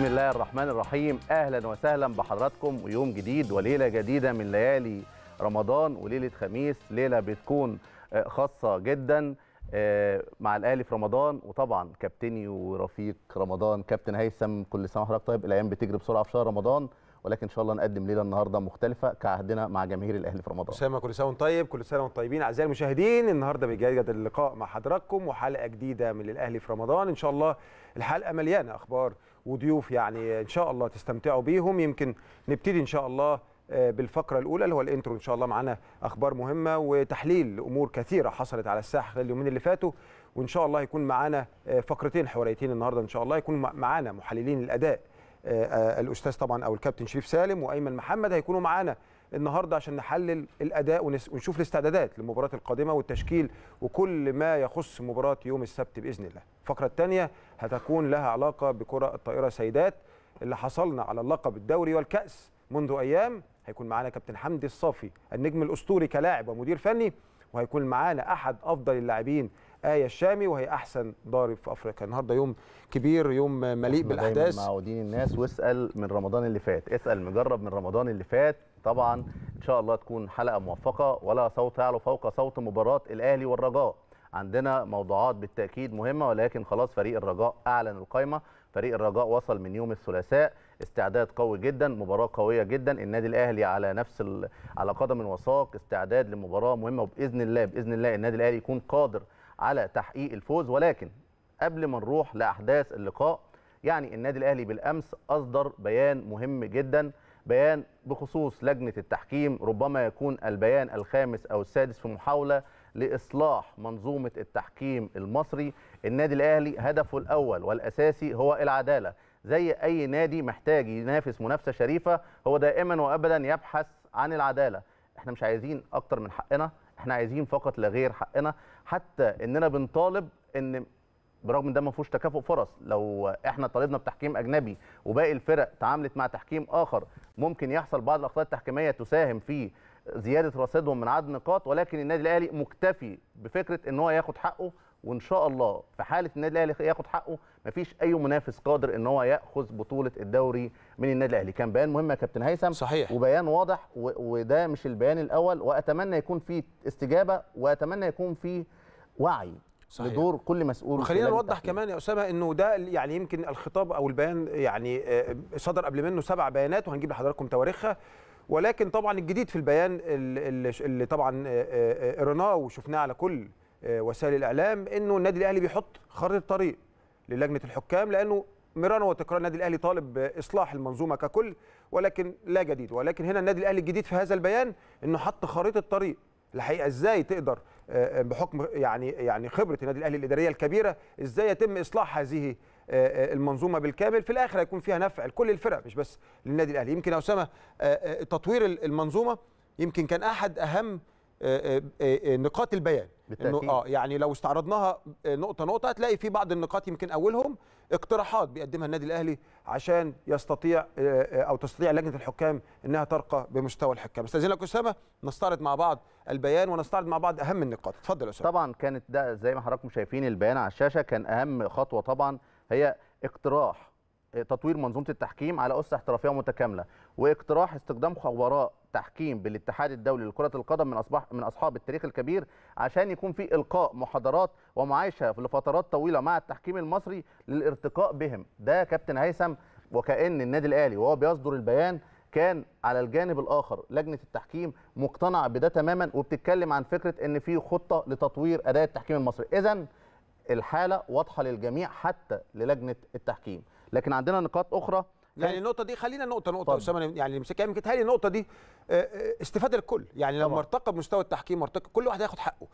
بسم الله الرحمن الرحيم اهلا وسهلا بحضراتكم ويوم جديد وليله جديده من ليالي رمضان وليله خميس ليله بتكون آه، خاصه جدا آه، مع الاهلي في رمضان وطبعا كابتني ورفيق رمضان كابتن هيثم كل سنه وحضرتك طيب الايام بتجري بسرعه في شهر رمضان ولكن ان شاء الله نقدم ليله النهارده مختلفه كعهدنا مع جماهير الاهلي في رمضان اسامه كل سنه وانت طيب كل سنه وانتم طيبين اعزائي المشاهدين النهارده بيجدد اللقاء مع حضراتكم وحلقه جديده من الاهلي في رمضان ان شاء الله الحلقه مليانه اخبار وضيوف يعني ان شاء الله تستمتعوا بيهم يمكن نبتدي ان شاء الله آه، بالفقره الاولى اللي هو الانترو ان شاء الله معانا اخبار مهمه وتحليل امور كثيره حصلت على الساحه خلال اليومين اللي فاتوا وان شاء الله يكون معانا آه، فقرتين حواريتين النهارده ان شاء الله يكون مع- معانا محللين الاداء آه، آه، الاستاذ طبعا او الكابتن شريف سالم وايمن محمد هيكونوا معانا النهارده عشان نحلل الاداء ونس- ونشوف الاستعدادات للمباراه القادمه والتشكيل وكل ما يخص مباراه يوم السبت باذن الله. الفقره الثانيه هتكون لها علاقه بكره الطائره سيدات اللي حصلنا على اللقب الدوري والكاس منذ ايام هيكون معانا كابتن حمدي الصافي النجم الاسطوري كلاعب ومدير فني وهيكون معانا احد افضل اللاعبين آية الشامي وهي أحسن ضارب في أفريقيا النهاردة يوم كبير يوم مليء إحنا دايماً بالأحداث معودين الناس واسال من رمضان اللي فات اسال مجرب من رمضان اللي فات طبعا ان شاء الله تكون حلقه موفقه ولا صوت يعلو فوق صوت مباراه الاهلي والرجاء عندنا موضوعات بالتاكيد مهمه ولكن خلاص فريق الرجاء اعلن القائمه فريق الرجاء وصل من يوم الثلاثاء استعداد قوي جدا مباراه قويه جدا النادي الاهلي على نفس ال... على قدم وساق استعداد لمباراه مهمه وباذن الله باذن الله النادي الاهلي يكون قادر على تحقيق الفوز ولكن قبل ما نروح لاحداث اللقاء يعني النادي الاهلي بالامس اصدر بيان مهم جدا بيان بخصوص لجنه التحكيم ربما يكون البيان الخامس او السادس في محاوله لاصلاح منظومه التحكيم المصري النادي الاهلي هدفه الاول والاساسي هو العداله زي اي نادي محتاج ينافس منافسه شريفه هو دائما وابدا يبحث عن العداله احنا مش عايزين اكتر من حقنا احنا عايزين فقط لا غير حقنا حتى اننا بنطالب ان برغم ان ده ما فيهوش تكافؤ فرص لو احنا طالبنا بتحكيم اجنبي وباقي الفرق تعاملت مع تحكيم اخر ممكن يحصل بعض الاخطاء التحكيميه تساهم في زياده رصيدهم من عدد النقاط ولكن النادي الاهلي مكتفي بفكره ان هو ياخد حقه وان شاء الله في حاله النادي الاهلي ياخد حقه مفيش اي منافس قادر ان هو ياخذ بطوله الدوري من النادي الاهلي كان بيان مهم يا كابتن هيثم صحيح. وبيان واضح و- وده مش البيان الاول واتمنى يكون فيه استجابه واتمنى يكون فيه وعي صحيح. لدور كل مسؤول في وخلينا لجنة نوضح التحكيم. كمان يا اسامه انه ده يعني يمكن الخطاب او البيان يعني آه، صدر قبل منه سبع بيانات وهنجيب لحضراتكم تواريخها ولكن طبعا الجديد في البيان اللي, اللي طبعا آه، آه، قريناه وشفناه على كل آه، وسائل الاعلام انه النادي الاهلي بيحط خريطه طريق للجنه الحكام لانه مرارا وتكرار النادي الاهلي طالب باصلاح المنظومه ككل ولكن لا جديد ولكن هنا النادي الاهلي الجديد في هذا البيان انه حط خريطه طريق الحقيقه ازاي تقدر آه، بحكم يعني يعني خبره النادي الاهلي الاداريه الكبيره ازاي يتم اصلاح هذه آه، آه، المنظومه بالكامل في الاخر هيكون فيها نفع لكل الفرق مش بس للنادي الاهلي يمكن يا اسامه آه، آه، تطوير المنظومه يمكن كان احد اهم آه، آه، آه، نقاط البيان بالتأكيد. انه اه يعني لو استعرضناها آه، نقطه نقطه هتلاقي في بعض النقاط يمكن اولهم اقتراحات بيقدمها النادي الاهلي عشان يستطيع آه، آه، او تستطيع لجنه الحكام انها ترقى بمستوى الحكام استاذنك اسامه نستعرض مع بعض البيان ونستعرض مع بعض اهم النقاط اتفضل يا اسامه طبعا كانت ده زي ما حضراتكم شايفين البيان على الشاشه كان اهم خطوه طبعا هي اقتراح تطوير منظومه التحكيم على اسس احترافيه متكامله واقتراح استخدام خبراء تحكيم بالاتحاد الدولي لكره القدم من اصبح من اصحاب التاريخ الكبير عشان يكون في القاء محاضرات ومعايشه لفترات طويله مع التحكيم المصري للارتقاء بهم ده كابتن هيثم وكأن النادي الاهلي وهو بيصدر البيان كان على الجانب الاخر لجنه التحكيم مقتنعه بده تماما وبتتكلم عن فكره ان في خطه لتطوير اداء التحكيم المصري اذا الحاله واضحه للجميع حتى للجنه التحكيم لكن عندنا نقاط اخرى يعني النقطة دي خلينا نقطة نقطة اتفضل. أسامة يعني نمسكها يمكن تهيألي النقطة دي آه، آه، استفادة للكل يعني لما طبعا. ارتقى بمستوى التحكيم ارتقى كل واحد هياخد حقه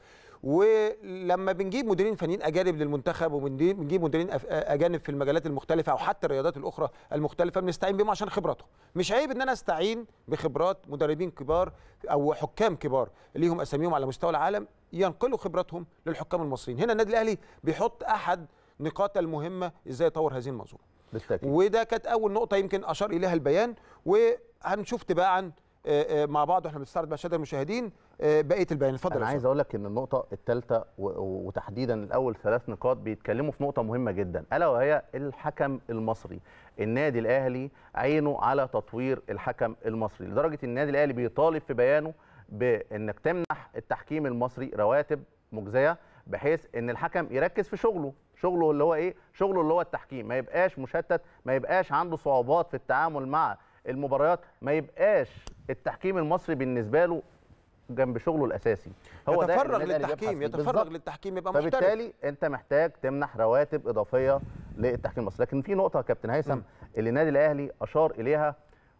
ولما بنجيب مديرين فنيين أجانب للمنتخب وبنجيب بنجيب مديرين أف- آه، أجانب في المجالات المختلفة أو حتى الرياضات الأخرى المختلفة بنستعين بهم عشان خبراتهم مش عيب إن أنا أستعين بخبرات مدربين كبار أو حكام كبار ليهم أساميهم على مستوى العالم ينقلوا خبراتهم للحكام المصريين هنا النادي الأهلي بيحط أحد نقاط المهمة إزاي يطور هذه المنظومة بالتاكيد وده كانت اول نقطه يمكن اشار اليها البيان وهنشوف تباعا آه، آه، مع بعض واحنا بنستعرض مع الساده المشاهدين آه، بقيه البيان اتفضل انا يا عايز أستاذ. اقول لك ان النقطه الثالثه وتحديدا الاول ثلاث نقاط بيتكلموا في نقطه مهمه جدا الا وهي الحكم المصري النادي الاهلي عينه على تطوير الحكم المصري لدرجه ان النادي الاهلي بيطالب في بيانه بانك تمنح التحكيم المصري رواتب مجزيه بحيث ان الحكم يركز في شغله شغله اللي هو ايه شغله اللي هو التحكيم ما يبقاش مشتت ما يبقاش عنده صعوبات في التعامل مع المباريات ما يبقاش التحكيم المصري بالنسبه له جنب شغله الاساسي هو ده اللي يتفرغ النادي الأهلي بيبحث للتحكيم فيه. يتفرغ بالظبط. للتحكيم يبقى محترف فبالتالي انت محتاج تمنح رواتب اضافيه للتحكيم المصري لكن في نقطه يا كابتن هيثم م. اللي النادي الاهلي اشار اليها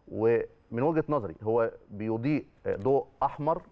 ومن وجهه نظري هو بيضيء ضوء احمر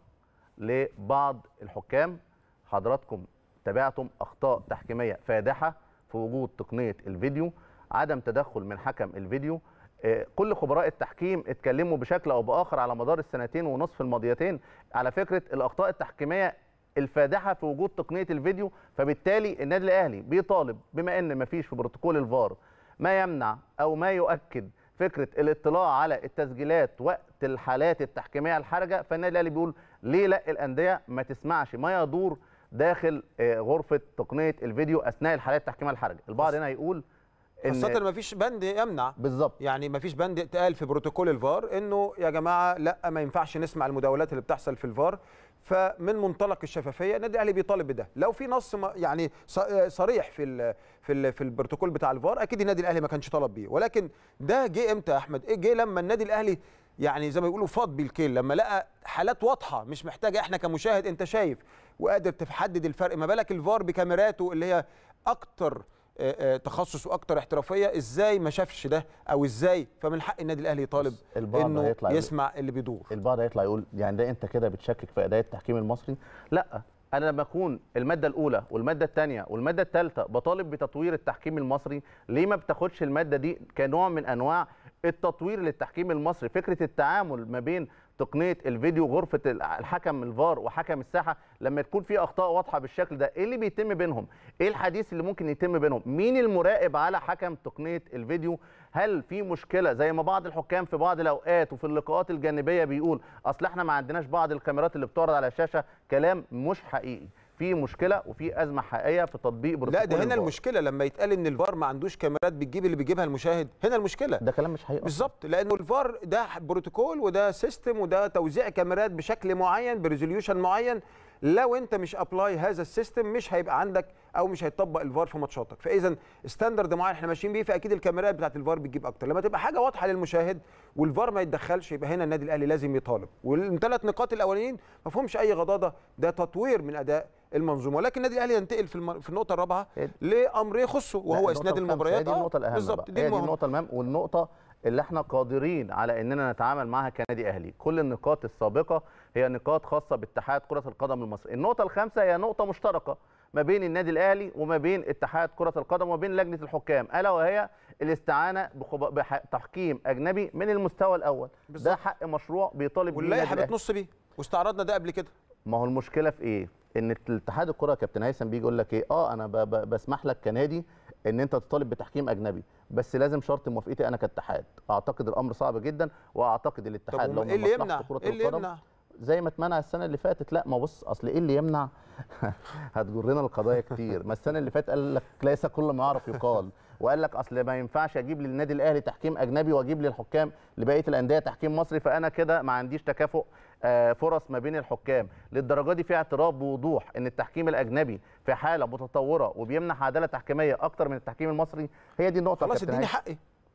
لبعض الحكام حضراتكم تابعتم اخطاء تحكيميه فادحه في وجود تقنيه الفيديو عدم تدخل من حكم الفيديو آه، كل خبراء التحكيم اتكلموا بشكل او باخر على مدار السنتين ونصف الماضيتين على فكره الاخطاء التحكيميه الفادحه في وجود تقنيه الفيديو فبالتالي النادي الاهلي بيطالب بما ان مفيش في بروتوكول الفار ما يمنع او ما يؤكد فكره الاطلاع على التسجيلات وقت الحالات التحكيميه الحرجه فالنادي الاهلي بيقول ليه لا الانديه ما تسمعش ما يدور داخل آه، غرفه تقنيه الفيديو اثناء الحالات التحكيميه الحرجه البعض هنا يقول خاصه ما فيش بند يمنع بالظبط يعني ما فيش بند اتقال في بروتوكول الفار انه يا جماعه لا ما ينفعش نسمع المداولات اللي بتحصل في الفار فمن منطلق الشفافيه النادي الاهلي بيطالب بده لو في نص ما- يعني ص- صريح في ال في ال في البروتوكول بتاع الفار اكيد النادي الاهلي ما كانش طلب بيه ولكن ده جه امتى يا احمد إيه جه لما النادي الاهلي يعني زي ما بيقولوا فاض بالكيل لما لقى حالات واضحه مش محتاجه احنا كمشاهد انت شايف وقادر تحدد الفرق ما بالك الفار بكاميراته اللي هي اكتر آه، آه، تخصص واكتر احترافيه ازاي ما شافش ده او ازاي فمن حق النادي الاهلي يطالب بص، البعض انه هيطلع يقول- يسمع اللي بيدور البعض هيطلع يقول يعني ده انت كده بتشكك في اداء التحكيم المصري لا انا لما اكون الماده الاولى والماده الثانيه والماده الثالثه بطالب بتطوير التحكيم المصري ليه ما بتاخدش الماده دي كنوع من انواع التطوير للتحكيم المصري فكره التعامل ما بين تقنيه الفيديو غرفه الحكم الفار وحكم الساحه لما تكون في اخطاء واضحه بالشكل ده ايه اللي بيتم بينهم ايه الحديث اللي ممكن يتم بينهم مين المراقب على حكم تقنيه الفيديو هل في مشكله زي ما بعض الحكام في بعض الاوقات وفي اللقاءات الجانبيه بيقول اصل احنا ما عندناش بعض الكاميرات اللي بتعرض على الشاشه كلام مش حقيقي في مشكله وفي ازمه حقيقيه في تطبيق لا بروتوكول ده هنا الفار. المشكله لما يتقال ان الفار ما عندوش كاميرات بتجيب اللي بيجيبها المشاهد هنا المشكله ده كلام مش حقيقي أصلاً. بالظبط لانه الفار ده بروتوكول وده سيستم وده توزيع كاميرات بشكل معين بريزوليوشن معين لو انت مش ابلاي هذا السيستم مش هيبقى عندك او مش هيطبق الفار في ماتشاتك فاذا ستاندرد معين احنا ماشيين بيه فاكيد الكاميرات بتاعت الفار بتجيب اكتر لما تبقى حاجه واضحه للمشاهد والفار ما يتدخلش يبقى هنا النادي الاهلي لازم يطالب والثلاث نقاط الاولانيين ما فيهمش اي غضاضه ده تطوير من اداء المنظومه ولكن النادي الاهلي ينتقل في الم- في النقطه الرابعه إيه؟ لامر يخصه لا، وهو النقطة اسناد الخامسة، المباريات هي دي آه، النقطة الأهم بالظبط بقى. دي هي دي المهم النقطة الأهم والنقطة اللي احنا قادرين على اننا نتعامل معها كنادي اهلي، كل النقاط السابقة هي نقاط خاصة باتحاد كرة القدم المصري، النقطة الخامسة هي نقطة مشتركة ما بين النادي الاهلي وما بين اتحاد كرة القدم وما بين لجنة الحكام، ألا وهي الاستعانة بخب- بتحكيم أجنبي من المستوى الأول، ده بالظبط. حق مشروع بيطالب بيه واللائحه النادي الأهلي. بتنص بيه واستعرضنا ده قبل كده ما هو المشكله في ايه؟ ان الاتحاد الكره يا كابتن هيثم بيجي يقول لك ايه؟ اه انا ب ب بسمح لك كنادي ان انت تطالب بتحكيم اجنبي بس لازم شرط موافقتي انا كاتحاد اعتقد الامر صعب جدا واعتقد طب الاتحاد لو ايه من اللي مصلحته يمنع كرة ايه اللي القدم يمنع زي ما اتمنع السنه اللي فاتت لا ما بص اصل ايه اللي يمنع هتجرنا القضايا كتير ما السنه اللي فاتت قال لك ليس كل ما يعرف يقال وقال لك اصل ما ينفعش اجيب للنادي الاهلي تحكيم اجنبي واجيب للحكام لبقيه الانديه تحكيم مصري فانا كده ما عنديش تكافؤ آه، فرص ما بين الحكام للدرجه دي في اعتراف بوضوح ان التحكيم الاجنبي في حاله متطوره وبيمنح عداله تحكيميه اكتر من التحكيم المصري هي دي النقطه يا خلاص كابتن اديني هيثم. حقي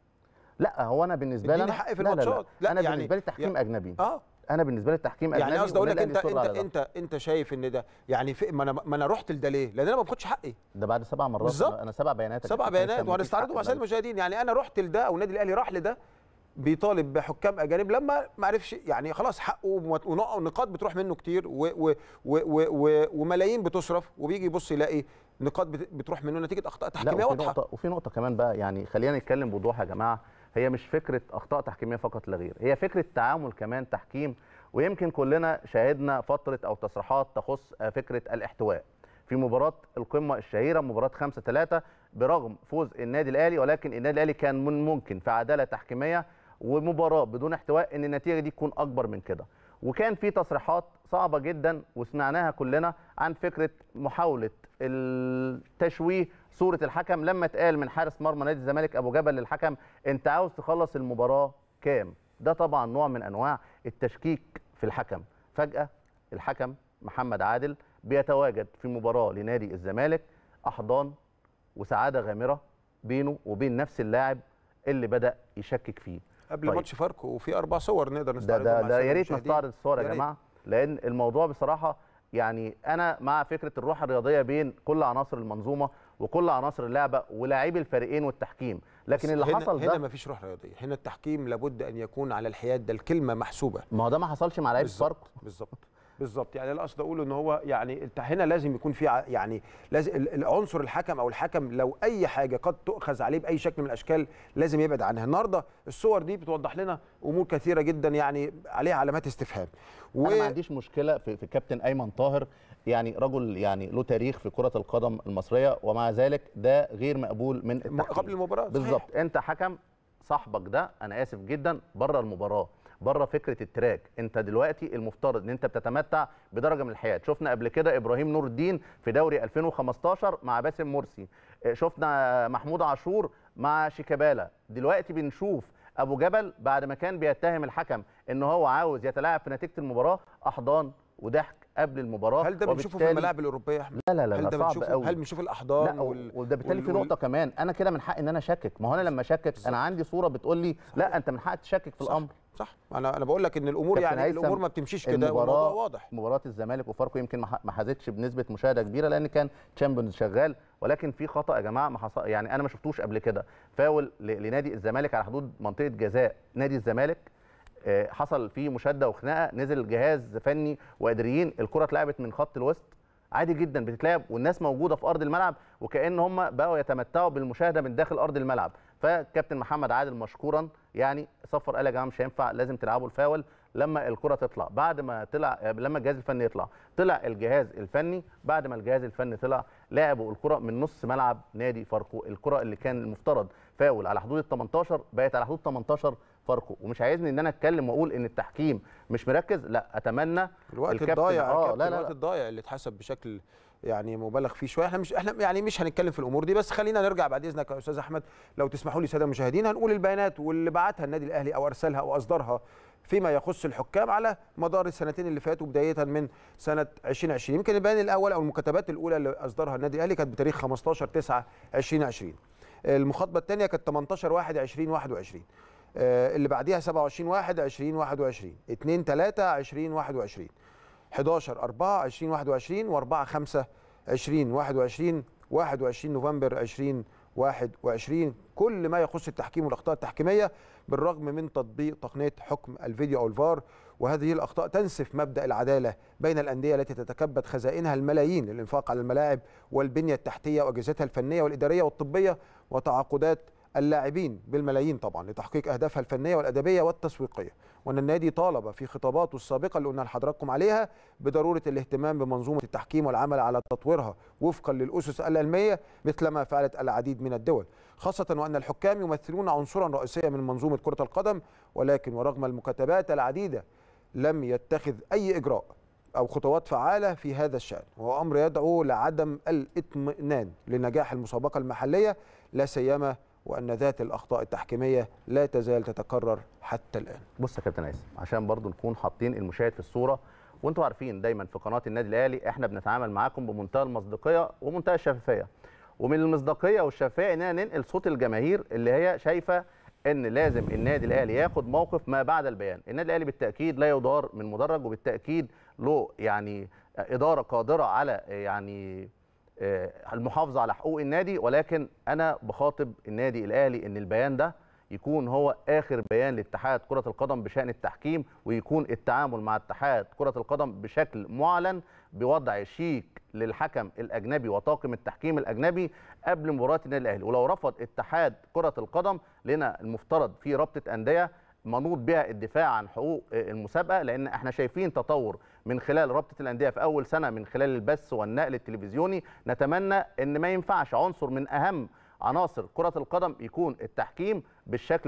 لا هو انا بالنسبه لي اديني انا حقي في لا لا لا. الماتشات. لا، انا يعني- بالنسبه لي تحكيم يا- اجنبي اه انا بالنسبه لي التحكيم اجنبي يعني قصدي اقول لك والنادي انت الأهلي انت يصر على ده. انت انت شايف ان ده يعني في ما انا ما انا رحت لده ليه؟ لان انا ما باخدش حقي ده بعد سبع مرات بالظبط. انا سبع بيانات يا سبع كابتن هيثم، بيانات مفيش وهنستعرضه حق مع الساده بقى. المشاهدين يعني انا رحت لده او النادي الاهلي راح لده بيطالب بحكام اجانب لما ما عرفش يعني خلاص حقه ومت- ونق- ونقاط بتروح منه كتير و و و و و وملايين بتصرف وبيجي يبص يلاقي نقاط بت- بتروح منه نتيجه اخطاء لا تحكيميه وفي واضحه نقطة وفي نقطة كمان بقى يعني خلينا نتكلم بوضوح يا جماعة هي مش فكرة أخطاء تحكيمية فقط لا غير هي فكرة تعامل كمان تحكيم ويمكن كلنا شاهدنا فترة أو تصريحات تخص آه، فكرة الاحتواء في مباراة القمة الشهيرة مباراة 5 3 برغم فوز النادي الأهلي ولكن النادي الأهلي كان من ممكن في عدالة تحكيمية ومباراه بدون احتواء ان النتيجه دي تكون اكبر من كده وكان في تصريحات صعبه جدا وسمعناها كلنا عن فكره محاوله التشويه صوره الحكم لما اتقال من حارس مرمى نادي الزمالك ابو جبل للحكم انت عاوز تخلص المباراه كام ده طبعا نوع من انواع التشكيك في الحكم فجاه الحكم محمد عادل بيتواجد في مباراه لنادي الزمالك احضان وسعاده غامره بينه وبين نفس اللاعب اللي بدا يشكك فيه قبل طيب. ماتش فاركو وفي اربع صور نقدر ده نستعرضها ده مع ده السادة يا ريت المشاهدين. نستعرض الصور يا يا ريت. جماعه لان الموضوع بصراحه يعني انا مع فكره الروح الرياضيه بين كل عناصر المنظومه وكل عناصر اللعبه ولاعبي الفريقين والتحكيم لكن بس اللي هنا حصل هنا ده مفيش روح رياضيه هنا التحكيم لابد ان يكون على الحياد ده الكلمه محسوبه ما هو ده ما حصلش مع لعيبه بالظبط فاركو بالظبط بالظبط يعني القصد اقوله ان هو يعني انت هنا لازم يكون في ع- يعني لازم ال- العنصر الحكم او الحكم لو اي حاجه قد تؤخذ عليه باي شكل من الاشكال لازم يبعد عنها النهارده الصور دي بتوضح لنا امور كثيره جدا يعني عليها علامات استفهام و... انا ما عنديش مشكله في, في كابتن ايمن طاهر يعني رجل يعني له تاريخ في كره القدم المصريه ومع ذلك ده غير مقبول من م- التحكيم قبل المباراه صحيح. بالظبط انت حكم صاحبك ده انا اسف جدا بره المباراه بره فكره التراك انت دلوقتي المفترض ان انت بتتمتع بدرجه من الحياد شفنا قبل كده ابراهيم نور الدين في دوري 2015 مع باسم مرسي اه، شفنا محمود عاشور مع شيكابالا دلوقتي بنشوف ابو جبل بعد ما كان بيتهم الحكم ان هو عاوز يتلاعب في نتيجه المباراه احضان وضحك قبل المباراه هل ده بنشوفه في وبالتالي- الملاعب الاوروبيه يا احمد لا لا لا, هل لا ده صعب بنشوفه قوي هل بنشوف الاحضان لا وال... وده بالتالي في وال- نقطه كمان انا كده من حقي ان انا اشكك ما هو انا لما اشكك انا عندي صوره بتقول لي لا انت من حقك تشكك في صح. الامر صح انا انا بقول لك ان الامور كابتن يعني هيثم، الامور ما بتمشيش كده والموضوع واضح مباراه الزمالك وفاركو يمكن ما ح- ما حازتش بنسبه مشاهده كبيره لان كان تشامبيونز شغال ولكن في خطا يا جماعه ما حصل يعني انا ما شفتوش قبل كده فاول ل- لنادي الزمالك على حدود منطقه جزاء نادي الزمالك آه، حصل فيه مشاده وخناقه نزل جهاز فني واداريين الكره اتلعبت من خط الوسط عادي جدا بتتلعب والناس موجوده في ارض الملعب وكان هم بقوا يتمتعوا بالمشاهده من داخل ارض الملعب فكابتن محمد عادل مشكورا يعني صفر قال يا جماعه مش هينفع لازم تلعبوا الفاول لما الكره تطلع بعد ما طلع لما الجهاز الفني يطلع طلع الجهاز الفني بعد ما الجهاز الفني طلع لعبوا الكره من نص ملعب نادي فاركو الكره اللي كان المفترض فاول على حدود ال 18 بقت على حدود 18 فاركو ومش عايزني ان انا اتكلم واقول ان التحكيم مش مركز لا اتمنى الوقت الكابتن- الضايع اه اه لا لا, الوقت لا. الضايع اللي اتحسب بشكل يعني مبالغ فيه شويه احنا مش احنا يعني مش هنتكلم في الامور دي بس خلينا نرجع بعد اذنك يا استاذ احمد لو تسمحوا لي ساده المشاهدين هنقول البيانات واللي بعتها النادي الاهلي او ارسلها او اصدرها فيما يخص الحكام على مدار السنتين اللي فاتوا بدايه من سنه 2020 يمكن البيان الاول او المكتبات الاولى اللي اصدرها النادي الاهلي كانت بتاريخ 15 9 2020 المخاطبه الثانيه كانت 18 1 2021 آه، اللي بعديها 27 1 2021 2 3 2021 11 4 2021 و4 5 2021 21 نوفمبر 2021 كل ما يخص التحكيم والاخطاء التحكيميه بالرغم من تطبيق تقنيه حكم الفيديو او الفار وهذه الاخطاء تنسف مبدا العداله بين الانديه التي تتكبد خزائنها الملايين للانفاق على الملاعب والبنيه التحتيه واجهزتها الفنيه والاداريه والطبيه وتعاقدات اللاعبين بالملايين طبعا لتحقيق اهدافها الفنيه والادبيه والتسويقيه وان النادي طالب في خطاباته السابقه اللي قلنا لحضراتكم عليها بضروره الاهتمام بمنظومه التحكيم والعمل على تطويرها وفقا للاسس العلميه مثلما فعلت العديد من الدول خاصه وان الحكام يمثلون عنصرا رئيسيا من منظومه كره القدم ولكن ورغم المكاتبات العديده لم يتخذ اي اجراء او خطوات فعاله في هذا الشان وهو امر يدعو لعدم الاطمئنان لنجاح المسابقه المحليه لا سيما وان ذات الاخطاء التحكيميه لا تزال تتكرر حتى الان بص يا كابتن هيثم عشان برضو نكون حاطين المشاهد في الصوره وانتوا عارفين دايما في قناه النادي الاهلي احنا بنتعامل معاكم بمنتهى المصداقيه ومنتهى الشفافيه ومن المصداقيه والشفافيه اننا ننقل صوت الجماهير اللي هي شايفه ان لازم النادي الاهلي ياخد موقف ما بعد البيان النادي الاهلي بالتاكيد لا يدار من مدرج وبالتاكيد له يعني اداره قادره على يعني آه، المحافظه على حقوق النادي ولكن انا بخاطب النادي الاهلي ان البيان ده يكون هو اخر بيان لاتحاد كره القدم بشان التحكيم ويكون التعامل مع اتحاد كره القدم بشكل معلن بوضع شيك للحكم الاجنبي وطاقم التحكيم الاجنبي قبل مباراه النادي الاهلي ولو رفض اتحاد كره القدم لنا المفترض في رابطه انديه منوط بها الدفاع عن حقوق المسابقه لان احنا شايفين تطور من خلال رابطه الانديه في اول سنه من خلال البث والنقل التلفزيوني نتمنى ان ما ينفعش عنصر من اهم عناصر كره القدم يكون التحكيم بالشكل ده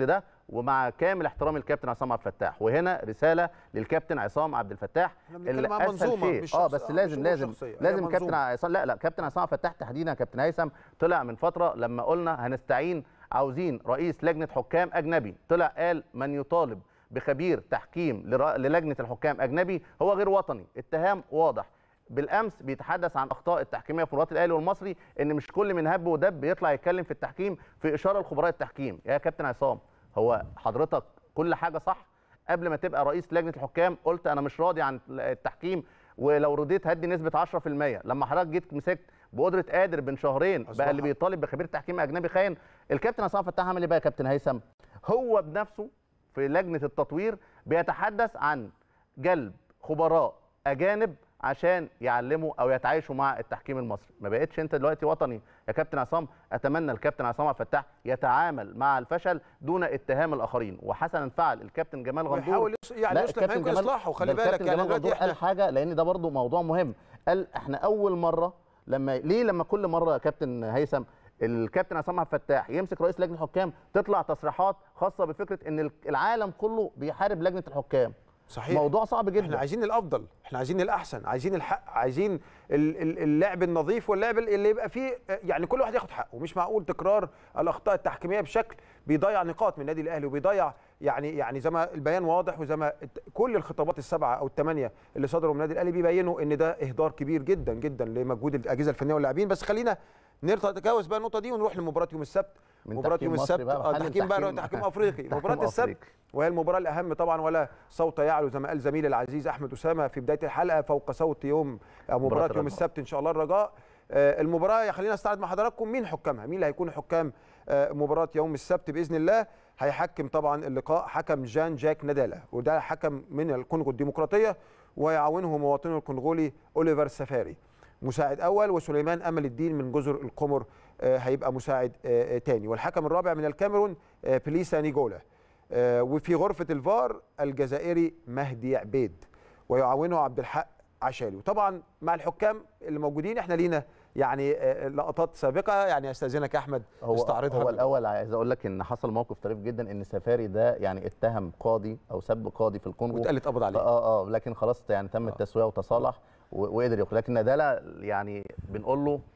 ومع كامل احترام الكابتن عصام عبد الفتاح وهنا رساله للكابتن عصام عبد الفتاح احنا بنتكلم عن منظومه مش اه شخص- بس مش لازم أمور لازم شخصية. هي لازم كابتن منظومة. عصام لا لا كابتن عصام عبد الفتاح تحديدا كابتن هيثم طلع من فتره لما قلنا هنستعين عاوزين رئيس لجنه حكام اجنبي طلع قال من يطالب بخبير تحكيم لر- للجنه الحكام اجنبي هو غير وطني اتهام واضح بالامس بيتحدث عن اخطاء التحكيميه في مباراه الاهلي والمصري ان مش كل من هب ودب بيطلع يتكلم في التحكيم في اشاره لخبراء التحكيم يا كابتن عصام هو حضرتك كل حاجه صح قبل ما تبقى رئيس لجنه الحكام قلت انا مش راضي عن التحكيم ولو رضيت هدي نسبه 10% لما حضرتك جيت مسكت بقدره قادر بين شهرين أصبح- بقى اللي بيطالب بخبير تحكيم اجنبي خاين الكابتن عصام فتاح عمل ايه بقى يا كابتن هيثم هو بنفسه في لجنه التطوير بيتحدث عن جلب خبراء اجانب عشان يعلموا او يتعايشوا مع التحكيم المصري ما بقتش انت دلوقتي وطني يا كابتن عصام اتمنى الكابتن عصام عبد الفتاح يتعامل مع الفشل دون اتهام الاخرين وحسنا فعل الكابتن جمال غندور ويحاول يص- يعني لا، يصلح ما الكابتن يمكن جمال- اصلاحه ده خلي بالك الكابتن يعني جمال دلوقتي غندور قال احنا حاجه لان ده برضو موضوع مهم قال احنا اول مره لما ليه لما كل مره يا كابتن هيثم الكابتن عصام عبد الفتاح يمسك رئيس لجنه الحكام تطلع تصريحات خاصه بفكره ان العالم كله بيحارب لجنه الحكام صحيح موضوع صعب احنا جدا عايزين الافضل احنا عايزين الاحسن عايزين الحق عايزين ال- ال- اللعب النظيف واللعب اللي يبقى فيه يعني كل واحد ياخد حقه مش معقول تكرار الاخطاء التحكيميه بشكل بيضيع نقاط من النادي الاهلي وبيضيع يعني يعني زي ما البيان واضح وزي ما الت- كل الخطابات السبعه او الثمانيه اللي صدروا من النادي الاهلي بيبينوا ان ده اهدار كبير جدا جدا لمجهود الاجهزه الفنيه واللاعبين بس خلينا نتجاوز بقى النقطه دي ونروح لمباراه يوم السبت من مباراه تحكيم يوم مصري السبت بقى، اه محل تحكيم بقى تحكيم- تحكيم افريقي تحكيم مباراه السبت أفريقي. وهي المباراه الاهم طبعا ولا صوت يعلو زي ما قال زميلي العزيز احمد اسامه في بدايه الحلقه فوق صوت يوم أو مباراه يوم الرجاء. السبت ان شاء الله الرجاء آه، المباراه خلينا نستعرض مع حضراتكم مين حكامها مين اللي هيكون حكام آه، مباراه يوم السبت باذن الله هيحكم طبعا اللقاء حكم جان جاك نادالا وده حكم من الكونغو الديمقراطيه ويعاونه مواطنه الكونغولي اوليفر سفاري مساعد اول وسليمان امل الدين من جزر القمر آه، هيبقى مساعد آه، آه، تاني والحكم الرابع من الكاميرون آه، بليسا نيجولا آه، وفي غرفه الفار الجزائري مهدي عبيد ويعاونه عبد الحق عشالي وطبعا مع الحكام اللي موجودين احنا لينا يعني آه، لقطات سابقه يعني استاذنك يا احمد هو استعرضها هو من- الاول عايز اقول لك ان حصل موقف طريف جدا ان سفاري ده يعني اتهم قاضي او سب قاضي في الكونغو واتقال اتقبض عليه اه اه لكن خلاص يعني تم آه. التسويه وتصالح و- وقدر يخرج لكن ندالة يعني بنقول له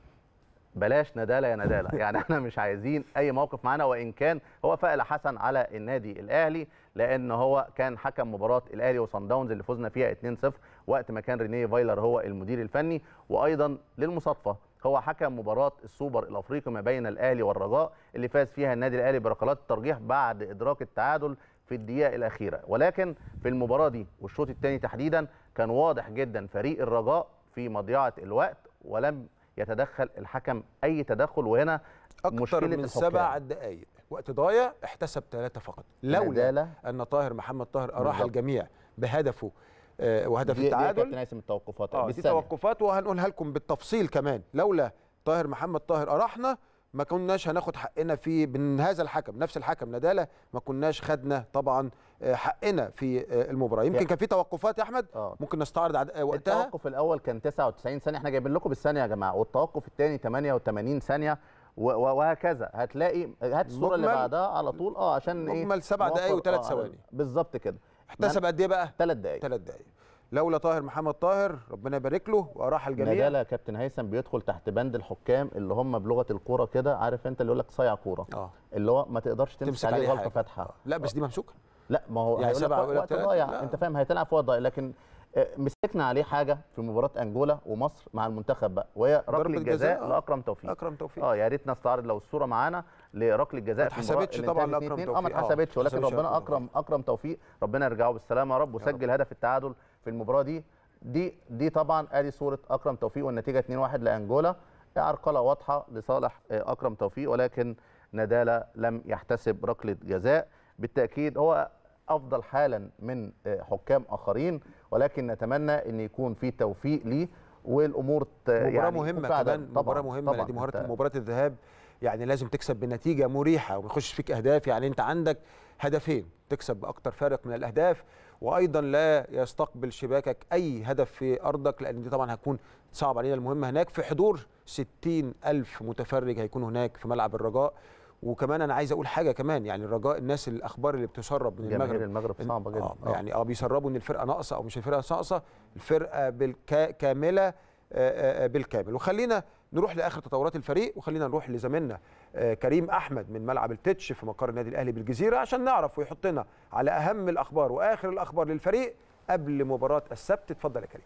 بلاش ندالة يا ندالة يعني احنا مش عايزين اي موقف معانا وان كان هو فائل حسن على النادي الاهلي لان هو كان حكم مباراه الاهلي وصن داونز اللي فزنا فيها 2-0 وقت ما كان رينيه فايلر هو المدير الفني وايضا للمصادفه هو حكم مباراه السوبر الافريقي ما بين الاهلي والرجاء اللي فاز فيها النادي الاهلي بركلات الترجيح بعد ادراك التعادل في الدقيقه الاخيره ولكن في المباراه دي والشوط الثاني تحديدا كان واضح جدا فريق الرجاء في مضيعه الوقت ولم يتدخل الحكم اي تدخل وهنا اكثر مشكلة من الحكام. سبع دقائق وقت ضايع احتسب ثلاثه فقط لولا ندالة ان طاهر محمد طاهر اراح بالظبط. الجميع بهدفه آه، وهدف دي- دي يا التعادل كابتن هيثم التوقفات اه دي بالثانية. توقفات وهنقولها لكم بالتفصيل كمان لولا طاهر محمد طاهر اراحنا ما كناش هناخد حقنا في من هذا الحكم نفس الحكم نداله ما كناش خدنا طبعا آه، حقنا في آه، المباراه يمكن يعني- كان في توقفات يا احمد اه ممكن نستعرض عد- آه، وقتها التوقف الاول كان 99 ثانيه احنا جايبين لكم بالثانيه يا جماعه والتوقف الثاني 88 ثانيه و- و- وهكذا هتلاقي هات الصوره اللي مجمل- بعدها على طول اه عشان ايه مجمل سبع دقايق نوفر- وثلاث آه، ثواني. بالظبط كده احتسب قد ايه بقى ثلاث دقائق ثلاث دقائق لولا طاهر محمد طاهر ربنا يبارك له واراح الجميع ندالة يا كابتن هيثم بيدخل تحت بند الحكام اللي هم بلغه الكوره كده عارف انت اللي يقول لك صايع كوره اه اللي هو ما تقدرش تمسك, تمسك عليه عليه غلطه حاجة. فاتحه آه. لا بس دي ممسوكه لا ما هو يعني هيقول لك سبعة وقت- يقول لك وقت تلاتة؟ ضايع لا. انت فاهم هيتلعب في وقت ضايع لكن آه، مسكنا عليه حاجه في مباراه انجولا ومصر مع المنتخب بقى وهي ضربة ركله جزاء، جزاء آه. لاكرم توفيق اكرم توفيق اه يا ريت نستعرض لو الصوره معانا لركله جزاء ما في المباراة اتحسبتش اللي طبعاً انتهت لأكرم 2-2. اه ما توفيق. آه، اتحسبتش ما ولكن اتحسبتش ربنا لأكرم اكرم اكرم توفيق ربنا يرجعه بالسلامه يا رب وسجل هدف التعادل في المباراه دي دي دي طبعا ادي صوره اكرم توفيق والنتيجه 2-1 لانجولا عرقله واضحه لصالح آه، اكرم توفيق ولكن ندالة لم يحتسب ركله جزاء بالتاكيد هو افضل حالا من آه، حكام اخرين ولكن نتمنى ان يكون في توفيق ليه والامور ت- مباراه يعني مهمه تساعد. كمان مباراه مهمه لان دي مباراه مباراه الذهاب يعني لازم تكسب بنتيجه مريحه وما يخش فيك اهداف يعني انت عندك هدفين تكسب باكتر فارق من الاهداف وايضا لا يستقبل شباكك اي هدف في ارضك لان دي طبعا هتكون صعب علينا المهمه هناك في حضور 60 الف متفرج هيكون هناك في ملعب الرجاء وكمان انا عايز اقول حاجه كمان يعني الرجاء الناس الاخبار اللي بتسرب من جماهير المغرب المغرب صعبه جدا آه آه. يعني اه بيسربوا ان الفرقه ناقصه او مش الفرقه ناقصه الفرقه بالكا كامله آه، آه، آه، بالكامل وخلينا نروح لاخر تطورات الفريق وخلينا نروح لزميلنا آه، كريم احمد من ملعب التتش في مقر النادي الاهلي بالجزيره عشان نعرف ويحطنا على اهم الاخبار واخر الاخبار للفريق قبل مباراه السبت اتفضل يا كريم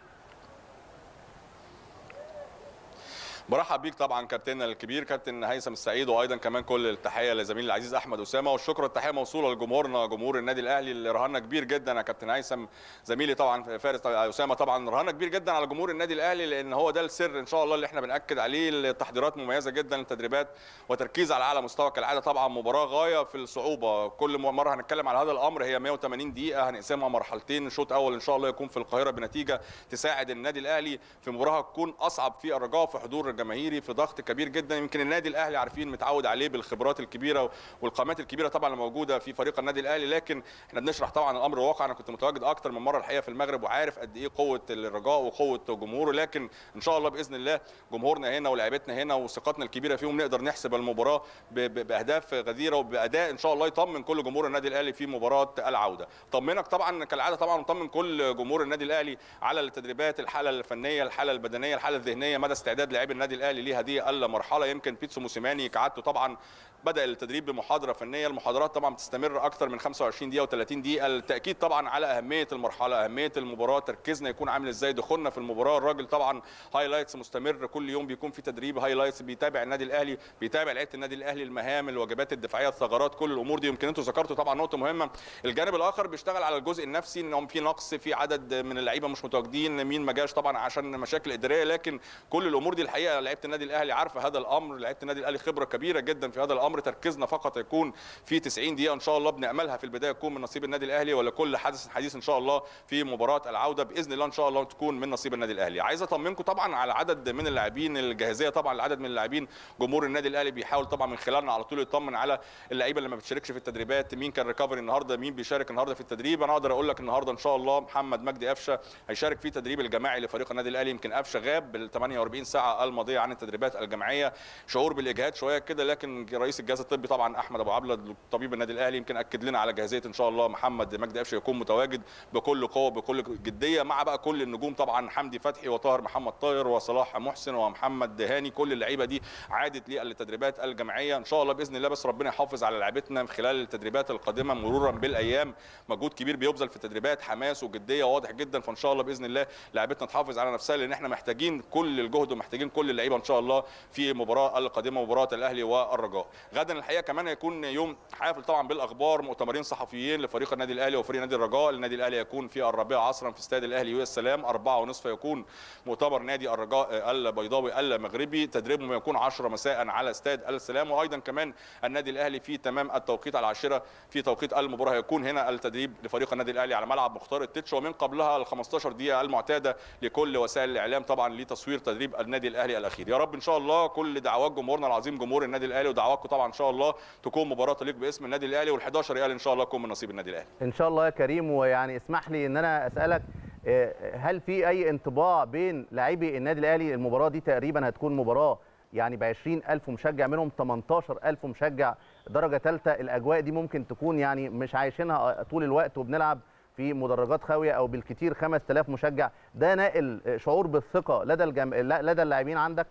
برحب بيك طبعا كابتننا الكبير كابتن هيثم السعيد وايضا كمان كل التحيه لزميلي العزيز احمد اسامه والشكر والتحيه موصوله لجمهورنا جمهور النادي الاهلي اللي رهنا كبير جدا يا كابتن هيثم زميلي طبعا فارس اسامه طبعا رهنا كبير جدا على جمهور النادي الاهلي لان هو ده السر ان شاء الله اللي احنا بناكد عليه التحضيرات مميزه جدا التدريبات وتركيز على اعلى مستوى كالعاده طبعا مباراه غايه في الصعوبه كل مره هنتكلم على هذا الامر هي 180 دقيقه هنقسمها مرحلتين شوط اول ان شاء الله يكون في القاهره بنتيجه تساعد النادي الاهلي في مباراه تكون اصعب في الرجاء في حضور الجماهيري في ضغط كبير جدا يمكن النادي الاهلي عارفين متعود عليه بالخبرات الكبيره والقامات الكبيره طبعا اللي موجوده في فريق النادي الاهلي لكن احنا بنشرح طبعا الامر الواقع انا كنت متواجد اكتر من مره الحقيقه في المغرب وعارف قد ايه قوه الرجاء وقوه جمهوره لكن ان شاء الله باذن الله جمهورنا هنا ولاعيبتنا هنا وثقتنا الكبيره فيهم نقدر نحسب المباراه ب- ب- باهداف غزيره وباداء ان شاء الله يطمن كل جمهور النادي الاهلي في مباراه العوده طمنك طبعا كالعاده طبعا نطمن كل جمهور النادي الاهلي على التدريبات الحاله الفنيه الحاله البدنيه الحاله الذهنيه مدى استعداد لاعبي النادي الاهلي لهذه المرحله يمكن بيتسو موسيماني كعادته طبعا بدا التدريب بمحاضره فنيه المحاضرات طبعا بتستمر اكثر من 25 دقيقه و30 دقيقه التاكيد طبعا على اهميه المرحله اهميه المباراه تركيزنا يكون عامل ازاي دخولنا في المباراه الراجل طبعا هايلايتس مستمر كل يوم بيكون في تدريب هايلايتس بيتابع النادي الاهلي بيتابع لعيبه النادي الاهلي المهام الواجبات الدفاعيه الثغرات كل الامور دي يمكن انتوا ذكرتوا طبعا نقطه مهمه الجانب الاخر بيشتغل على الجزء النفسي انهم في نقص في عدد من اللعيبه مش متواجدين مين ما جاش طبعا عشان مشاكل اداريه لكن كل الامور دي الحقيقه لعيبه النادي الاهلي عارفه هذا الامر لعيبه النادي الاهلي خبره كبيره جدا في هذا الامر تركيزنا فقط يكون في 90 دقيقه ان شاء الله بناملها في البدايه تكون من نصيب النادي الاهلي ولا كل حدث حديث ان شاء الله في مباراه العوده باذن الله ان شاء الله تكون من نصيب النادي الاهلي عايز اطمنكم طبعا على عدد من اللاعبين الجاهزيه طبعا العدد من اللاعبين جمهور النادي الاهلي بيحاول طبعا من خلالنا على طول يطمن على اللعيبه اللي ما بتشاركش في التدريبات مين كان ريكفري النهارده مين بيشارك النهارده في التدريب انا اقدر اقول لك النهارده ان شاء الله محمد مجدي قفشه هيشارك في التدريب الجماعي لفريق النادي الاهلي يمكن قفشه غاب بال 48 ساعه الماضيه عن التدريبات الجماعيه شعور بالاجهاد شويه كده لكن رئيس الجهاز الطبي طبعا احمد ابو عبله طبيب النادي الاهلي يمكن اكد لنا على جاهزيه ان شاء الله محمد مجدي قفشه يكون متواجد بكل قوه بكل جديه مع بقى كل النجوم طبعا حمدي فتحي وطاهر محمد طاهر وصلاح محسن ومحمد دهاني كل اللعيبه دي عادت للتدريبات الجماعيه ان شاء الله باذن الله بس ربنا يحافظ على لعيبتنا من خلال التدريبات القادمه مرورا بالايام مجهود كبير بيبذل في التدريبات حماس وجديه واضح جدا فان شاء الله باذن الله لعيبتنا تحافظ على نفسها لان احنا محتاجين كل الجهد ومحتاجين كل اللعيبه ان شاء الله في المباراه القادمه مباراه الاهلي والرجاء غدا الحقيقه كمان هيكون يوم حافل طبعا بالاخبار مؤتمرين صحفيين لفريق النادي الاهلي وفريق نادي الرجاء النادي الاهلي يكون في الرابعه عصرا في استاد الاهلي يو السلام أربعة ونصف يكون مؤتمر نادي الرجاء البيضاوي المغربي تدريبهم يكون 10 مساء على استاد السلام وايضا كمان النادي الاهلي في تمام التوقيت على العاشره في توقيت المباراه هيكون هنا التدريب لفريق النادي الاهلي على ملعب مختار التتش ومن قبلها ال 15 دقيقه المعتاده لكل وسائل الاعلام طبعا لتصوير تدريب النادي الاهلي الاخير يا رب ان شاء الله كل دعوات جمهورنا العظيم جمهور النادي الاهلي ودعواتكم طبعا ان شاء الله تكون مباراه تليق باسم النادي الاهلي وال11 ريال ان شاء الله يكون من نصيب النادي الاهلي ان شاء الله يا كريم ويعني اسمح لي ان انا اسالك آه، هل في اي انطباع بين لاعبي النادي الاهلي المباراه دي تقريبا هتكون مباراه يعني ب 20000 مشجع منهم 18000 مشجع درجه ثالثه الاجواء دي ممكن تكون يعني مش عايشينها طول الوقت وبنلعب في مدرجات خاويه او بالكثير 5000 مشجع ده ناقل شعور بالثقه لدى الجم... لدى اللاعبين عندك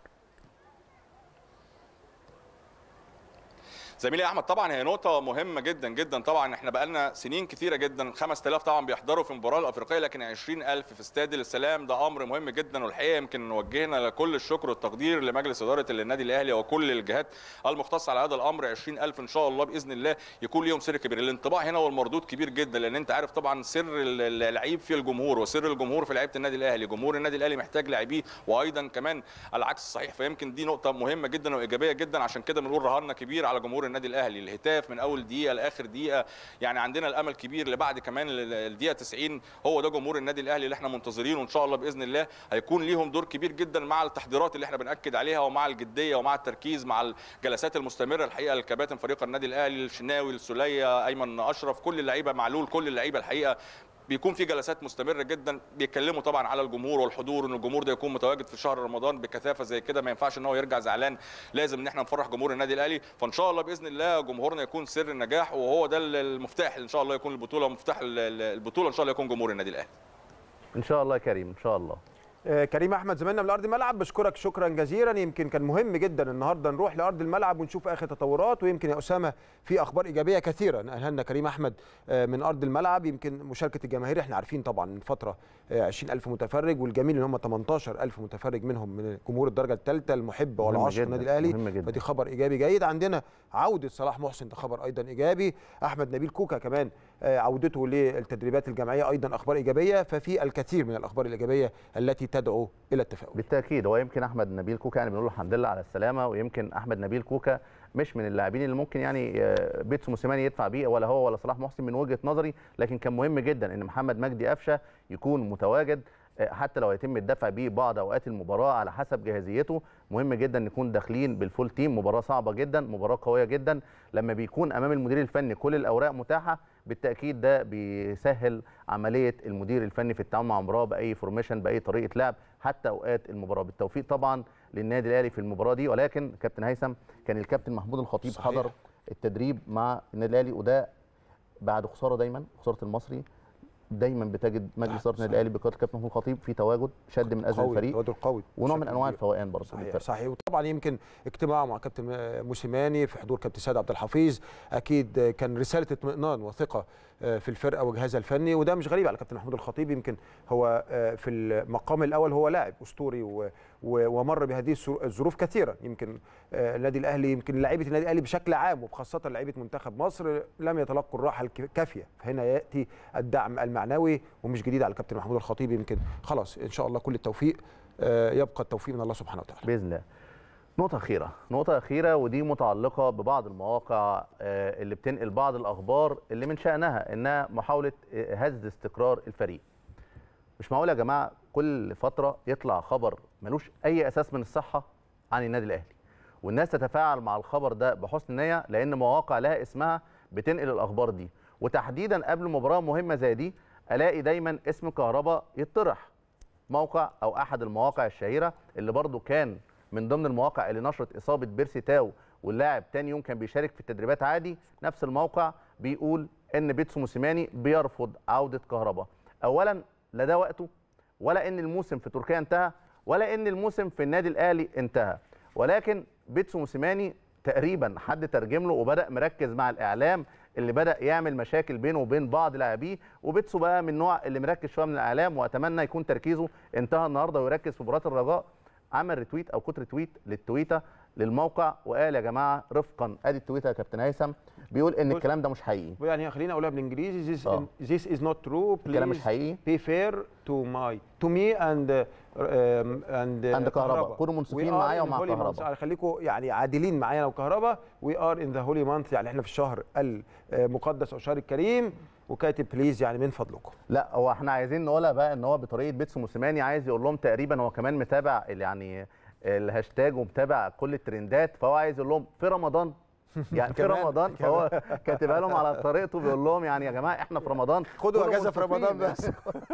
زميلي احمد طبعا هي نقطه مهمه جدا جدا طبعا احنا بقالنا سنين كثيره جدا 5000 طبعا بيحضروا في المباراه الافريقيه لكن 20000 في استاد السلام ده امر مهم جدا والحقيقه يمكن وجهنا لكل الشكر والتقدير لمجلس اداره النادي الاهلي وكل الجهات المختصه على هذا الامر 20000 ان شاء الله باذن الله يكون ليهم سر كبير الانطباع هنا والمردود كبير جدا لان انت عارف طبعا سر اللعيب في الجمهور وسر الجمهور في لعيبه النادي الاهلي جمهور النادي الاهلي محتاج لاعبيه وايضا كمان العكس صحيح فيمكن دي نقطه مهمه جدا وايجابيه جدا عشان كده بنقول رهاننا كبير على جمهور النادي الاهلي الهتاف من اول دقيقه لاخر دقيقه يعني عندنا الامل كبير لبعد كمان الدقيقه 90 هو ده جمهور النادي الاهلي اللي احنا منتظرينه وان شاء الله باذن الله هيكون ليهم دور كبير جدا مع التحضيرات اللي احنا بناكد عليها ومع الجديه ومع التركيز مع الجلسات المستمره الحقيقه لكباتن فريق النادي الاهلي الشناوي السوليه ايمن اشرف كل اللعيبه معلول كل اللعيبه الحقيقه بيكون في جلسات مستمره جدا بيتكلموا طبعا على الجمهور والحضور ان الجمهور ده يكون متواجد في شهر رمضان بكثافه زي كده ما ينفعش ان هو يرجع زعلان لازم ان احنا نفرح جمهور النادي الاهلي فان شاء الله باذن الله جمهورنا يكون سر النجاح وهو ده المفتاح ان شاء الله يكون البطوله مفتاح البطوله ان شاء الله يكون جمهور النادي الاهلي ان شاء الله يا كريم ان شاء الله آه، كريم احمد زميلنا من ارض الملعب بشكرك شكرا جزيلا يمكن كان مهم جدا النهارده نروح لارض الملعب ونشوف اخر تطورات ويمكن يا اسامه في اخبار ايجابيه كثيره نقلها لنا كريم احمد آه، من ارض الملعب يمكن مشاركه الجماهير احنا عارفين طبعا من فتره آه، 20000 متفرج والجميل ان هم 18000 متفرج منهم من جمهور الدرجه الثالثه المحب مهم والعاشق جداً، النادي الاهلي مهم جداً. فدي خبر ايجابي جيد عندنا عوده صلاح محسن ده خبر ايضا ايجابي احمد نبيل كوكا كمان آه، عودته للتدريبات الجماعيه ايضا اخبار ايجابيه ففي الكثير من الاخبار الايجابيه التي تدعو الى التفاؤل بالتاكيد هو يمكن احمد نبيل كوكا يعني بنقول له الحمد لله على السلامه ويمكن احمد نبيل كوكا مش من اللاعبين اللي ممكن يعني آه، بيتسو موسيماني يدفع بيه ولا هو ولا صلاح محسن من وجهه نظري لكن كان مهم جدا ان محمد مجدي قفشه يكون متواجد آه، حتى لو يتم الدفع بيه بعض اوقات المباراه على حسب جاهزيته مهم جدا نكون داخلين بالفول تيم مباراه صعبه جدا مباراه قويه جدا لما بيكون امام المدير الفني كل الاوراق متاحه بالتاكيد ده بيسهل عمليه المدير الفني في التعامل مع المباراه باي فورميشن باي طريقه لعب حتى اوقات المباراه بالتوفيق طبعا للنادي الاهلي في المباراه دي ولكن كابتن هيثم كان الكابتن محمود الخطيب صحيح. حضر التدريب مع النادي الاهلي وده بعد خساره دايما خساره المصري دايما بتجد مجلس اداره النادي الاهلي بقياده الكابتن محمود الخطيب في تواجد شد من ازل قوي الفريق تواجد قوي ونوع من بشكل انواع كبير. الفوقان برضه صحيح للفرق. صحيح وطبعا يمكن اجتماعه مع كابتن موسيماني في حضور كابتن سيد عبد الحفيظ اكيد كان رساله اطمئنان وثقه في الفرقه وجهازها الفني وده مش غريب على كابتن محمود الخطيب يمكن هو في المقام الاول هو لاعب اسطوري و- و- ومر بهذه السرو- الظروف كثيرا يمكن النادي الاهلي يمكن لعيبه النادي الاهلي بشكل عام وبخاصه لعيبه منتخب مصر لم يتلقوا الراحه الكافيه فهنا ياتي الدعم المعنوي ومش جديد على الكابتن محمود الخطيب يمكن خلاص ان شاء الله كل التوفيق آه، يبقى التوفيق من الله سبحانه وتعالى باذن الله نقطة أخيرة، نقطة أخيرة ودي متعلقة ببعض المواقع آه، اللي بتنقل بعض الأخبار اللي من شأنها إنها محاولة آه، هز استقرار الفريق. مش معقول يا جماعة كل فترة يطلع خبر ملوش أي أساس من الصحة عن النادي الأهلي. والناس تتفاعل مع الخبر ده بحسن نية لأن مواقع لها اسمها بتنقل الأخبار دي. وتحديدا قبل مباراة مهمة زي دي ألاقي دايما اسم كهربا يطرح. موقع او احد المواقع الشهيره اللي برضو كان من ضمن المواقع اللي نشرت اصابه بيرسي تاو واللاعب تاني يوم كان بيشارك في التدريبات عادي نفس الموقع بيقول ان بيتسو موسيماني بيرفض عوده كهربا اولا لا ده وقته ولا ان الموسم في تركيا انتهى ولا ان الموسم في النادي الاهلي انتهى ولكن بيتسو موسيماني تقريبا حد ترجم له وبدا مركز مع الاعلام اللي بدا يعمل مشاكل بينه وبين بعض لاعبيه وبيتسو بقى من النوع اللي مركز شويه من الاعلام واتمنى يكون تركيزه انتهى النهارده ويركز في مباراه الرجاء عمل ريتويت او كتر تويت للتويته للموقع وقال يا جماعه رفقا ادي التويته يا كابتن هيثم بيقول ان بص- الكلام ده مش حقيقي يعني خلينا اقولها بالانجليزي this, آه. this is not true الكلام مش please حقيقي be fair to my to me and um, and عند كهربا. كونوا منصفين We are معايا in ومع holy كهربا. month. يعني خليكم يعني عادلين معايا لو كهربا we are in the holy month يعني احنا في الشهر المقدس او الشهر الكريم وكاتب بليز يعني من فضلكم لا هو احنا عايزين نقولها بقى ان هو بطريقه بيتسو موسيماني عايز يقول لهم تقريبا هو كمان متابع ال- يعني الهاشتاج ومتابع كل الترندات فهو عايز يقول لهم في رمضان يعني في كمان- رمضان فهو كاتبها لهم على طريقته بيقول لهم يعني يا جماعه احنا في رمضان خدوا كونوا اجازه في منصفين. رمضان بس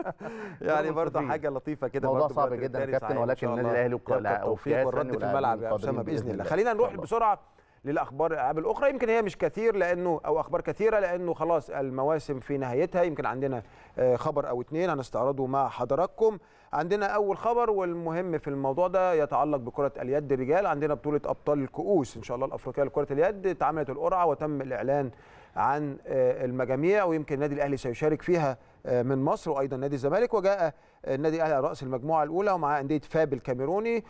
يعني برضه منصفين. حاجه لطيفه كده موضوع برضه صعب بوقت جدا يا التاني كابتن، صحيح. إن ولكن شاء النادي الله الأهلي يبقى ولا- التوفيق وجهاز والرد فني في ولاعبين الملعب يا قادرين اسامه باذن بإذن الله الله. خلينا إن نروح شاء الله. بسرعه للاخبار الالعاب الاخرى يمكن هي مش كثير لانه او اخبار كثيره لانه خلاص المواسم في نهايتها يمكن عندنا آه، خبر او اثنين هنستعرضه مع حضراتكم عندنا اول خبر والمهم في الموضوع ده يتعلق بكره اليد الرجال عندنا بطوله ابطال الكؤوس ان شاء الله الافريقيه لكره اليد اتعملت القرعه وتم الاعلان عن آه، المجاميع ويمكن النادي الاهلي سيشارك فيها آه، من مصر وايضا نادي الزمالك وجاء النادي الاهلي على راس المجموعه الاولى ومعاه انديه فاب الكاميروني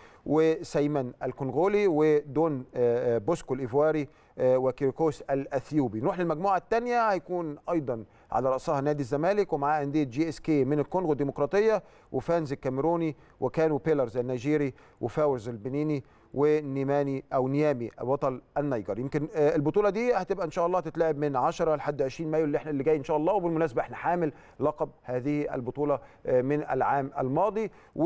وسيمن الكونغولي ودون آه، آه، بوسكو الايفواري آه، وكيركوس الاثيوبي نروح للمجموعه الثانيه هيكون ايضا على راسها نادي الزمالك ومعاه انديه جي اس كي من الكونغو الديمقراطيه وفانز الكاميروني وكانوا بيلرز النيجيري وفاورز البنيني ونيماني او نيامي بطل النيجر يمكن آه، البطوله دي هتبقى ان شاء الله تتلعب من 10 لحد 20 مايو اللي احنا اللي جاي ان شاء الله وبالمناسبه احنا حامل لقب هذه البطوله آه، من العام الماضي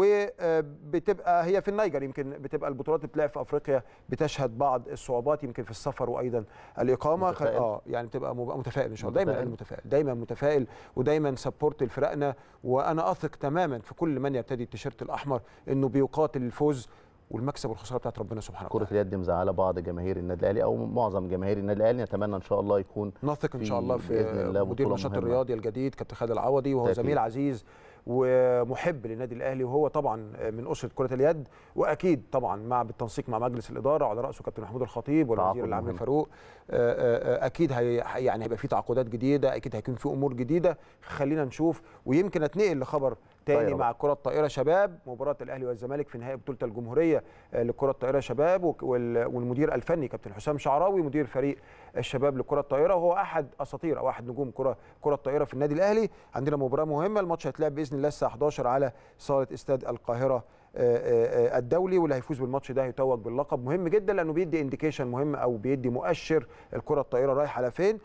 وبتبقى هي في النيجر يمكن بتبقى البطولات اللي بتلعب في افريقيا بتشهد بعض الصعوبات يمكن في السفر وايضا الاقامه خ- متفائل؟ اه يعني تبقى مب- متفائل ان شاء الله دايما متفائل؟ انا متفائل دايما متفائل ودايما سبورت لفرقنا وانا اثق تماما في كل من يرتدي التيشيرت الاحمر انه بيقاتل الفوز والمكسب والخساره بتاعت ربنا سبحانه كرة وتعالى اليد مزعلة بعض جماهير النادي الأهلي أو معظم جماهير النادي الأهلي نتمنى إن شاء الله يكون نثق ان في شاء الله في بإذن الله مدير بطولة النشاط مهمة. الرياضي الجديد كابتن خالد العوضي وهو بالتأكيد. زميل عزيز ومحب للنادي الاهلي وهو طبعا من اسره كره اليد واكيد طبعا مع بالتنسيق مع مجلس الاداره وعلى راسه كابتن محمود الخطيب والوزير تعاقد العام مهم. فاروق آه، آه، آه، اكيد هي يعني هيبقى في تعاقدات جديده اكيد هيكون في امور جديده خلينا نشوف ويمكن اتنقل لخبر تاني طايرة مع كره الطائره شباب مباراه الاهلي والزمالك في نهائي بطوله الجمهوريه آه، لكره الطائره شباب وك- وال- والمدير الفني كابتن حسام شعراوي مدير فريق الشباب لكره الطائره وهو احد اساطير او احد نجوم كره كره الطائره في النادي الاهلي عندنا مباراه مهمه الماتش هيتلعب باذن الله الساعه 11 على صاله استاد القاهره آه، آه، آه، الدولي واللي هيفوز بالماتش ده هيتوج باللقب مهم جدا لانه بيدي انديكيشن مهم او بيدي مؤشر الكره الطائره رايحه على فين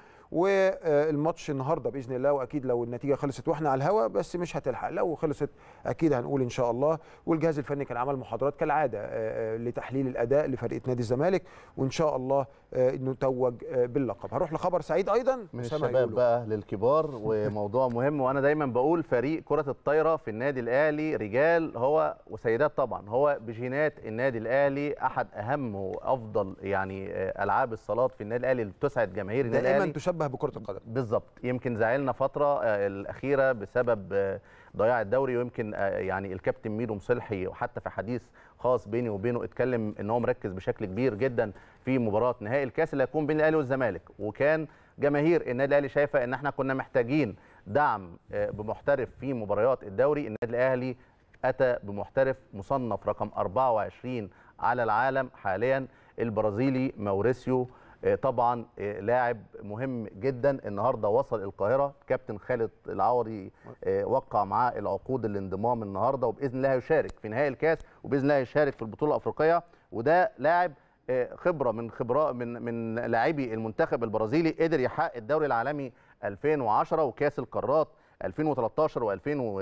والماتش النهارده باذن الله واكيد لو النتيجه خلصت واحنا على الهوا بس مش هتلحق لو خلصت اكيد هنقول ان شاء الله والجهاز الفني كان عمل محاضرات كالعاده آه، آه، لتحليل الاداء لفريق نادي الزمالك وان شاء الله آه، نتوج آه، باللقب هروح لخبر سعيد ايضا من أسامة الشباب هيقوله. بقى للكبار وموضوع مهم وانا دايما بقول فريق كره الطايره في النادي الاهلي رجال هو وسيدات طبعا هو بجينات النادي الاهلي احد اهم وافضل يعني آه، العاب الصالات في النادي الاهلي اللي بتسعد جماهير النادي دائما الاهلي تشبه بكره القدم بالظبط يمكن زعلنا فتره آه، الاخيره بسبب آه، ضياع الدوري ويمكن آه، يعني الكابتن ميدو مصلحي وحتى في حديث خاص بيني وبينه اتكلم ان هو مركز بشكل كبير جدا في مباراه نهائي الكاس اللي هيكون بين الاهلي والزمالك وكان جماهير النادي الاهلي شايفه ان احنا كنا محتاجين دعم آه، بمحترف في مباريات الدوري النادي الاهلي اتى بمحترف مصنف رقم 24 على العالم حاليا البرازيلي ماوريسيو آه، طبعا آه، لاعب مهم جدا النهارده وصل القاهره كابتن خالد العوضي آه، وقع معاه العقود الانضمام النهارده وباذن الله هيشارك في نهائي الكاس وباذن الله هيشارك في البطوله الافريقيه وده لاعب آه، خبره من خبراء من من لاعبي المنتخب البرازيلي قدر يحقق الدوري العالمي 2010 وكاس القارات 2013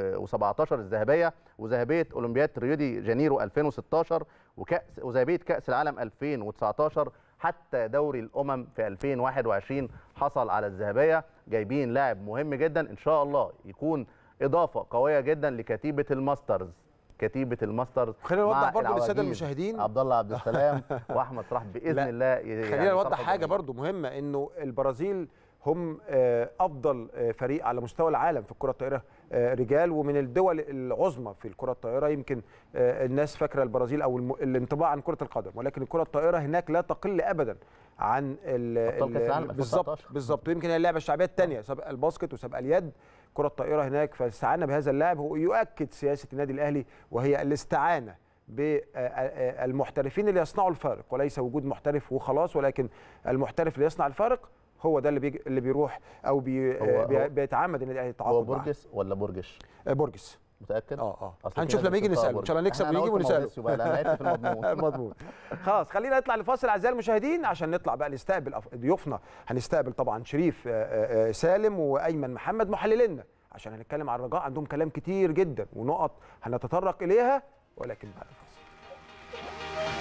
و2017 الذهبيه وذهبيه اولمبياد ريو دي جانيرو 2016 وكاس وذهبيه كاس العالم 2019 حتى دوري الامم في 2021 حصل على الذهبيه جايبين لاعب مهم جدا ان شاء الله يكون اضافه قويه جدا لكتيبه الماسترز كتيبه الماسترز خلينا نوضح مع برضو للساده العواجيز المشاهدين عبد الله عبد السلام واحمد صلاح باذن لا، الله ي- خلينا يعني نوضح طرف حاجه الجميع. برضو مهمه انه البرازيل هم آه، افضل آه، فريق على مستوى العالم في الكره الطائره آه، رجال ومن الدول العظمى في الكره الطائره يمكن آه، الناس فاكره البرازيل او الم- الانطباع عن كره القدم ولكن الكره الطائره هناك لا تقل ابدا عن ال- أبطال كأس ال- العالم بالظبط 2019. بالظبط ويمكن هي اللعبه الشعبيه الثانيه سبق الباسكت وسبق اليد كره الطائره هناك فاستعنا بهذا اللاعب هو يؤكد سياسه النادي الاهلي وهي الاستعانه بالمحترفين اللي يصنعوا الفارق وليس وجود محترف وخلاص ولكن المحترف اللي يصنع الفارق هو ده اللي بيجي اللي بيروح او بي هو- بي هو- بيتعمد النادي الاهلي هو التعاقد معاه برجس ولا برجش آه، برجس متاكد اه اه أصل في هنشوف ناس لما يجي بتقول نساله ان شاء الله نكسب إحنا- أنا ونيجي قلت ونساله ماوريسيو بقى انا لعبت في المضمون مضمون خلاص خلينا نطلع لفاصل اعزائي المشاهدين عشان نطلع بقى نستقبل أف- ضيوفنا هنستقبل طبعا شريف آه، آه، آه، سالم وايمن محمد محللينا عشان هنتكلم عن الرجاء عندهم كلام كتير جدا ونقط هنتطرق اليها ولكن بعد الفاصل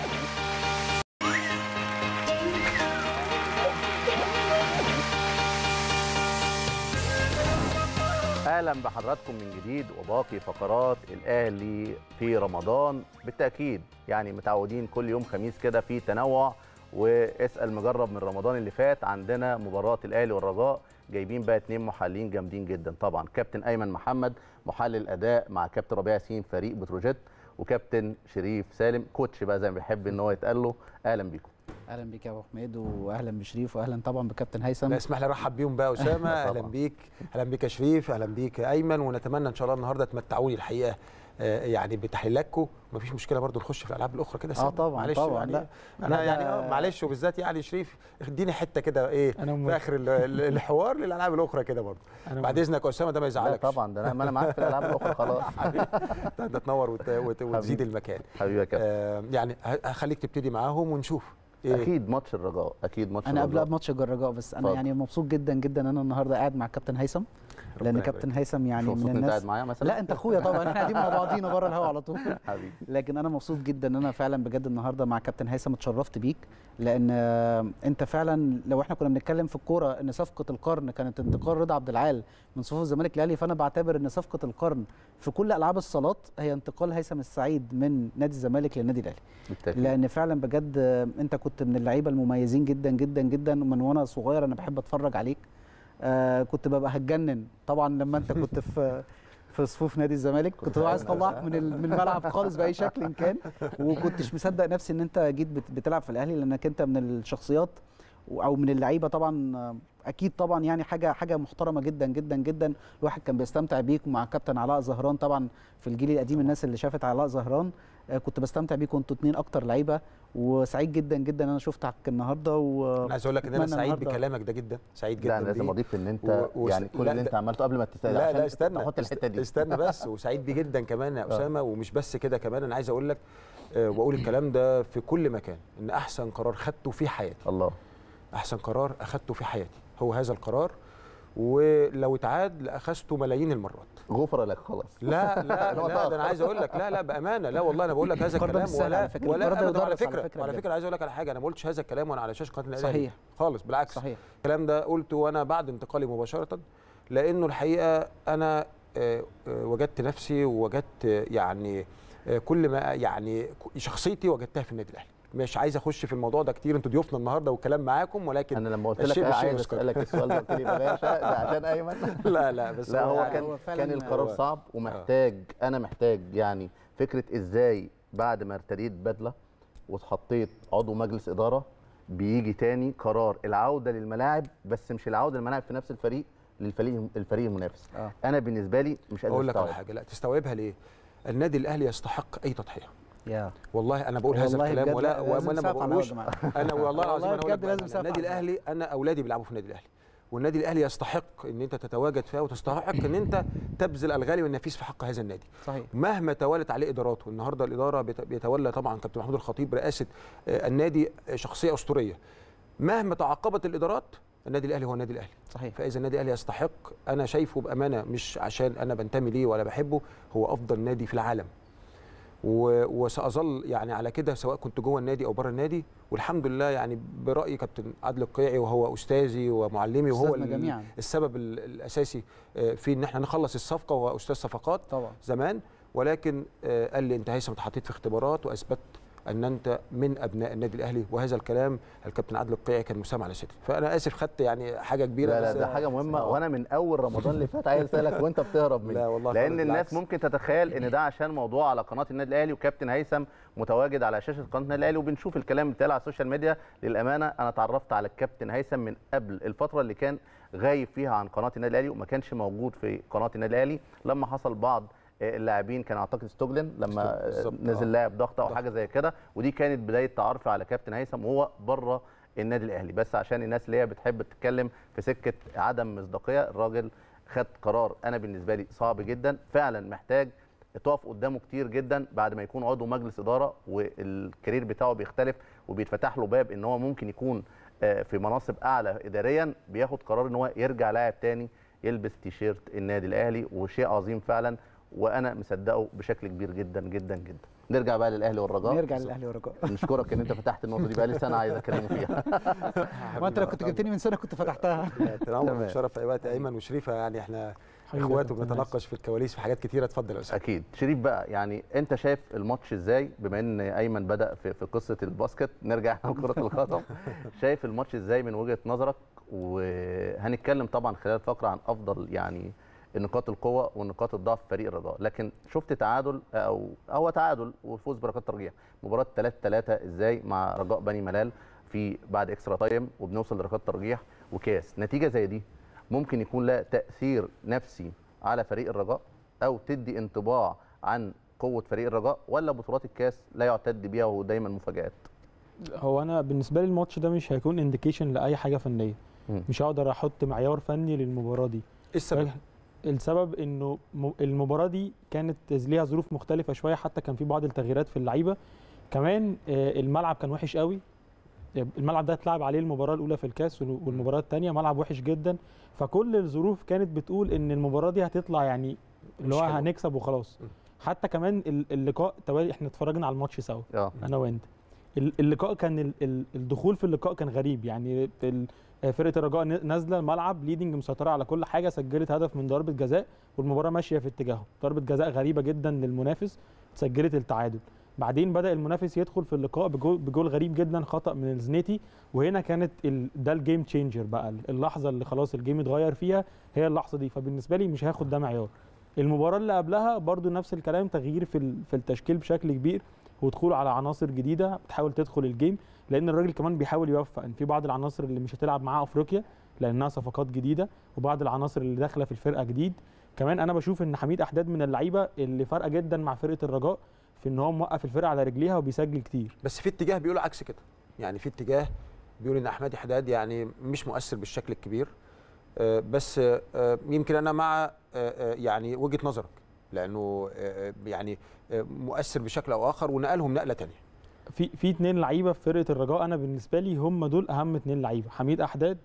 اهلا بحضراتكم من جديد وباقي فقرات الاهلي في رمضان بالتاكيد يعني متعودين كل يوم خميس كده في تنوع واسال مجرب من رمضان اللي فات عندنا مباراه الاهلي والرجاء جايبين بقى اتنين محللين جامدين جدا طبعا كابتن ايمن محمد محلل اداء مع كابتن ربيع ياسين فريق بتروجيت وكابتن شريف سالم كوتش بقى زي ما بيحب ان هو يتقال له اهلا بيكم اهلا بيك يا ابو حميد واهلا بشريف واهلا طبعا بكابتن هيثم لا اسمح لي ارحب بيهم بقى اسامه اهلا طبعا. بيك اهلا بيك يا شريف اهلا بيك يا ايمن ونتمنى ان شاء الله النهارده تمتعوني الحقيقه آه، يعني بتحليلاتكم مفيش مشكله برضو نخش في الالعاب الاخرى كده سنة. طبعاً، معلش طبعاً، يعني لا. انا لا، يعني ده- اه معلش وبالذات يعني شريف اديني حته كده ايه أنا في موافق. اخر ال- ال- الحوار للالعاب الاخرى كده برضو أنا بعد اذنك يا اسامه ده ما لا يزعلكش طبعا ده انا ما انا معاك في الالعاب الاخرى خلاص ده تنور وت- وت- وتزيد حبيبي. المكان حبيبي يا كابتن آه يعني ه- هخليك تبتدي معاهم ونشوف إيه؟ اكيد ماتش الرجاء اكيد ماتش انا قبلها الرجاء بماتش الرجاء بس انا اتفضل. يعني مبسوط جدا جدا ان انا النهارده قاعد مع كابتن هيثم لان ربنا كابتن يبارك. هيثم يعني مش مبسوط من إن انت قاعد الناس معايا مثلا لا انت اخويا طبعا احنا قاعدين مع بعضينا بره الهوا على طول حبيبي لكن انا مبسوط جدا ان انا فعلا بجد النهارده مع كابتن هيثم اتشرفت بيك لان آه، انت فعلا لو احنا كنا بنتكلم في الكوره ان صفقه القرن كانت انتقال رضا عبد العال من صفوف الزمالك الاهلي فانا بعتبر ان صفقه القرن في كل العاب الصالات هي انتقال هيثم السعيد من نادي الزمالك للنادي الاهلي بالتاكيد لان فعلا بجد آه، انت كنت من اللعيبه المميزين جدا جدا جدا ومن وانا صغير انا بحب اتفرج عليك آه كنت ببقى هتجنن طبعا لما انت كنت في في صفوف نادي الزمالك كنت عايز اطلعك من ال- من الملعب خالص باي شكل إن كان وكنتش مصدق نفسي ان انت جيت بت- بتلعب في الاهلي لانك انت من الشخصيات و- او من اللعيبه طبعا آه، اكيد طبعا يعني حاجه حاجه محترمه جدا جدا جدا الواحد كان بيستمتع بيك ومع كابتن علاء زهران طبعا في الجيل القديم الناس اللي شافت علاء زهران آه، كنت بستمتع بيكم انتوا اتنين اكتر لعيبه وسعيد جدا جدا ان انا شفتك النهارده و انا عايز اقول لك ان انا أتمنى سعيد النهاردة- بكلامك ده جدا سعيد جدا لا انا لازم بيه. اضيف ان انت و- و- يعني كل لا، اللي ده- انت عملته قبل ما تسال لا عشان لا استنى احط الحته دي استنى بس وسعيد بيه جدا كمان يا اسامه ومش بس كده كمان انا عايز اقول لك آه، واقول الكلام ده في كل مكان ان احسن قرار خدته في حياتي الله احسن قرار اخدته في حياتي هو هذا القرار ولو اتعاد لاخذته ملايين المرات غفر لك خلاص لا لا الوقت لا ده انا عايز اقول لك لا لا بامانه لا والله انا بقول لك هذا القرار ده الكلام مش سهل ولا على فكرة، ولا القرار ده أبداً على يدرس على فكره فكرة وعلى بجد. فكره عايز اقول لك على حاجه انا ما قلتش هذا الكلام وانا على شاشه قناه الاهلي صحيح. خالص بالعكس صحيح الكلام ده قلته وانا بعد انتقالي مباشره لانه الحقيقه انا آه، آه، وجدت نفسي ووجدت آه، يعني آه، كل ما يعني ك- شخصيتي وجدتها في النادي الاهلي مش عايز اخش في الموضوع ده كتير انتوا ضيوفنا النهارده والكلام معاكم ولكن انا لما قلت لك الشيء أنا بالشيء عايز يذكر. اسالك السؤال ده قلت لي بلاش ده عشان ايمن لا لا بس لا هو يعني كان هو فعلاً كان القرار هو- صعب ومحتاج انا محتاج يعني فكره ازاي بعد ما ارتديت بدله واتحطيت عضو مجلس اداره بيجي تاني قرار العوده للملاعب بس مش العوده للملاعب في نفس الفريق للفريق الفريق المنافس آه. انا بالنسبه لي مش قادر اقول لك على أستوعب. حاجه لا تستوعبها ليه النادي الاهلي يستحق اي تضحيه يا والله انا بقول هذا والله الكلام بجد ولا لازم وانا ما نسقف على بقولوش الهوا يا انا والله العظيم والله انا أقول لك بجد لازم بأمانة، نسقف النادي على الهوا. الاهلي انا اولادي بيلعبوا في النادي الاهلي والنادي الاهلي يستحق ان انت تتواجد فيها وتستحق ان انت تبذل الغالي والنفيس في حق هذا النادي صحيح مهما توالت عليه اداراته النهارده الاداره بيت- بيتولى طبعا كابتن محمود الخطيب رئاسه آه، النادي آه، شخصيه اسطوريه مهما تعاقبت الادارات النادي الاهلي هو النادي الاهلي صحيح فاذا النادي الاهلي يستحق انا شايفه بامانه مش عشان انا بنتمي ليه ولا بحبه هو افضل نادي في العالم و- وساظل يعني على كده سواء كنت جوه النادي او بره النادي والحمد لله يعني برايي كابتن عادل القيعي وهو استاذي ومعلمي وهو أستاذنا ال- جميعاً. السبب ال- الاساسي آه، في ان احنا نخلص الصفقه وهو استاذ صفقات طبعا زمان ولكن آه، قال لي انت هيثم اتحطيت في اختبارات واثبت ان انت من ابناء النادي الاهلي وهذا الكلام الكابتن عادل القيعي كان مسام على صدري فانا اسف خدت يعني حاجه كبيره لا لا بس- ده حاجه مهمه آه. وانا من اول رمضان اللي فات عايز اسالك وانت بتهرب مني لا والله لان خالص، الناس بالعكس. ممكن تتخيل ان ده عشان موضوع على قناه النادي الاهلي وكابتن هيثم متواجد على شاشه قناه النادي الاهلي وبنشوف الكلام بتاعه على السوشيال ميديا للامانه انا اتعرفت على الكابتن هيثم من قبل الفتره اللي كان غايب فيها عن قناه النادي الاهلي وما كانش موجود في قناه النادي الاهلي لما حصل بعض آه، اللاعبين كان اعتقد ستوجلن لما آه، بالظبط، نزل آه. لاعب ضغط او ضغط. حاجه زي كده ودي كانت بدايه تعرفي على كابتن هيثم وهو بره النادي الاهلي بس عشان الناس اللي هي بتحب تتكلم في سكه عدم مصداقيه الراجل خد قرار انا بالنسبه لي صعب جدا فعلا محتاج تقف قدامه كتير جدا بعد ما يكون عضو مجلس اداره والكارير بتاعه بيختلف وبيتفتح له باب ان هو ممكن يكون آه، في مناصب اعلى اداريا بياخد قرار ان هو يرجع لاعب تاني يلبس تيشيرت النادي الاهلي وشيء عظيم فعلا وانا مصدقه بشكل كبير جدا جدا جدا نرجع بقى للاهلي والرجاء نرجع للاهلي والرجاء نشكرك ان انت فتحت النقطه دي بقى لي سنه عايز اتكلم فيها ما انت لو كنت جبتني من سنه كنت فتحتها تنور تمام. وشرف في اي وقت ايمن وشريفه يعني احنا حبيبي يا اخوات كابتن وبنتناقش في الكواليس في حاجات كتيره اتفضل يا اسامه اكيد شريف بقى يعني انت شايف الماتش ازاي بما ان ايمن بدا في, في قصه الباسكت نرجع لكره القدم شايف الماتش ازاي من وجهه نظرك وهنتكلم طبعا خلال الفقره عن افضل يعني نقاط القوه ونقاط الضعف في فريق الرجاء لكن شفت تعادل او هو تعادل وفوز بركات ترجيح مباراه 3 3 ازاي مع رجاء بني ملال في بعد اكسترا تايم وبنوصل لركات ترجيح وكاس نتيجه زي دي ممكن يكون لها تاثير نفسي على فريق الرجاء او تدي انطباع عن قوه فريق الرجاء ولا بطولات الكاس لا يعتد بيها ودايما مفاجات هو انا بالنسبه لي الماتش ده مش هيكون انديكيشن لاي حاجه فنيه مم. مش هقدر احط معيار فني للمباراه دي ايه السبب؟ السبب انه م- المباراه دي كانت ليها ظروف مختلفه شويه حتى كان في بعض التغييرات في اللعيبه كمان آه، الملعب كان وحش قوي آه، الملعب ده اتلعب عليه المباراه الاولى في الكاس وال- والمباراه الثانيه ملعب وحش جدا فكل الظروف كانت بتقول ان المباراه دي هتطلع يعني اللي مش هو حلوة. هنكسب وخلاص م. حتى كمان ال- اللقاء توالي احنا اتفرجنا على الماتش سوا اه انا وانت ال- اللقاء كان ال- ال- الدخول في اللقاء كان غريب يعني ال- فرقه الرجاء ن- نازله الملعب ليدنج مسيطره على كل حاجه سجلت هدف من ضربه جزاء والمباراه ماشيه في اتجاهه ضربه جزاء غريبه جدا للمنافس سجلت التعادل بعدين بدا المنافس يدخل في اللقاء بجول, بجول غريب جدا خطا من الزنيتي وهنا كانت ال... ده الجيم تشينجر بقى اللحظه اللي خلاص الجيم اتغير فيها هي اللحظه دي فبالنسبه لي مش هاخد ده معيار المباراه اللي قبلها برضو نفس الكلام تغيير في ال- في التشكيل بشكل كبير ودخول على عناصر جديده بتحاول تدخل الجيم لان الراجل كمان بيحاول يوفق ان في بعض العناصر اللي مش هتلعب معاه افريقيا لانها صفقات جديده وبعض العناصر اللي داخله في الفرقه جديد كمان انا بشوف ان حميد احداد من اللعيبه اللي فارقه جدا مع فرقه الرجاء في ان هو موقف الفرقه على رجليها وبيسجل كتير بس في اتجاه بيقول عكس كده يعني في اتجاه بيقول ان احمد حداد يعني مش مؤثر بالشكل الكبير آه، بس آه، يمكن انا مع آه، آه، يعني وجهه نظرك لانه آه، يعني آه، مؤثر بشكل او اخر ونقلهم نقله تانية في في اتنين لعيبه في فرقه الرجاء انا بالنسبه لي هم دول اهم اتنين لعيبه حميد احداد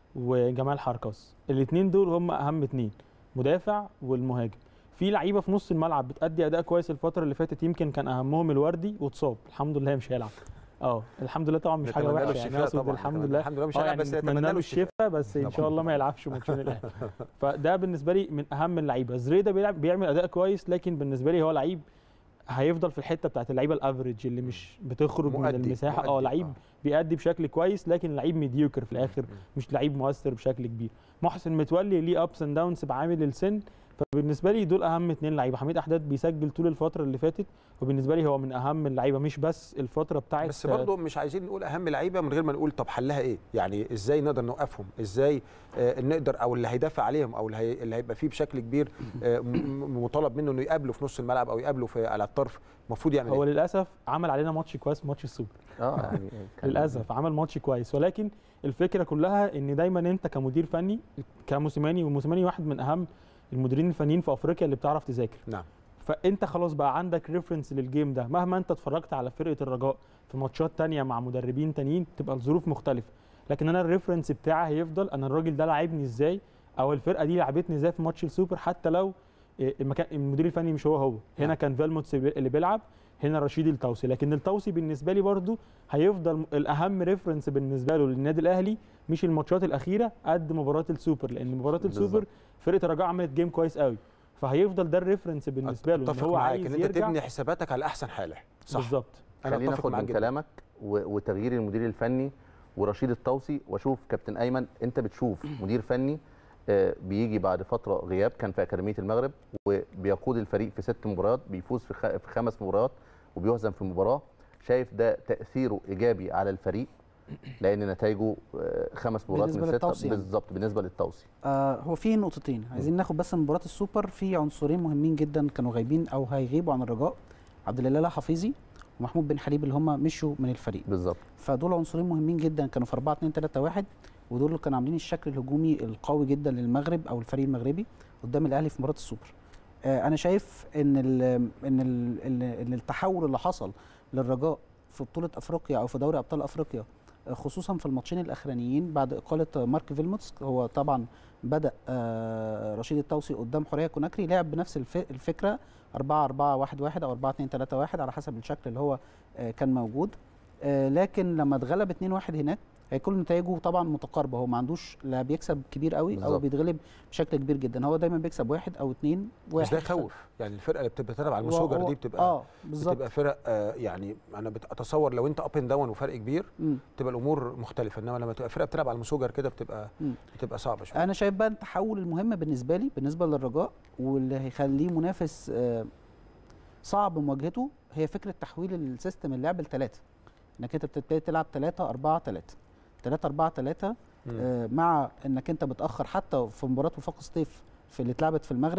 وجمال حركاس الاتنين دول هم اهم اتنين مدافع والمهاجم في لعيبه في نص الملعب بتأدي اداء كويس الفتره اللي فاتت يمكن كان اهمهم الوردي واتصاب الحمد لله مش هيلعب اه الحمد لله طبعا مش حاجه نتمنى له وحشه يعني الشفاء اقصد طبعاً، الحمد نتمنى- لله الحمد لله مش آه هيلعب يعني بس نتمنى نتمنى له له الشفاء الشفاء بس ان شاء الله ما يلعبش ماتشين الاهلي فده بالنسبه لي من اهم اللعيبه زريده بيلعب بيعمل اداء كويس لكن بالنسبه لي هو لعيب هيفضل في الحته بتاعت اللعيبه الافريج اللي مش بتخرج من مؤدي- المساحه اه مؤدي، لعيب آه. بيأدي بشكل كويس لكن لعيب ميديوكر في الاخر مش لعيب مؤثر بشكل كبير محسن متولي ليه ابس اند داونز بعامل السن فبالنسبه لي دول اهم اتنين لعيبه حميد احداد بيسجل طول الفتره اللي فاتت وبالنسبه لي هو من اهم اللعيبه مش بس الفتره بتاعت بس برضه مش عايزين نقول اهم لعيبه من غير ما نقول طب حلها ايه يعني ازاي نقدر نوقفهم ازاي آه نقدر او اللي هيدافع عليهم او اللي, هي اللي هيبقى فيه بشكل كبير آه م- م- مطالب منه انه يقابله في نص الملعب او يقابله في على الطرف المفروض يعمل هو ايه للاسف عمل علينا ماتش كويس في ماتش السوبر اه يعني كان- للاسف عمل ماتش كويس ولكن الفكره كلها ان دايما انت كمدير فني كموسيماني وموسيماني واحد من اهم المديرين الفنيين في افريقيا اللي بتعرف تذاكر نعم فانت خلاص بقى عندك ريفرنس للجيم ده مهما انت اتفرجت على فرقه الرجاء في ماتشات تانية مع مدربين تانيين تبقى الظروف مختلفه لكن انا الريفرنس بتاعي هيفضل انا الراجل ده لعبني ازاي او الفرقه دي لعبتني ازاي في ماتش السوبر حتى لو إيه، المكان المدير الفني مش هو هو هنا نعم. كان فيلموتس اللي بيلعب هنا رشيد التوسي لكن التوسي بالنسبه لي برضو هيفضل الاهم ريفرنس بالنسبه له للنادي الاهلي مش الماتشات الاخيره قد مباراه السوبر لان مباراه السوبر بالظبط. فرقه الرجاء عملت جيم كويس قوي فهيفضل ده الريفرنس بالنسبه له ان اتفق هو معاك عايز ان انت يرجع تبني حساباتك على احسن حاله صح بالظبط انا خلينا اتفق ناخد معاك من جدا كلامك و- وتغيير المدير الفني ورشيد الطوسي واشوف كابتن ايمن انت بتشوف مدير فني آه، بيجي بعد فتره غياب كان في اكاديميه المغرب وبيقود الفريق في ست مباريات بيفوز في خ- في خمس مباريات وبيهزم في مباراه شايف ده تاثيره ايجابي على الفريق لان نتائجه آه، خمس مباريات بالنسبة من للطوسي سته يعني. بالظبط بالنسبه للطوسي آه هو في نقطتين عايزين ناخد بس من مباراه السوبر في عنصرين مهمين جدا كانوا غايبين او هيغيبوا عن الرجاء عبد الاله حفيظي ومحمود بن حليب اللي هم مشوا من الفريق بالظبط فدول عنصرين مهمين جدا كانوا في 4 2 3 1 ودول اللي كانوا عاملين الشكل الهجومي القوي جدا للمغرب او الفريق المغربي قدام الاهلي في مباراه السوبر آه انا شايف ان ال ان ال ال ان التحول اللي حصل للرجاء في بطوله افريقيا او في دوري ابطال افريقيا آه، خصوصا في الماتشين الاخرانيين بعد اقاله مارك فيلموتس هو طبعا بدا آه، رشيد التوسي قدام حوريه كوناكري لعب بنفس الف- الفكره 4 4 1 1 او 4 2 3 1 على حسب الشكل اللي هو آه، كان موجود آه، لكن لما اتغلب 2 1 هناك هيكون نتائجه طبعا متقاربه هو ما عندوش لا بيكسب كبير قوي او بالظبط. بيتغلب بشكل كبير جدا هو دايما بيكسب واحد او اتنين بس واحد ده يخوف يعني الفرقه اللي بتبقى بتلعب على المسوجر هو- دي بتبقى اه بالظبط بتبقى فرق آه يعني انا بتصور لو انت اب اند داون وفرق كبير مم. بتبقى الامور مختلفه انما لما تبقى فرقه بتلعب على المسوجر كده بتبقى مم. بتبقى صعبه شويه انا شايف بقى التحول المهم بالنسبه لي بالنسبه للرجاء واللي هيخليه منافس آه، صعب مواجهته هي فكره تحويل السيستم اللعب لثلاثه انك انت بتبتدي تلعب 3 4 3 3 4 3 مم. آه، مع انك انت بتاخر حتى في مباراه وفاق سطيف في اللي اتلعبت في المغرب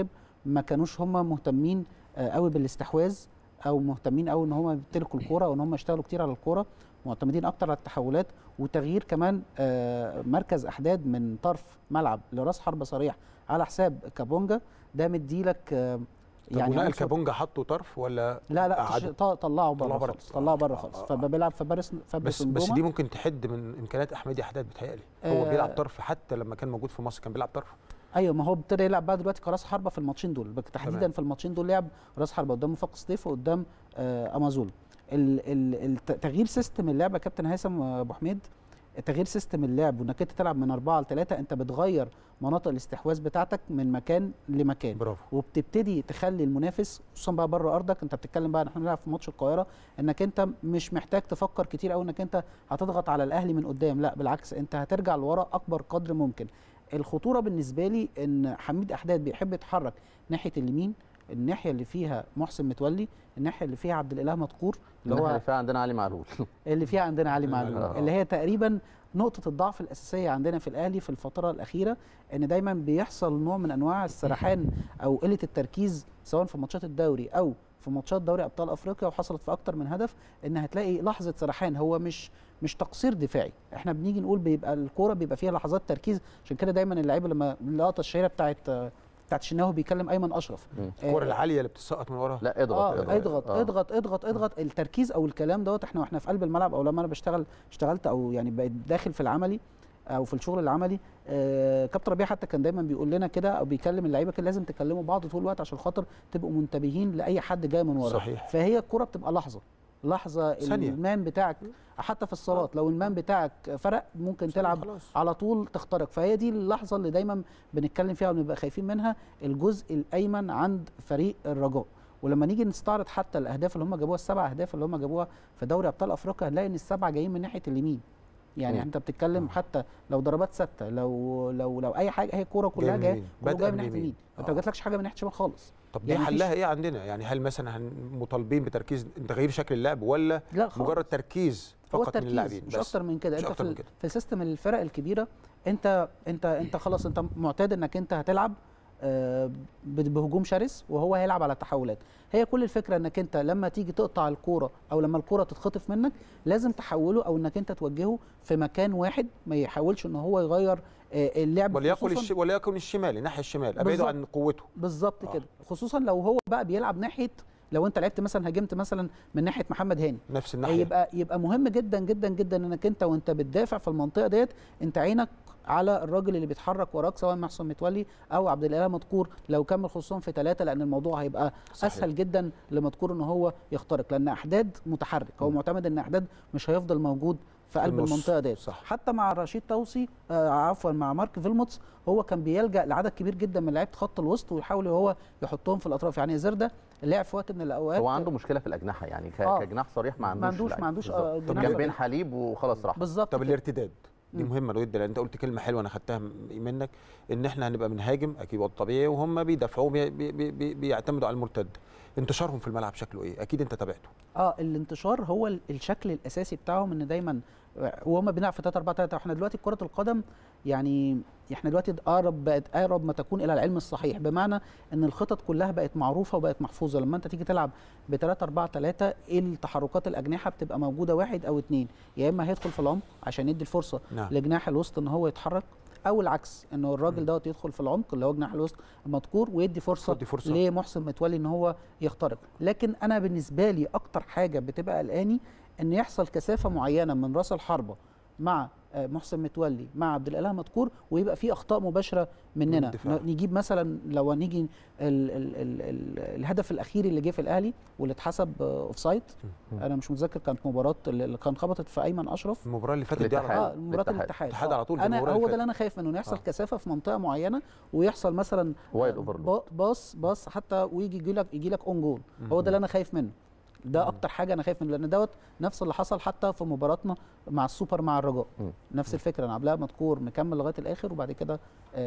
ما كانوش هم مهتمين آه، قوي بالاستحواذ او مهتمين قوي ان هم يمتلكوا الكوره او ان هم يشتغلوا كتير على الكوره معتمدين اكتر على التحولات وتغيير كمان آه، مركز احداد من طرف ملعب لراس حربه صريح على حساب كابونجا ده مديلك آه، طب يعني عنصر- الكابونجا حطوا طرف ولا لا لا قعدوا؟ تش- ط- طلعوا بره طلعوا بره. خالص طلعوا بره آه، خالص آه. فبيلعب في باريس فابريس بس بس نجومة. دي ممكن تحد من امكانيات احمدي حداد بتهيألي هو آه. بيلعب طرف حتى لما كان موجود في مصر كان بيلعب طرف ايوه ما هو ابتدى يلعب بقى دلوقتي كراس حربه في الماتشين دول بك- تحديدا تمام. في الماتشين دول لعب راس حربه قدام وفاق سطيف وقدام آه امازول ال- ال- الت- تغيير سيستم اللعب يا كابتن هيثم آه، ابو حميد تغيير سيستم اللعب وانك انت تلعب من أربعة لثلاثة انت بتغير مناطق الاستحواذ بتاعتك من مكان لمكان برافو وبتبتدي تخلي المنافس خصوصا بقى بره ارضك انت بتتكلم بقى احنا بنلعب في ماتش القاهره انك انت مش محتاج تفكر كتير قوي انك انت هتضغط على الاهلي من قدام لا بالعكس انت هترجع لورا اكبر قدر ممكن الخطوره بالنسبه لي ان حميد احداد بيحب يتحرك ناحيه اليمين الناحيه اللي فيها محسن متولي الناحيه اللي فيها عبد الاله مذكور اللي الناحيه هو اللي فيها عندنا علي معلول اللي فيها عندنا علي علي معلول معلول. اللي هي تقريبا نقطة الضعف الأساسية عندنا في الأهلي في الفترة الأخيرة إن دايما بيحصل نوع من أنواع السرحان أو قلة التركيز سواء في ماتشات الدوري أو في ماتشات دوري أبطال أفريقيا وحصلت في أكتر من هدف إن هتلاقي لحظة سرحان هو مش مش تقصير دفاعي احنا بنيجي نقول بيبقى الكوره بيبقى فيها لحظات تركيز عشان كده دايما اللعيبه لما اللقطه الشهيره بتاعت بتاعت شناوي بيكلم ايمن اشرف الكوره العاليه اللي بتسقط من ورا لا اضغط اه اضغط آه. اضغط اضغط اضغط التركيز او الكلام دوت احنا واحنا في قلب الملعب او لما انا بشتغل اشتغلت او يعني بقيت داخل في العملي او في الشغل العملي آه كابتن ربيع حتى كان دايما بيقول لنا كده او بيكلم اللعيبه كده لازم تكلموا بعض طول الوقت عشان خاطر تبقوا منتبهين لاي حد جاي من ورا صحيح. فهي الكره بتبقى لحظه لحظه ثانية. المان بتاعك حتى في الصالات لو المان بتاعك فرق ممكن تلعب خلاص. على طول تخترق فهي دي اللحظه اللي دايما بنتكلم فيها ونبقى خايفين منها الجزء الايمن عند فريق الرجاء ولما نيجي نستعرض حتى الاهداف اللي هم جابوها السبع اهداف اللي هم جابوها في دوري ابطال افريقيا هنلاقي ان السبعه جايين من ناحيه اليمين يعني مم. انت بتتكلم حتى لو ضربات ثابته لو لو لو اي حاجه هي الكوره كلها من جايه اليمين. كله بدأ جاي من من ناحيه اليمين. اليمين انت آه. ما جاتلكش حاجه من ناحيه الشمال خالص طب دي يعني مفيش- حلها ايه عندنا يعني هل مثلا هن مطالبين بتركيز تغيير شكل اللعب ولا لا خالص. مجرد تركيز هو فقط من التركيز اللاعبين مش اكتر من كده مش انت أكتر في, من ال- كده. في سيستم الفرق الكبيره انت انت انت خلاص انت معتاد انك انت هتلعب آه، ب- بهجوم شرس وهو هيلعب على التحولات هي كل الفكره انك انت لما تيجي تقطع الكوره او لما الكوره تتخطف منك لازم تحوله او انك انت توجهه في مكان واحد ما يحاولش ان هو يغير آه، اللعب وليكن خصوصاً- الش... وليكن الشمال الناحيه الشمال ابعده بالظبط. عن قوته بالظبط آه. كده خصوصا لو هو بقى بيلعب ناحيه لو انت لعبت مثلا هاجمت مثلا من ناحيه محمد هاني نفس الناحيه يبقى يبقى مهم جدا جدا جدا انك انت وانت بتدافع في المنطقه ديت انت عينك على الراجل اللي بيتحرك وراك سواء محسن متولي او عبد الاله مذكور لو كمل خصوصا في ثلاثه لان الموضوع هيبقى صحيح. اسهل جدا لمذكور ان هو يخترق لان احداد متحرك هو معتمد ان احداد مش هيفضل موجود في قلب النص. المنطقه ديت صح. حتى مع رشيد توصي آه عفوا مع مارك فيلموتس هو كان بيلجا لعدد كبير جدا من لعيبه خط الوسط ويحاول هو يحطهم في الاطراف يعني زرده لعب في وقت من الاوقات هو عنده مشكله في الاجنحه يعني ك- آه. كجناح صريح ما عندوش ما عندوش لعيب. ما عندوش بالظبط. آه، طب جناح جنبين صريح. حليب وخلاص راح بالظبط طب كده. الارتداد دي مم. مهمه جدا لان انت قلت كلمه حلوه انا خدتها م- منك ان احنا هنبقى بنهاجم اكيد وده طبيعي وهم بيدافعوا بي بي بي بيعتمدوا على المرتد انتشارهم في الملعب شكله ايه اكيد انت تابعته اه الانتشار هو ال- الشكل الاساسي بتاعهم ان دايما وهم بيلعب في 3 4 3 احنا دلوقتي كره القدم يعني احنا دلوقتي اقرب بقت اقرب ما تكون الى العلم الصحيح بمعنى ان الخطط كلها بقت معروفه وبقت محفوظه لما انت تيجي تلعب ب 3 4 3 ايه التحركات الاجنحه بتبقى موجوده واحد او اثنين يا اما هيدخل في العمق عشان يدي الفرصه نعم لجناح الوسط ان هو يتحرك او العكس انه الراجل دوت يدخل في العمق اللي هو جناح الوسط المذكور ويدي فرصه يدي فرصة. لمحسن متولي ان هو يخترق لكن انا بالنسبه لي اكتر حاجه بتبقى قلقاني ان يحصل كثافه معينه من راس الحربه مع آه، محسن متولي مع عبد الاله مذكور ويبقى في اخطاء مباشره مننا الدفاع. ن- نجيب مثلا لو نيجي ال ال ال ال الهدف الاخير اللي جه في الاهلي واللي اتحسب اوف سايد انا مش متذكر كانت مباراه اللي كان خبطت في ايمن اشرف المباراه اللي فاتت دي على الاتحاد. طول. اه مباراه الاتحاد. الاتحاد الاتحاد آه. على طول في انا المباراة هو اللي ده اللي انا خايف منه انه يحصل آه. كثافه في منطقه معينه ويحصل مثلا وايد آه، اوفرلود با- باص باص حتى ويجي يجي لك يجي لك اون جول هو ده اللي انا خايف منه ده اكتر حاجه انا خايف منه لان دوت نفس اللي حصل حتى في مباراتنا مع السوبر مع الرجاء مم. نفس الفكره انا قبلها مذكور مكمل لغايه الاخر وبعد كده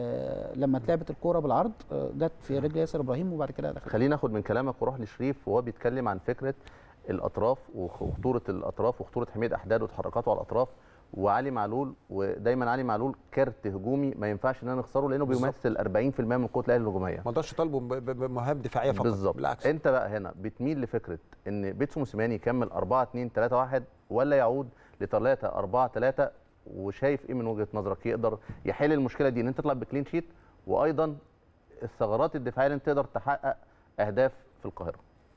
آه لما اتلعبت الكوره بالعرض آه جت في رجل ياسر ابراهيم وبعد كده دخلت خلينا ناخد من كلامك وروح لشريف وهو بيتكلم عن فكره الاطراف وخطوره الاطراف وخطوره حميد احداد وتحركاته على الاطراف وعلي معلول ودايما علي معلول كارت هجومي ما ينفعش ان انا نخسره لانه بالظبط. بيمثل 40% من قوه الاهلي الهجوميه ما اقدرش اطالبه ب- ب- بمهام دفاعيه فقط بالظبط بالعكس انت بقى هنا بتميل لفكره ان بيتسو موسيماني يكمل 4 2 3 1 ولا يعود ل 3 4 3 وشايف ايه من وجهه نظرك يقدر يحل المشكله دي ان انت تطلع بكلين شيت وايضا الثغرات الدفاعيه اللي انت تقدر تحقق اهداف في القاهره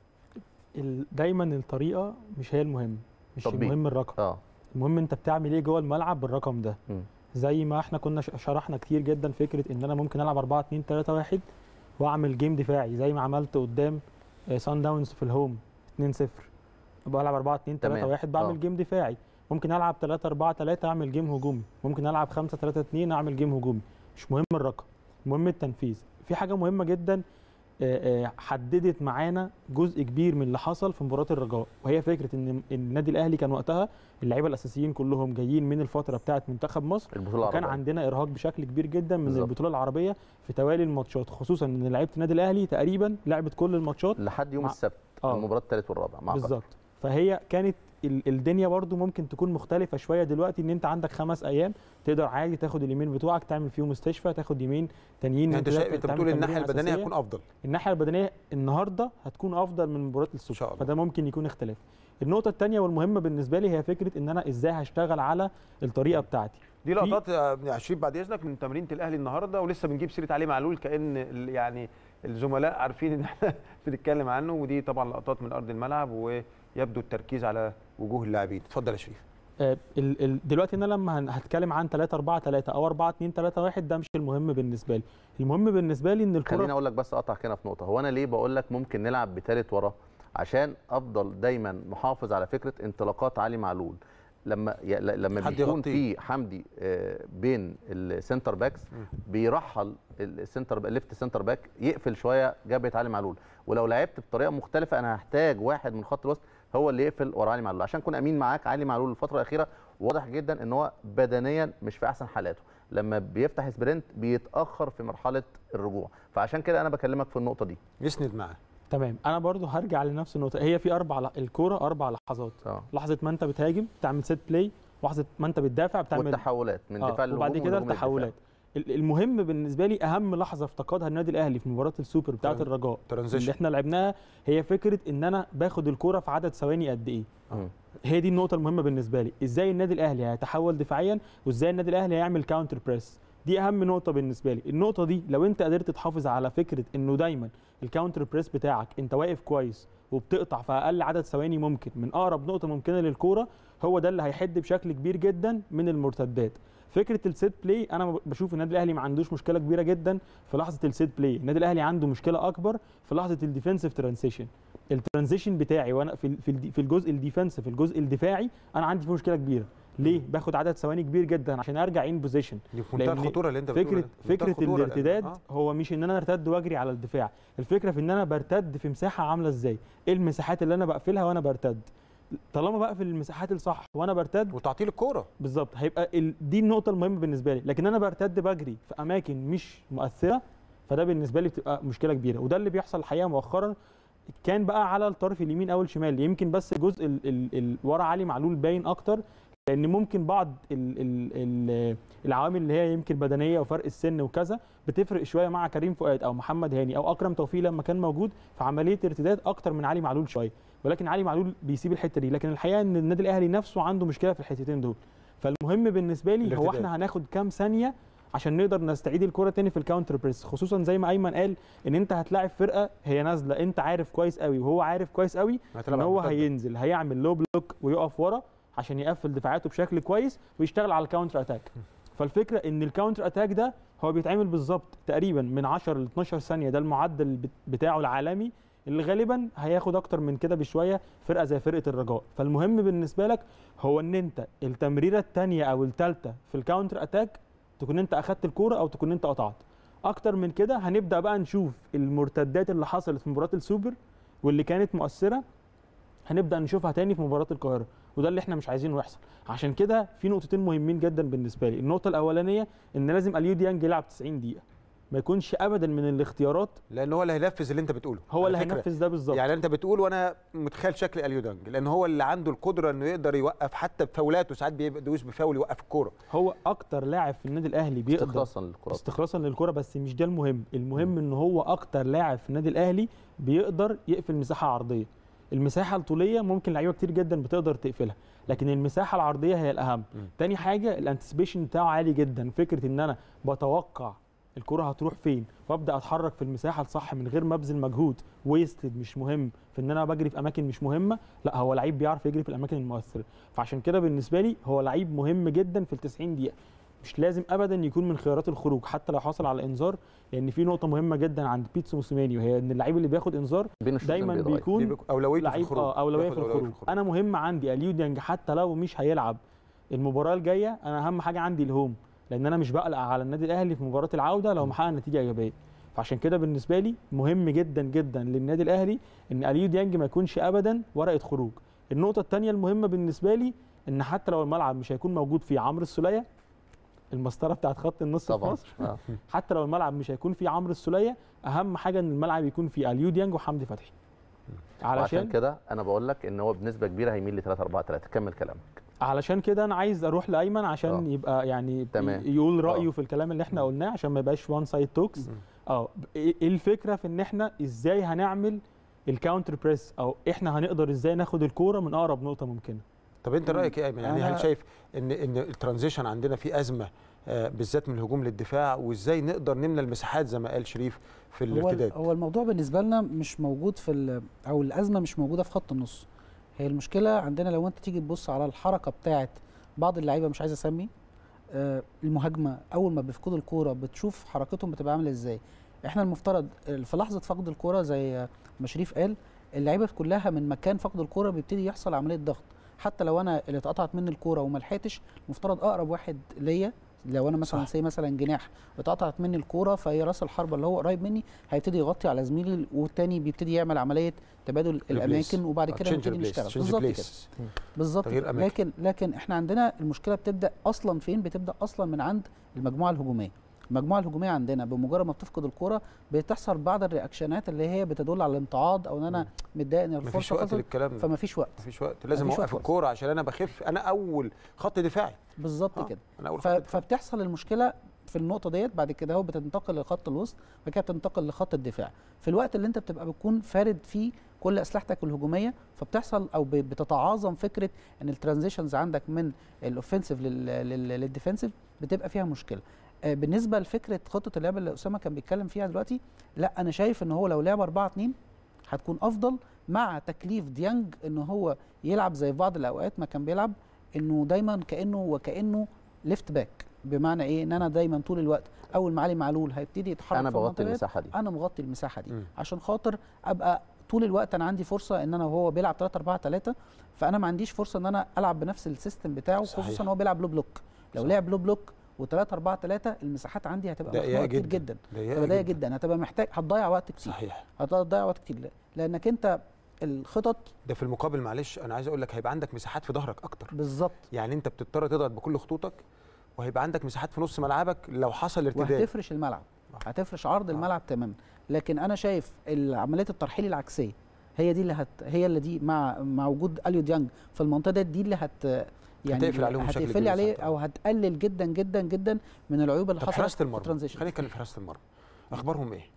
ال- دايما الطريقه مش هي المهم مش تطبيق. المهم الرقم اه المهم انت بتعمل ايه جوه الملعب بالرقم ده مم. زي ما احنا كنا ش- شرحنا كتير جدا فكره ان انا ممكن العب 4 2 3 1 واعمل جيم دفاعي زي ما عملت قدام سان داونز في الهوم 2 0 بلعب 4 2 3 تمام. 1 بعمل آه. جيم دفاعي ممكن العب 3 4 3 اعمل جيم هجومي ممكن العب 5 3 2 اعمل جيم هجومي مش مهم الرقم المهم التنفيذ في حاجه مهمه جدا آه، آه، حددت معانا جزء كبير من اللي حصل في مباراه الرجاء وهي فكره ان إن النادي الاهلي كان وقتها اللعيبه الاساسيين كلهم جايين من الفتره بتاعه منتخب مصر البطوله وكان العربية. عندنا ارهاق بشكل كبير جدا من بالظبط. البطوله العربيه في توالي الماتشات خصوصا ان لعيبه النادي الاهلي تقريبا لعبت كل الماتشات لحد يوم مع- السبت آه. المباراه الثالث والرابع مع قطر. بالظبط فهي كانت ال- الدنيا برضو ممكن تكون مختلفه شويه دلوقتي ان انت عندك خمس ايام تقدر عادي تاخد اليومين بتوعك تعمل فيهم مستشفى تاخد يومين تانيين يعني انت تقدر شايف انت تعمل بتقول الناحيه تمرين البدنيه أساسية. هتكون افضل الناحيه البدنيه النهارده هتكون افضل من مباراه شاء السوبر الله. فده ممكن يكون اختلاف النقطه الثانيه والمهمه بالنسبه لي هي فكره ان انا ازاي هشتغل على الطريقه بتاعتي دي في- لقطات آه، يا شريف بعد اذنك من تمرينه الاهلي النهارده ولسه بنجيب سيره علي معلول كان ال- يعني الزملاء عارفين ان احنا بنتكلم عنه ودي طبعا لقطات من ارض الملعب ويبدو التركيز على وجوه اللاعبين اتفضل يا شريف آه، ال- ال- دلوقتي انا لما هن- هتكلم عن 3 4 3 او 4 2 3 1 ده مش المهم بالنسبه لي المهم بالنسبه لي ان خليني الكره اقول لك بس اقطع هنا في نقطه هو انا ليه بقول لك ممكن نلعب بثالث ورا عشان افضل دايما محافظ على فكره انطلاقات علي معلول لما ي- ل- لما حد بيكون يغطيه. في حمدي آه، بين السنتر باكس بيرحل السنتر ليفت سنتر باك يقفل شويه جبهه علي معلول ولو لعبت بطريقه مختلفه انا هحتاج واحد من خط الوسط هو اللي يقفل ورا علي معلول عشان اكون امين معاك علي معلول الفتره الاخيره واضح جدا ان هو بدنيا مش في احسن حالاته لما بيفتح سبرنت بيتاخر في مرحله الرجوع فعشان كده انا بكلمك في النقطه دي يسند معاه تمام انا برضو هرجع لنفس النقطه هي في اربع ل- الكوره اربع لحظات اه لحظه ما انت بتهاجم بتعمل سيت بلاي لحظه ما انت بتدافع بتعمل والتحولات من آه، دفاع للهجوم وبعد كده والهجوم للدفاع. التحولات ال- المهم بالنسبه لي اهم لحظه افتقدها النادي الاهلي في مباراه السوبر بتاعه تران- الرجاء ترانزيشن. اللي احنا لعبناها هي فكره ان انا باخد الكوره في عدد ثواني قد ايه مم. هي دي النقطه المهمه بالنسبه لي ازاي النادي الاهلي هيتحول دفاعيا وازاي النادي الاهلي هيعمل كاونتر بريس دي اهم نقطه بالنسبه لي النقطه دي لو انت قدرت تحافظ على فكره انه دايما الكاونتر بريس بتاعك انت واقف كويس وبتقطع في اقل عدد ثواني ممكن من اقرب نقطه ممكنه للكوره هو ده اللي هيحد بشكل كبير جدا من المرتدات فكره السيت بلاي انا بشوف النادي الاهلي ما عندوش مشكله كبيره جدا في لحظه السيت بلاي النادي الاهلي عنده مشكله اكبر في لحظه الديفنسيف ترانزيشن الترانزيشن بتاعي وانا في ال- في ال- في الجزء الديفنسيف الجزء الدفاعي انا عندي فيه مشكله كبيره ليه باخد عدد ثواني كبير جدا عشان ارجع ان بوزيشن دي في منتهى لأن الخطوره اللي انت بتقوله فكره ده. منتهى فكره الخطورة لأن- الارتداد آه. هو مش ان انا ارتد واجري على الدفاع الفكره في ان انا برتد في مساحه عامله ازاي ايه المساحات اللي انا بقفلها وانا برتد طالما بقفل المساحات الصح وانا برتد وتعطيل الكوره بالظبط هيبقى ال... دي النقطه المهمه بالنسبه لي لكن انا برتد بجري في اماكن مش مؤثره فده بالنسبه لي بتبقى مشكله كبيره وده اللي بيحصل الحقيقه مؤخرا كان بقى على الطرف اليمين او الشمال يمكن بس الجزء ال... ال... ال... ورا علي معلول باين اكتر لان ممكن بعض ال... ال... ال... العوامل اللي هي يمكن بدنيه وفرق السن وكذا بتفرق شويه مع كريم فؤاد او محمد هاني او اكرم توفيق لما كان موجود في عمليه ارتداد اكتر من علي معلول شويه ولكن علي معلول بيسيب الحته دي لكن الحقيقه ان النادي الاهلي نفسه عنده مشكله في الحتتين دول فالمهم بالنسبه لي هو الارتداد. احنا هناخد كام ثانيه عشان نقدر نستعيد الكره تاني في الكاونتر بريس خصوصا زي ما ايمن قال ان انت هتلاعب فرقه هي نازله انت عارف كويس قوي وهو عارف كويس قوي هتلعب ان على هو المرتدة. هينزل هيعمل لو بلوك ويقف ورا عشان يقفل دفاعاته بشكل كويس ويشتغل على الكاونتر اتاك فالفكره ان الكاونتر اتاك ده هو بيتعمل بالظبط تقريبا من 10 ل 12 ثانيه ده المعدل بت- بتاعه العالمي اللي غالبا هياخد اكتر من كده بشويه فرقه زي فرقه الرجاء فالمهم بالنسبه لك هو ان انت التمريره الثانيه او الثالثه في الكاونتر اتاك تكون انت اخدت الكوره او تكون انت قطعت اكتر من كده هنبدا بقى نشوف المرتدات اللي حصلت في مباراه السوبر واللي كانت مؤثره هنبدا نشوفها تاني في مباراه القاهره وده اللي احنا مش عايزينه يحصل عشان كده في نقطتين مهمين جدا بالنسبه لي النقطه الاولانيه ان لازم اليو ديانج يلعب 90 دقيقه ما يكونش ابدا من الاختيارات لان هو اللي هينفذ اللي انت بتقوله هو على اللي فكرة. هينفذ ده بالظبط يعني انت بتقول وانا متخيل شكل اليو دانج لان هو اللي عنده القدره انه يقدر يوقف حتى بفاولاته ساعات بيدوس بفاول يوقف الكوره هو اكتر لاعب في النادي الاهلي بيقدر استخلاصا للكرات استخلاصا للكره بس مش ده المهم المهم ان هو اكتر لاعب في النادي الاهلي بيقدر يقفل مساحه عرضيه المساحه الطوليه ممكن لعيبه كتير جدا بتقدر تقفلها لكن المساحه العرضيه هي الاهم تاني حاجه الانتسبيشن بتاعه عالي جدا فكره ان انا بتوقع الكره هتروح فين وابدا اتحرك في المساحه الصح من غير ما ابذل مجهود ويستد مش مهم في ان انا بجري في اماكن مش مهمه لا هو لعيب بيعرف يجري في الاماكن المؤثره فعشان كده بالنسبه لي هو لعيب مهم جدا في ال 90 دقيقه مش لازم ابدا يكون من خيارات الخروج حتى لو حصل على انذار لان في نقطه مهمه جدا عند بيتسو موسيماني وهي ان اللعيب اللي بياخد انذار بين الشوطين دايما بيتغير. بيكون بيبقى اولويته في لعيب الخروج اه اولويه في بياخد الخروج انا مهم عندي اليو ديانج حتى لو مش هيلعب المباراه الجايه انا اهم حاجه عندي الهوم لان انا مش بقلق على النادي الاهلي في مباراه العوده لو محقق نتيجه ايجابيه فعشان كده بالنسبه لي مهم جدا جدا للنادي الاهلي ان اليو ديانج ما يكونش ابدا ورقه خروج النقطه الثانيه المهمه بالنسبه لي ان حتى لو الملعب مش هيكون موجود فيه عمرو السوليه المسطره بتاعت خط النص في طبعا مصر آه. حتى لو الملعب مش هيكون فيه عمرو السوليه اهم حاجه ان الملعب يكون فيه اليو ديانج وحمدي فتحي وعشان علشان كده انا بقول لك ان هو بنسبه كبيره هيميل ل 3 4 3 كمل كلامك علشان كده انا عايز اروح لايمن عشان آه. يبقى يعني تمام. ي- يقول رايه آه. في الكلام اللي احنا قلناه عشان ما يبقاش وان سايد توكس اه ايه إيه الفكره في ان احنا ازاي هنعمل الكاونتر بريس او احنا هنقدر ازاي ناخد الكوره من اقرب نقطه ممكنه طب انت رايك ايه يا ايمن يعني أنا- هل شايف ان ان الترانزيشن عندنا في ازمه آه، بالذات من الهجوم للدفاع وازاي نقدر نملى المساحات زي ما قال شريف في هو الارتداد هو الموضوع بالنسبه لنا مش موجود في ال- او الازمه مش موجوده في خط النص هي المشكله عندنا لو انت تيجي تبص على الحركه بتاعه بعض اللعيبه مش عايز اسمي آه، المهاجمه اول ما بيفقدوا الكوره بتشوف حركتهم بتبقى عامله ازاي احنا المفترض في لحظه فقد الكوره زي ما شريف قال اللعيبه كلها من مكان فقد الكوره بيبتدي يحصل عمليه ضغط حتى لو انا اللي اتقطعت مني الكوره وما لحقتش المفترض اقرب واحد ليا لو انا مثلا صح. زي مثلا جناح اتقطعت مني الكوره فهي راس الحربه اللي هو قريب مني هيبتدي يغطي على زميلي والتاني بيبتدي يعمل عمليه تبادل الاماكن وبعد كده نبتدي نشتغل بالظبط كده بالظبط تغيير كده. أماكن. لكن لكن احنا عندنا المشكله بتبدا اصلا فين بتبدا اصلا من عند المجموعه الهجوميه المجموعه الهجوميه عندنا بمجرد ما بتفقد الكره بتحصل بعض الرياكشنات اللي هي بتدل على الامتعاض او ان انا متضايق ان مفيش الفرصه وقت خلصت للكلام ده فما فيش وقت مفيش وقت لازم مفيش اوقف وقت. الكوره عشان انا بخف انا اول خط دفاعي بالظبط آه، كده انا اول ف... خط دفاعي فبتحصل المشكله في النقطه ديت بعد كده هو بتنتقل لخط الوسط بعد كده بتنتقل لخط الدفاع في الوقت اللي انت بتبقى بتكون فارد فيه كل اسلحتك الهجوميه فبتحصل او ب- بتتعاظم فكره ان الترانزيشنز عندك من الاوفنسيف للديفنسيف بتبقى فيها مشكله آه، بالنسبه لفكره خطه اللعب اللي اسامه كان بيتكلم فيها دلوقتي لا انا شايف ان هو لو لعب 4 2 هتكون افضل مع تكليف ديانج ان هو يلعب زي في بعض الاوقات ما كان بيلعب انه دايما كانه وكانه ليفت باك بمعنى ايه ان انا دايما طول الوقت اول ما علي معلول هيبتدي يتحرك انا في بغطي المنطقة ديت، المساحه دي انا مغطي المساحه دي مم. عشان خاطر ابقى طول الوقت انا عندي فرصه ان انا وهو بيلعب 3 4 3 فانا ما عنديش فرصه ان انا العب بنفس السيستم بتاعه صحيح. خصوصا ان هو بيلعب لو بلوك لو صح. لعب لو بلوك و3 4 3 المساحات عندي هتبقى ضيقة مخنوقه كتير جدا. جدا ضيقة هتبقى ضيقه جدا هتبقى محتاج هتضيع وقت كتير صحيح هتضيع وقت كتير لانك انت الخطط ده في المقابل معلش انا عايز اقول لك هيبقى عندك مساحات في ظهرك اكتر بالظبط يعني انت بتضطر تضغط بكل خطوطك وهيبقى عندك مساحات في نص ملعبك لو حصل ارتداد وهتفرش الملعب هتفرش عرض الملعب تماما لكن انا شايف ال- عمليه الترحيل العكسيه هي دي اللي هت هي اللي دي مع مع وجود اليو ديانج في المنطقه ديت دي اللي هت يعني هتقفل عليهم بشكل هتقفل كبير عليه طبعاً. او هتقلل جدا جدا جدا من العيوب اللي طب حصلت حراسه في المرمى الترانزيشن خلينا نتكلم في حراسه المرمى اخبارهم ايه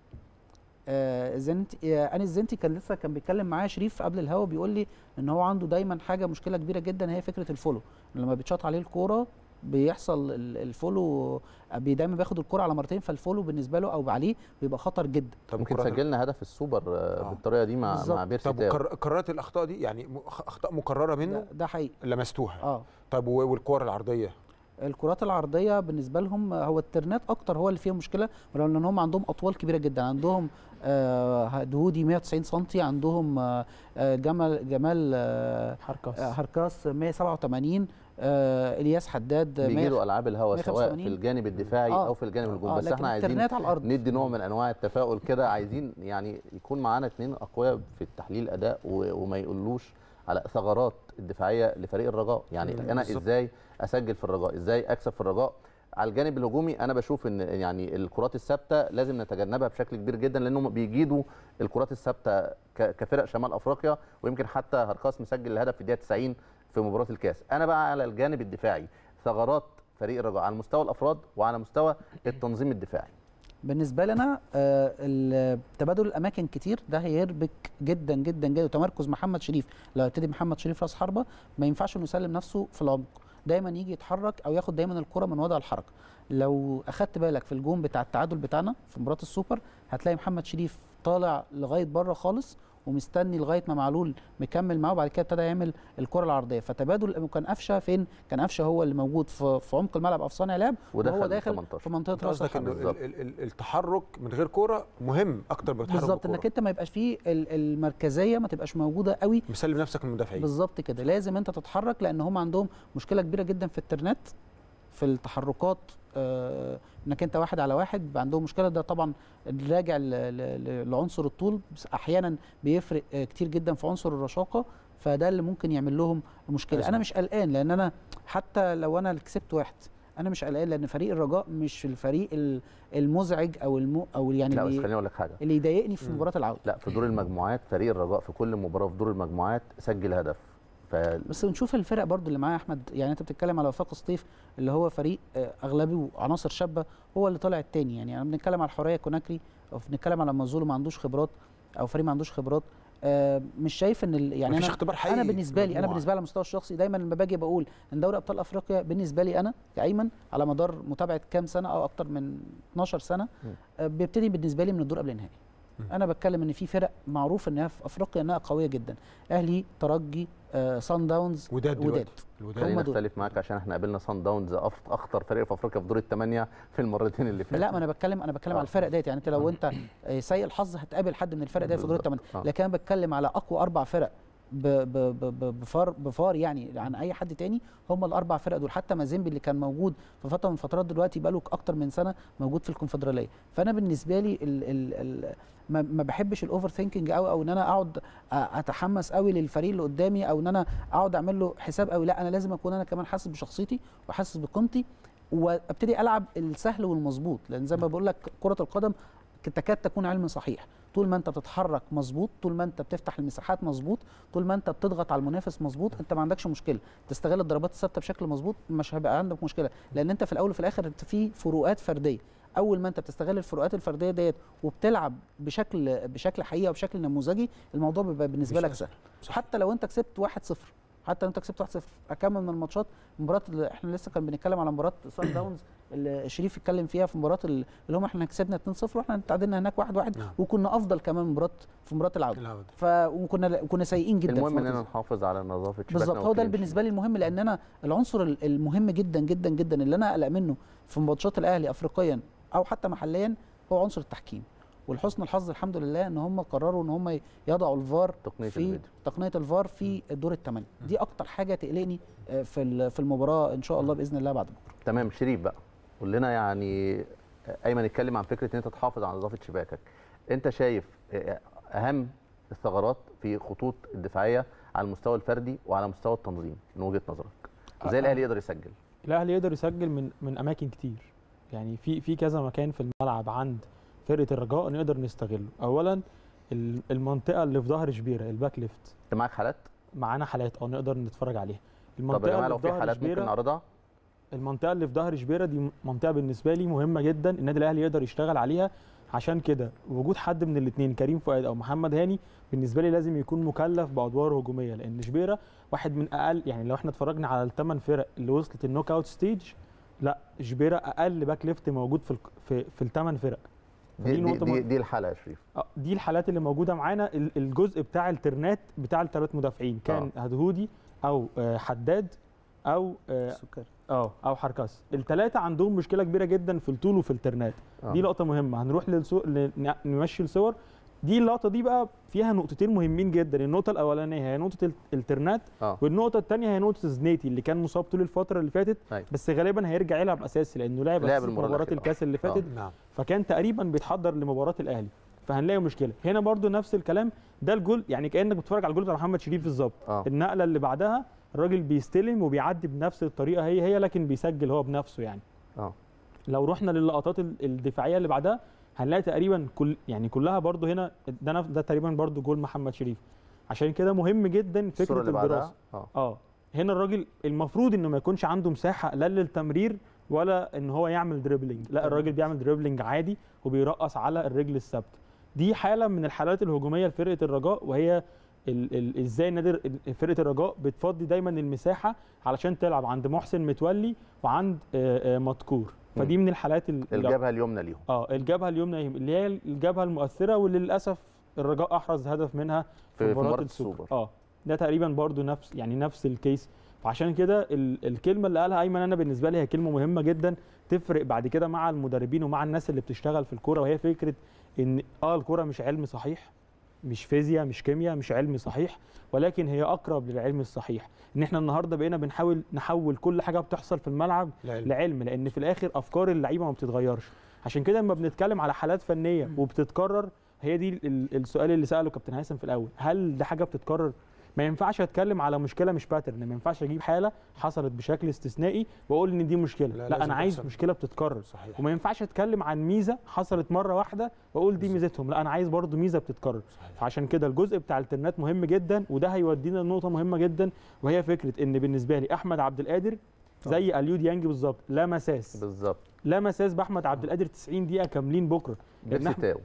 آه زنتي آه انس زنتي كان لسه كان بيتكلم معايا شريف قبل الهوا بيقول لي ان هو عنده دايما حاجه مشكله كبيره جدا هي فكره الفولو لما بيتشاط عليه الكوره بيحصل ال- الفولو بي- دايما بياخد الكوره على مرتين فالفولو بالنسبه له او عليه بيبقى خطر جدا طب ممكن الكرات- سجلنا هدف السوبر آه، آه. بالطريقه دي مع بالظبط. مع بيرسي طب تاو وقر- قرارات الاخطاء دي يعني م- خ- اخطاء مكرره منه ده, ده حقيقي لمستوها اه طب و- والكور العرضيه الكرات العرضيه بالنسبه لهم هو الترنات اكتر هو اللي فيها مشكله ولو ان هم عندهم اطوال كبيره جدا عندهم آه دهودي 190 سم عندهم آه آه، جمال جمال آه حركاس آه، هركاس 187 آه الياس حداد آه، بيجي له 100 العاب الهوا سواء 185. في الجانب الدفاعي آه. او في الجانب الهجومي آه بس لكن احنا عايزين الترنات على الارض ندي نوع من انواع التفاؤل كده عايزين يعني يكون معانا اثنين اقوياء في التحليل اداء و- وما يقولوش على ثغرات الدفاعيه لفريق الرجاء يعني مم، انا بالظبط. ازاي اسجل في الرجاء ازاي اكسب في الرجاء على الجانب الهجومي انا بشوف ان يعني الكرات الثابته لازم نتجنبها بشكل كبير جدا لانهم بيجيدوا الكرات الثابته ك- كفرق شمال افريقيا ويمكن حتى هركاس مسجل الهدف في الدقيقه 90 في مباراه الكاس انا بقى على الجانب الدفاعي ثغرات فريق الرجاء على مستوى الافراد وعلى مستوى التنظيم الدفاعي بالنسبه لنا آه، ال- تبادل الاماكن كتير ده هيربك جدا جدا جدا وتمركز محمد شريف لو هيبتدي محمد شريف راس حربه ما ينفعش انه يسلم نفسه في العمق دايما يجي يتحرك او ياخد دايما الكره من وضع الحركه لو اخدت بالك في الجون بتاع التعادل بتاعنا في مباراه السوبر هتلاقي محمد شريف طالع لغايه بره خالص ومستني لغايه ما معلول مكمل معاه وبعد كده ابتدى يعمل الكره العرضيه فتبادل كان قفشه فين كان قفشه هو اللي موجود في, في عمق الملعب او في صانع لعب ودخل وهو داخل 18. في منطقه انت راس قصدك انه الحربه ال- ال- ال- التحرك من غير كوره مهم اكتر من التحرك بالظبط بالكورة. انك انت ما يبقاش فيه ال- المركزيه ما تبقاش موجوده قوي مسلم نفسك للمدافعين بالظبط كده لازم انت تتحرك لان هم عندهم مشكله كبيره جدا في الترنات في التحركات آه، انك انت واحد على واحد بيبقى عندهم مشكله ده طبعا راجع ل- ل- ل- لعنصر الطول بس احيانا بيفرق آه، كتير جدا في عنصر الرشاقه فده اللي ممكن يعمل لهم مشكله أزمة. انا مش قلقان لان انا حتى لو انا اللي كسبت واحد انا مش قلقان لان فريق الرجاء مش الفريق ال- المزعج او المو او يعني لا بس اللي, خليني اقول لك حاجه اللي يضايقني في مم. مباراه العوده لا في دور المجموعات فريق الرجاء في كل مباراه في دور المجموعات سجل هدف ف بس بنشوف الفرق برضو اللي معاه يا احمد يعني انت بتتكلم على وفاق سطيف اللي هو فريق آه، اغلبه عناصر شابه هو اللي طالع التاني يعني انا بنتكلم على الحريه كوناكري او بنتكلم على مازولو ما عندوش خبرات او فريق ما عندوش خبرات آه، مش شايف ان ال- يعني مفيش انا اختبار حقيقي انا في بالنسبه لي انا المجموعة. بالنسبه لي على المستوى الشخصي دايما لما باجي بقول ان دوري ابطال افريقيا بالنسبه لي انا كايمن على مدار متابعه كام سنه او اكتر من 12 سنه آه، بيبتدي بالنسبه لي من الدور قبل النهائي مم. انا بتكلم ان في فرق معروف انها في افريقيا انها قويه جدا اهلي ترجي آه، سان داونز وداد وداد دلوقتي الوداد خلينا هم دول. نختلف معاك عشان احنا قابلنا صن داونز أف- اخطر فريق في افريقيا في دور الثمانيه في المرتين اللي فاتوا لا ما انا بتكلم انا بتكلم آه. على الفرق ديت يعني انت لو انت آه، سيء الحظ هتقابل حد من الفرق ديت في دور بالظبط. الثمانيه آه. لكن انا بتكلم على اقوى اربع فرق ب- ب- ب- ب- بفار بفار يعني عن اي حد تاني هم الاربع فرق دول حتى مازيمبي اللي كان موجود في فتره من الفترات دلوقتي بقاله اكتر من سنه موجود في الكونفدراليه فانا بالنسبه لي ال ال ال ما ما بحبش الاوفر ثينكينج قوي او ان انا اقعد أ- اتحمس قوي للفريق اللي قدامي او ان انا اقعد اعمل له حساب قوي لا انا لازم اكون انا كمان حاسس بشخصيتي وحاسس بقيمتي وابتدي العب السهل والمظبوط لان زي ما بقول لك كره القدم تكاد تكون علم صحيح طول ما انت بتتحرك مظبوط طول ما انت بتفتح المساحات مظبوط طول ما انت بتضغط على المنافس مظبوط انت ما عندكش مشكله تستغل الضربات الثابته بشكل مظبوط مش هيبقى عندك مشكله لان انت في الاول وفي الاخر انت في فروقات فرديه اول ما انت بتستغل الفروقات الفرديه ديت وبتلعب بشكل بشكل حقيقي وبشكل نموذجي الموضوع بيبقى بالنسبه مش لك أسهل. سهل حتى لو انت كسبت 1-0 حتى لو انت كسبت 1-0 اكمل من الماتشات مباراه اللي احنا لسه كان بنتكلم على مباراه سان داونز اللي شريف اتكلم فيها في مباراه ال- اللي هم احنا كسبنا 2-0 واحنا تعادلنا هناك 1-1 نعم. وكنا افضل كمان مباراه في مباراه العوده العودة. ف وكنا كنا سيئين جدا في المهم مركز اننا نحافظ على نظافه شباكنا بالظبط هو ده والكلين اللي بالنسبه لي المهم لان انا العنصر ال- المهم جدا جدا جدا اللي انا اقلق منه في ماتشات الاهلي افريقيا او حتى محليا هو عنصر التحكيم ولحسن الحظ الحمد لله ان هم قرروا ان هم يضعوا الفار تقنية في الفيديو. تقنيه الفار في الدور الثمانيه دي اكتر حاجه تقلقني آه، في ال- في المباراه ان شاء الله باذن الله بعد بكره تمام شريف بقى قول لنا يعني ايمن اتكلم عن فكره ان انت تحافظ على نظافه شباكك انت شايف اهم الثغرات في خطوط الدفاعيه على المستوى الفردي وعلى مستوى التنظيم من وجهه نظرك ازاي أه. الاهلي يقدر يسجل الاهلي يقدر يسجل من من اماكن كتير يعني في في كذا مكان في الملعب عند فرقه الرجاء نقدر نستغله اولا ال- المنطقه اللي في ظهر شبيره الباك ليفت انت معاك حالات معانا حالات اه نقدر نتفرج عليها طب يا المنطقه جماعه اللي لو في في ظهر حالات ممكن شبيره نعرضها المنطقه اللي في ظهر شبيره دي منطقه بالنسبه لي مهمه جدا النادي الاهلي يقدر يشتغل عليها عشان كده وجود حد من الاثنين كريم فؤاد او محمد هاني بالنسبه لي لازم يكون مكلف بادوار هجوميه لان شبيره واحد من اقل يعني لو احنا اتفرجنا على الثمان فرق اللي وصلت النوك اوت ستيج لا شبيره اقل باك ليفت موجود في الك- في, في الثمان فرق دي, فدي دي, نقطة دي, مهمة. دي الحاله يا شريف آه، دي الحالات اللي موجوده معانا ال- الجزء بتاع الترنات بتاع الثلاث مدافعين كان هدهودي او آه، حداد او آه، السكري اه او حركاس الثلاثه عندهم مشكله كبيره جدا في الطول وفي الترنات آه. دي لقطه مهمه هنروح للسو... ل... ن- نمشي الصور دي اللقطه دي بقى فيها نقطتين مهمين جدا النقطه الاولانيه هي نقطه ال- الترنات اه والنقطه الثانيه هي نقطه زنيتي اللي كان مصاب طول الفتره اللي فاتت أيوة. بس غالبا هيرجع يلعب اساسي لانه لعب لعب اساسي في المباراة مباراه الأخيرة. الكاس اللي فاتت نعم فكان تقريبا بيتحضر لمباراه الاهلي فهنلاقي مشكله هنا برضو نفس الكلام ده الجول يعني كانك بتتفرج على الجول بتاع محمد شريف بالظبط اه النقله اللي بعدها الراجل بيستلم وبيعدي بنفس الطريقه هي هي لكن بيسجل هو بنفسه يعني اه لو رحنا للقطات ال- الدفاعيه اللي بعدها هنلاقي تقريبا كل يعني كلها برضو هنا ده نف- ده تقريبا برضو جول محمد شريف عشان كده مهم جدا الصوره فكره اللي الدراسه بعدها اه اه هنا الراجل المفروض انه ما يكونش عنده مساحه لا للتمرير ولا ان هو يعمل دريبلينج لا الراجل بيعمل دريبلينج عادي وبيرقص على الرجل الثابته دي حاله من الحالات الهجوميه لفرقه الرجاء وهي ال- ال- ازاي نادي ال- فرقه الرجاء بتفضي دايما المساحه علشان تلعب عند محسن متولي وعند آه، آه، مدكور فدي من الحالات ال- الجبهه اليمنى ليهم اه الجبهه اليمنى اللي هي الجبهه المؤثره واللي للاسف الرجاء احرز هدف منها في- في في مباراه مباراة السوبر السوبر. اه ده تقريبا برضو نفس يعني نفس الكيس فعشان كده ال- الكلمه اللي قالها ايمن انا بالنسبه لي هي كلمه مهمه جدا تفرق بعد كده مع المدربين ومع الناس اللي بتشتغل في الكوره وهي فكره ان اه الكوره مش علم صحيح مش فيزياء مش كيمياء مش علم صحيح ولكن هي اقرب للعلم الصحيح ان احنا النهارده بقينا بنحاول نحول كل حاجه بتحصل في الملعب العلم. لعلم لان في الاخر افكار اللعيبه ما بتتغيرش عشان كده لما بنتكلم على حالات فنيه وبتتكرر هي دي ال- السؤال اللي ساله كابتن هيثم في الاول هل ده حاجه بتتكرر ما ينفعش اتكلم على مشكله مش باترن ما ينفعش اجيب حاله حصلت بشكل استثنائي واقول ان دي مشكله لا، لا, لازم انا عايز تحصل. مشكله بتتكرر صحيح وما ينفعش اتكلم عن ميزه حصلت مره واحده واقول دي ميزتهم لا انا عايز برضو ميزه بتتكرر صحيح. فعشان كده الجزء بتاع الترنات مهم جدا وده هيودينا لنقطه مهمه جدا وهي فكره ان بالنسبه لي احمد عبد القادر زي اليو ديانج بالظبط لا مساس بالظبط لا مساس باحمد عبد القادر 90 دقيقه كاملين بكره لأن بيرسي أحمد- تاو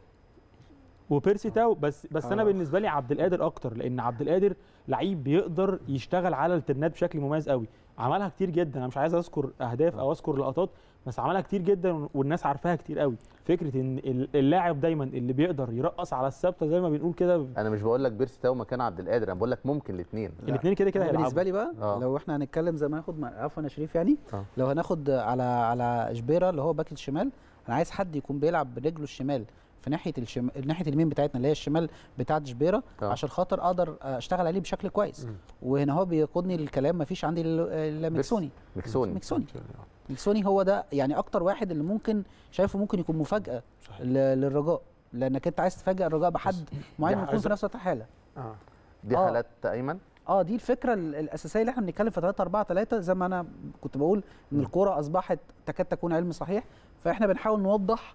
وبيرسي تاو بس بس انا آه. بالنسبه لي عبد القادر اكتر لان عبد القادر لعيب بيقدر يشتغل على الترنات بشكل مميز قوي عملها كتير جدا انا مش عايز اذكر اهداف او اذكر لقطات بس عملها كتير جدا والناس عارفاها كتير قوي فكره ان ال- اللاعب دايما اللي بيقدر يرقص على الثابته زي ما بنقول كده انا مش بقول لك بيرسي تاو مكان عبد القادر انا بقول لك ممكن الاثنين الاثنين كده كده هيلعبوا بالنسبه لي بقى آه. لو احنا هنتكلم زي ما ياخد مع- عفوا يا شريف يعني آه. لو هناخد على على شبيره اللي هو باك الشمال انا عايز حد يكون بيلعب برجله الشمال في ناحيه الشم... ناحيه اليمين بتاعتنا اللي هي الشمال بتاعت شبيره آه. عشان خاطر اقدر اشتغل عليه بشكل كويس مم. وهنا هو بيقودني للكلام مفيش عندي ال- المكسوني مكسوني مكسوني مكسوني هو ده يعني اكتر واحد اللي ممكن شايفه ممكن يكون مفاجاه صحيح ل- للرجاء لانك انت عايز تفاجئ الرجاء بحد معين دي يكون في عايزة- نفس الحاله اه دي آه. حالات ايمن اه دي الفكره ال- الاساسيه اللي احنا بنتكلم في 3 4 3 زي ما انا كنت بقول ان الكوره اصبحت تكاد تكون علم صحيح فاحنا بنحاول نوضح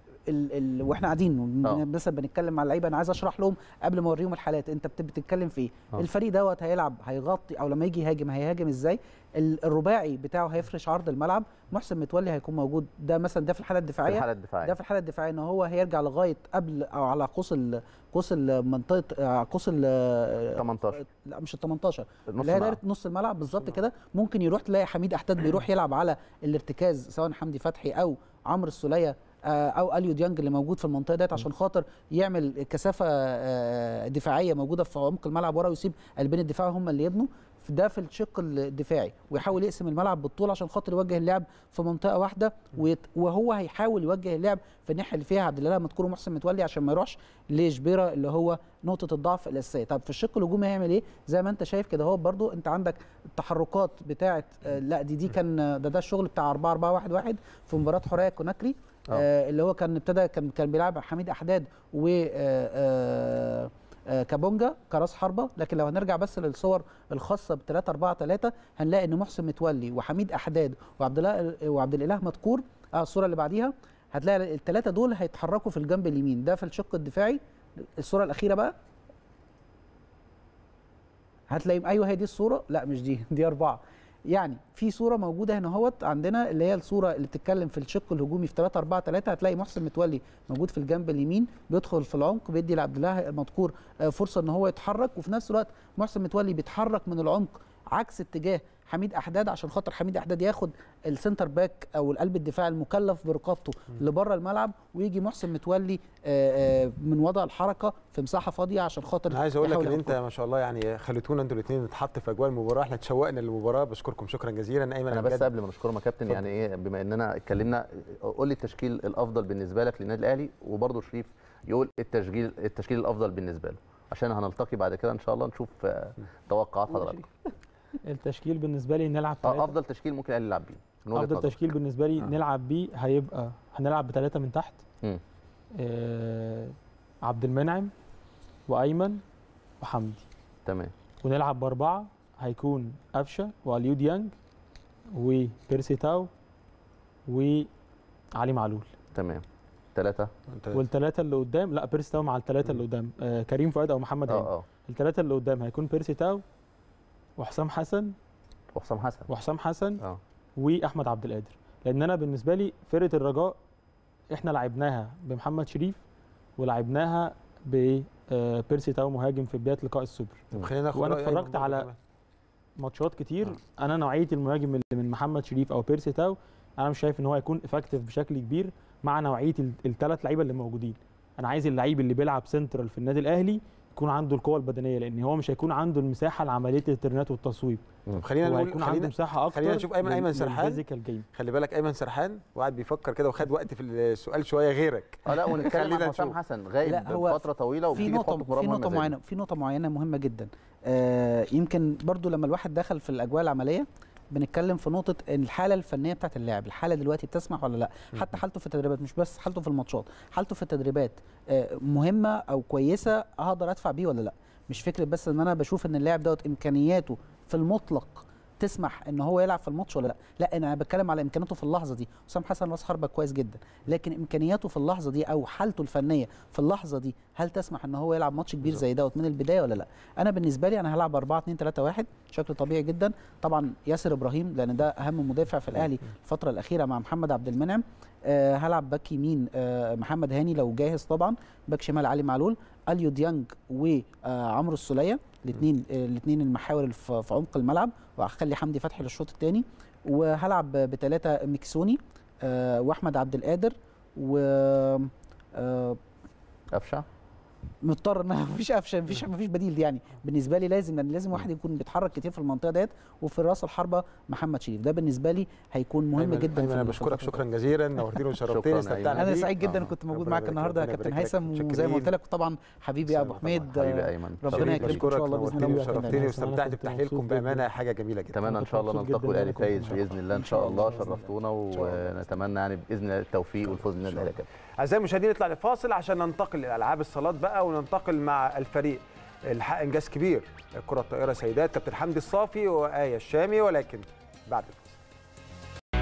ال ال واحنا قاعدين آه. ون- مثلا بنتكلم مع اللعيبه انا عايز اشرح لهم قبل ما اوريهم الحالات انت بت- بتتكلم في ايه آه. الفريق دوت هيلعب هيغطي او لما يجي يهاجم هيهاجم ازاي ال- الرباعي بتاعه هيفرش عرض الملعب محسن متولي هيكون موجود ده مثلا ده في الحاله في الدفاعيه الحاله ده الدفاعيه في الحاله الدفاعيه ان هو هيرجع لغايه قبل او على قوس ال- قوس منطقه قوس ال 18 لا مش ال 18 نص اللي هي الملعب. دايره نص الملعب بالظبط كده ممكن يروح تلاقي حميد احتاد بيروح يلعب على الارتكاز سواء حمدي فتحي او عمرو السوليه آه، او اليو ديانج اللي موجود في المنطقه ديت عشان خاطر يعمل كثافه آه، دفاعيه موجوده في عمق الملعب ورا ويسيب قلبين الدفاع هم اللي يبنوا في- ده في الشق الدفاعي ويحاول يقسم الملعب بالطول عشان خاطر يوجه اللعب في منطقه واحده ويت- وهو هيحاول يوجه اللعب في الناحيه اللي فيها عبد الله مذكور ومحسن متولي عشان ما يروحش لشبيره اللي هو نقطه الضعف الاساسيه طب في الشق الهجومي هيعمل ايه زي ما انت شايف كده هو برضو انت عندك التحركات بتاعه آه، لا دي دي كان ده ده الشغل بتاع 4 4 1 1 في مباراه حوريه كوناكري آه. آه اللي هو كان ابتدى كان كان بيلعب حميد احداد و آه، آه، آه، كابونجا كراس حربه لكن لو هنرجع بس للصور الخاصه ب 3 4 3 هنلاقي ان محسن متولي وحميد احداد وعبد الله وعبد الاله مذكور اه الصوره اللي بعديها هتلاقي الثلاثه دول هيتحركوا في الجنب اليمين ده في الشق الدفاعي الصوره الاخيره بقى هتلاقي ايوه هي دي الصوره لا مش دي دي اربعه يعني في صوره موجوده هنا اهوت عندنا اللي هي الصوره اللي بتتكلم في الشق الهجومي في 3 4 3 هتلاقي محسن متولي موجود في الجنب اليمين بيدخل في العمق بيدي لعبد الله المذكور آه، فرصه ان هو يتحرك وفي نفس الوقت محسن متولي بيتحرك من العمق عكس اتجاه حميد احداد عشان خاطر حميد احداد ياخد السنتر باك او القلب الدفاعي المكلف برقابته لبره الملعب ويجي محسن متولي آه، آه، من وضع الحركه في مساحه فاضيه عشان خاطر انا عايز اقول لك يحاول ان ياخد انت ما شاء الله يعني خليتونا انتوا الاثنين نتحط في اجواء المباراه احنا اتشوقنا للمباراه بشكركم شكرا جزيلا ايمن انا بس بجد قبل ما نشكرهم يا كابتن اتفضل. يعني ايه بما اننا اتكلمنا قول لي التشكيل الافضل بالنسبه لك للنادي الاهلي وبرضه شريف يقول التشكيل التشكيل الافضل بالنسبه له عشان هنلتقي بعد كده ان شاء الله نشوف آه، توقعات حضراتكم التشكيل بالنسبه لي نلعب اه ثلاثة. افضل تشكيل ممكن الاهلي يلعب بيه من وجهة افضل نظرك. تشكيل بالنسبه لي آه. نلعب بيه هيبقى هنلعب بثلاثه من تحت مم. آه عبد المنعم وايمن وحمدي تمام ونلعب باربعه هيكون قفشه واليو ديانج وبيرسي تاو علي معلول تمام ثلاثه انت والثلاثه اللي قدام لا بيرسي تاو مع الثلاثه اللي قدام آه كريم فؤاد او محمد هاني اه اه الثلاثه اللي قدام هيكون بيرسي تاو وحسام حسن وحسام حسن وحسام حسن اه واحمد عبد القادر لان انا بالنسبه لي فرقه الرجاء احنا لعبناها بمحمد شريف ولعبناها ببيرسي تاو مهاجم في بدايه لقاء السوبر طب خلينا ناخد وأنا رأي اتفرجت أيمن برضه على كمان. ماتشات كتير انا نوعيه المهاجم اللي من محمد شريف او بيرسي تاو انا مش شايف ان هو هيكون افكتيف بشكل كبير مع نوعيه الثلاث لعيبه اللي موجودين انا عايز اللعيب اللي بيلعب سنترال في النادي الاهلي يكون عنده القوه البدنيه لان هو مش هيكون عنده المساحه لعمليه الترنات والتصويب طب خلينا هو نقول هيكون عنده خلينا مساحه اكتر خلينا نشوف أيمن- أيمن سرحان. الفيزيكال جيم خلي بالك ايمن سرحان وقعد بيفكر كده وخد وقت في السؤال شويه غيرك اه لا ونتكلم خلينا عن حسام نشوف. حسن غايب لا، هو فتره طويله في وبتيجي نقطة تحطه في مباراه في مهمة نقطة زي دي. معينة في نقطة معينة مهمة جدا آه يمكن برضو لما الواحد دخل في الأجواء العملية بنتكلم في نقطة إن الحالة الفنية بتاعت اللاعب، الحالة دلوقتي بتسمح ولا لا؟ حتى حالته في التدريبات مش بس حالته في الماتشات، حالته في التدريبات آه مهمة أو كويسة أقدر أدفع بيه ولا لا؟ مش فكرة بس إن أنا بشوف إن اللاعب دوت إمكانياته في المطلق تسمح ان هو يلعب في الماتش ولا لا لا انا بتكلم على امكانياته في اللحظه دي حسام حسن راس حربه كويس جدا لكن امكانياته في اللحظه دي او حالته الفنيه في اللحظه دي هل تسمح ان هو يلعب ماتش كبير زي دوت من البدايه ولا لا انا بالنسبه لي انا هلعب 4 2 3 1 بشكل طبيعي جدا طبعا ياسر ابراهيم لان ده اهم مدافع في الاهلي الفتره الاخيره مع محمد عبد المنعم آه هلعب باك يمين آه محمد هاني لو جاهز طبعا باك شمال علي معلول اليو ديانج وعمرو السوليه الاثنين الاثنين المحاور اللي في في عمق الملعب وهخلي حمدي فتحي للشوط الثاني وهلعب بثلاثه ميكسوني آه واحمد عبد القادر و آه قفشه مضطر ان مفيش قفشه مفيش مفيش بديل دي يعني بالنسبه لي لازم يعني لازم واحد يكون بيتحرك كتير في المنطقه ديت وفي راس الحربه محمد شريف ده بالنسى لي هيكون مهم أيمن- جدا أيمن في انا ال- بشكرك شكرا جزيلا نورتني شكراً وشرفتني يا استمتعنا أيمن. انا بيك. سعيد جدا آه. كنت موجود ربنا معاك يبارك لك، النهارده ربنا كابتن يبارك لك. هيثم وزي ما قلت متشكرين. لك طبعا حبيبي يا ابو سلام حميد طبعاً. حبيبي آه، ايمن ربنا شريف. يكرمك. إن شاء الله بإذن الله نورتني بإذن الله. وشرفتني أنا واستمتعت كنت بتحليلكم مبسوط بامانه جداً. حاجه جميله جدا اتمنى ان شاء الله مبسوط نلتقي جداً الاهلي إن أنا فايز كنت باذن الله ان إن شاء شاء الله الله بإذن الله. شرفتونا ونتمنى يعني باذن الله التوفيق والفوز للنادي الاهلي يا كابتن. اعزائي المشاهدين نطلع لفاصل عشان ننتقل لالعاب الصالات بقى وننتقل مع الفريق اللي حقق انجاز كبير الكره الطائره سيدات كابتن حمدي الصافي وايه الشامي ولكن بعد الفاصل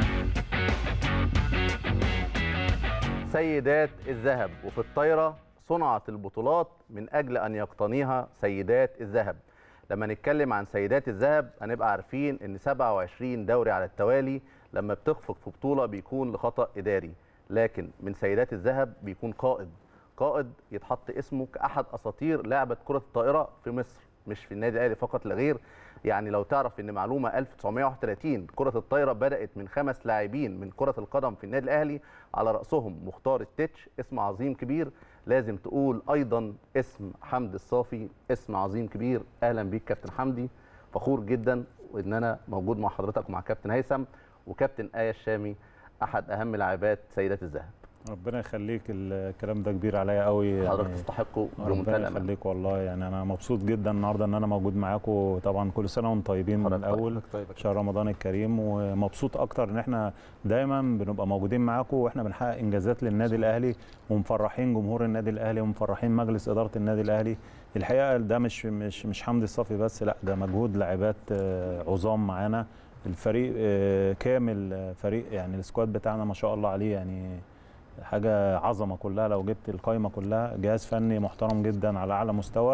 سيدات الذهب وفي الطايرة صنعت البطولات من أجل أن يقتنيها سيدات الذهب لما نتكلم عن سيدات الذهب هنبقى عارفين أن 27 دوري على التوالي لما بتخفق في بطولة بيكون لخطأ إداري لكن من سيدات الذهب بيكون قائد قائد يتحط اسمه كأحد أساطير لعبة كرة الطائرة في مصر مش في النادي الأهلي فقط لا غير يعني لو تعرف ان معلومه 1931 كره الطايره بدات من خمس لاعبين من كره القدم في النادي الاهلي على راسهم مختار التتش اسم عظيم كبير لازم تقول ايضا اسم حمدي الصافي اسم عظيم كبير اهلا بيك كابتن حمدي فخور جدا ان انا موجود مع حضرتك ومع كابتن هيثم وكابتن ايه الشامي احد اهم لاعبات سيدات الذهب ربنا يخليك الكلام ده كبير عليا قوي حضرتك يعني تستحقه بمنتهى ربنا الامانه يخليك والله يعني انا مبسوط جدا النهارده ان انا موجود معاكم طبعا كل سنه وانتم طيبين من حضرتك طيب. الاول طيب شهر رمضان الكريم ومبسوط اكتر ان احنا دايما بنبقى موجودين معاكم واحنا بنحقق انجازات للنادي الاهلي ومفرحين جمهور النادي الاهلي ومفرحين مجلس اداره النادي الاهلي الحقيقه ده مش مش مش حمدي الصافي بس لا ده مجهود لاعبات آه، عظام معانا الفريق آه، كامل آه، فريق يعني السكواد بتاعنا ما شاء الله عليه يعني حاجه عظمه كلها لو جبت القايمه كلها جهاز فني محترم جدا على اعلى مستوى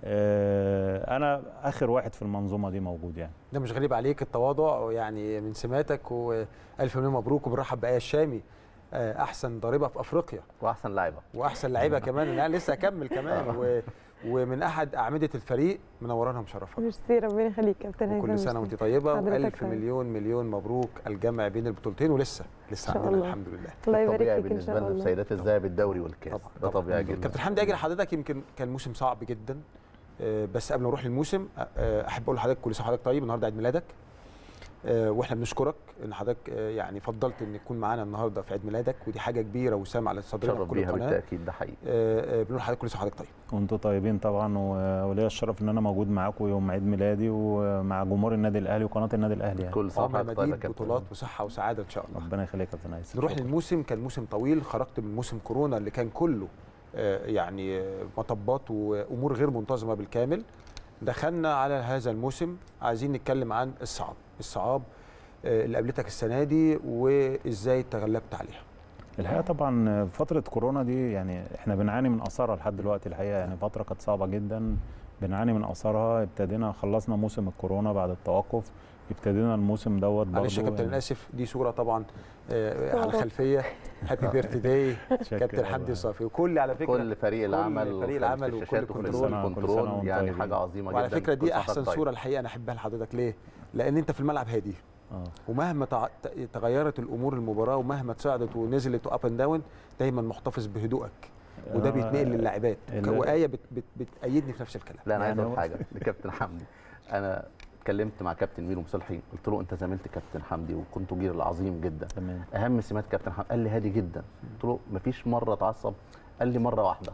آه، انا اخر واحد في المنظومه دي موجود يعني ده مش غريب عليك التواضع يعني من سماتك والف مليون مبروك وبنرحب بايه الشامي آه، احسن ضاربه في افريقيا واحسن لاعبه واحسن لعيبه كمان انا لسه اكمل كمان و... ومن احد اعمده الفريق منورانا ومشرفانا ميرسي ربنا يخليك كابتن هيثم وكل سنه ميرسي. وانت طيبه حضرتك والف طيب. مليون مليون مبروك الجمع بين البطولتين ولسه لسه إن شاء عندنا الله. الحمد لله الله يبارك طبيعي فيك ان بالنسبه شاء لنا الله سيدات الذهب الدوري والكاس ده طبيعي جدا كابتن حمدي اجي لحضرتك يمكن كان موسم صعب جدا آه، بس قبل ما نروح للموسم آه، احب اقول لحضرتك كل سنه وحضرتك طيب النهارده عيد ميلادك آه، واحنا بنشكرك ان حضرتك آه، يعني فضلت ان تكون معانا النهارده في عيد ميلادك ودي حاجه كبيره وسام على صدرنا في شرف كل بيها قناه بالتاكيد ده حقيقي آه، آه، بنقول لحضرتك كل سنه وحضرتك طيب وانتم طيبين طبعا و- وليا الشرف ان انا موجود معاكم يوم عيد ميلادي ومع جمهور النادي الاهلي وقناه النادي الاهلي يعني كل سنه عمر وحضرتك طيب يا مديد كابتن بطولات وصحه وسعاده ان شاء الله ربنا يخليك يا كابتن هيثم نروح شكراً. للموسم كان موسم طويل خرجت من موسم كورونا اللي كان كله آه، يعني آه، مطبات وامور غير منتظمه بالكامل دخلنا على هذا الموسم عايزين نتكلم عن الصعاب الصعاب آه، اللي قابلتك السنه دي وازاي تغلبت عليها الحقيقه طبعا فتره كورونا دي يعني احنا بنعاني من اثارها لحد دلوقتي الحقيقه يعني فتره كانت صعبه جدا بنعاني من اثارها ابتدينا خلصنا موسم الكورونا بعد التوقف ابتدينا الموسم دوت برضه معلش يا كابتن يعني انا اسف دي صوره طبعا آه، على صورة. الخلفيه هابي بيرث داي شكراً كابتن حمدي والله. الصافي وكل على فكره كل فريق العمل فريق العمل وفي وكل الشاشات وفي كنترول. كل سنة الكنترول وانتم يعني طيبين. حاجه عظيمه وعلى جدا فكره كل دي سنة احسن وانتم صوره الحقيقه انا احبها لحضرتك ليه لان انت في الملعب هادي اه ومهما تع- ت- تغيرت الامور المباراه ومهما تصعدت ونزلت واب اند داون دايما محتفظ بهدوءك وده آه، بيتنقل للاعبات ال- وايه بت بت بتأيدني في نفس الكلام لا انا عايز يعني اقول هو- حاجه لكابتن حمدي انا اتكلمت مع كابتن ميرو مصلحي قلت له انت زميلت كابتن حمدي وكنت جيل عظيم جدا تمام اهم سمات كابتن حمدي قال لي هادي جدا قلت له مفيش مره اتعصب قال لي مره واحده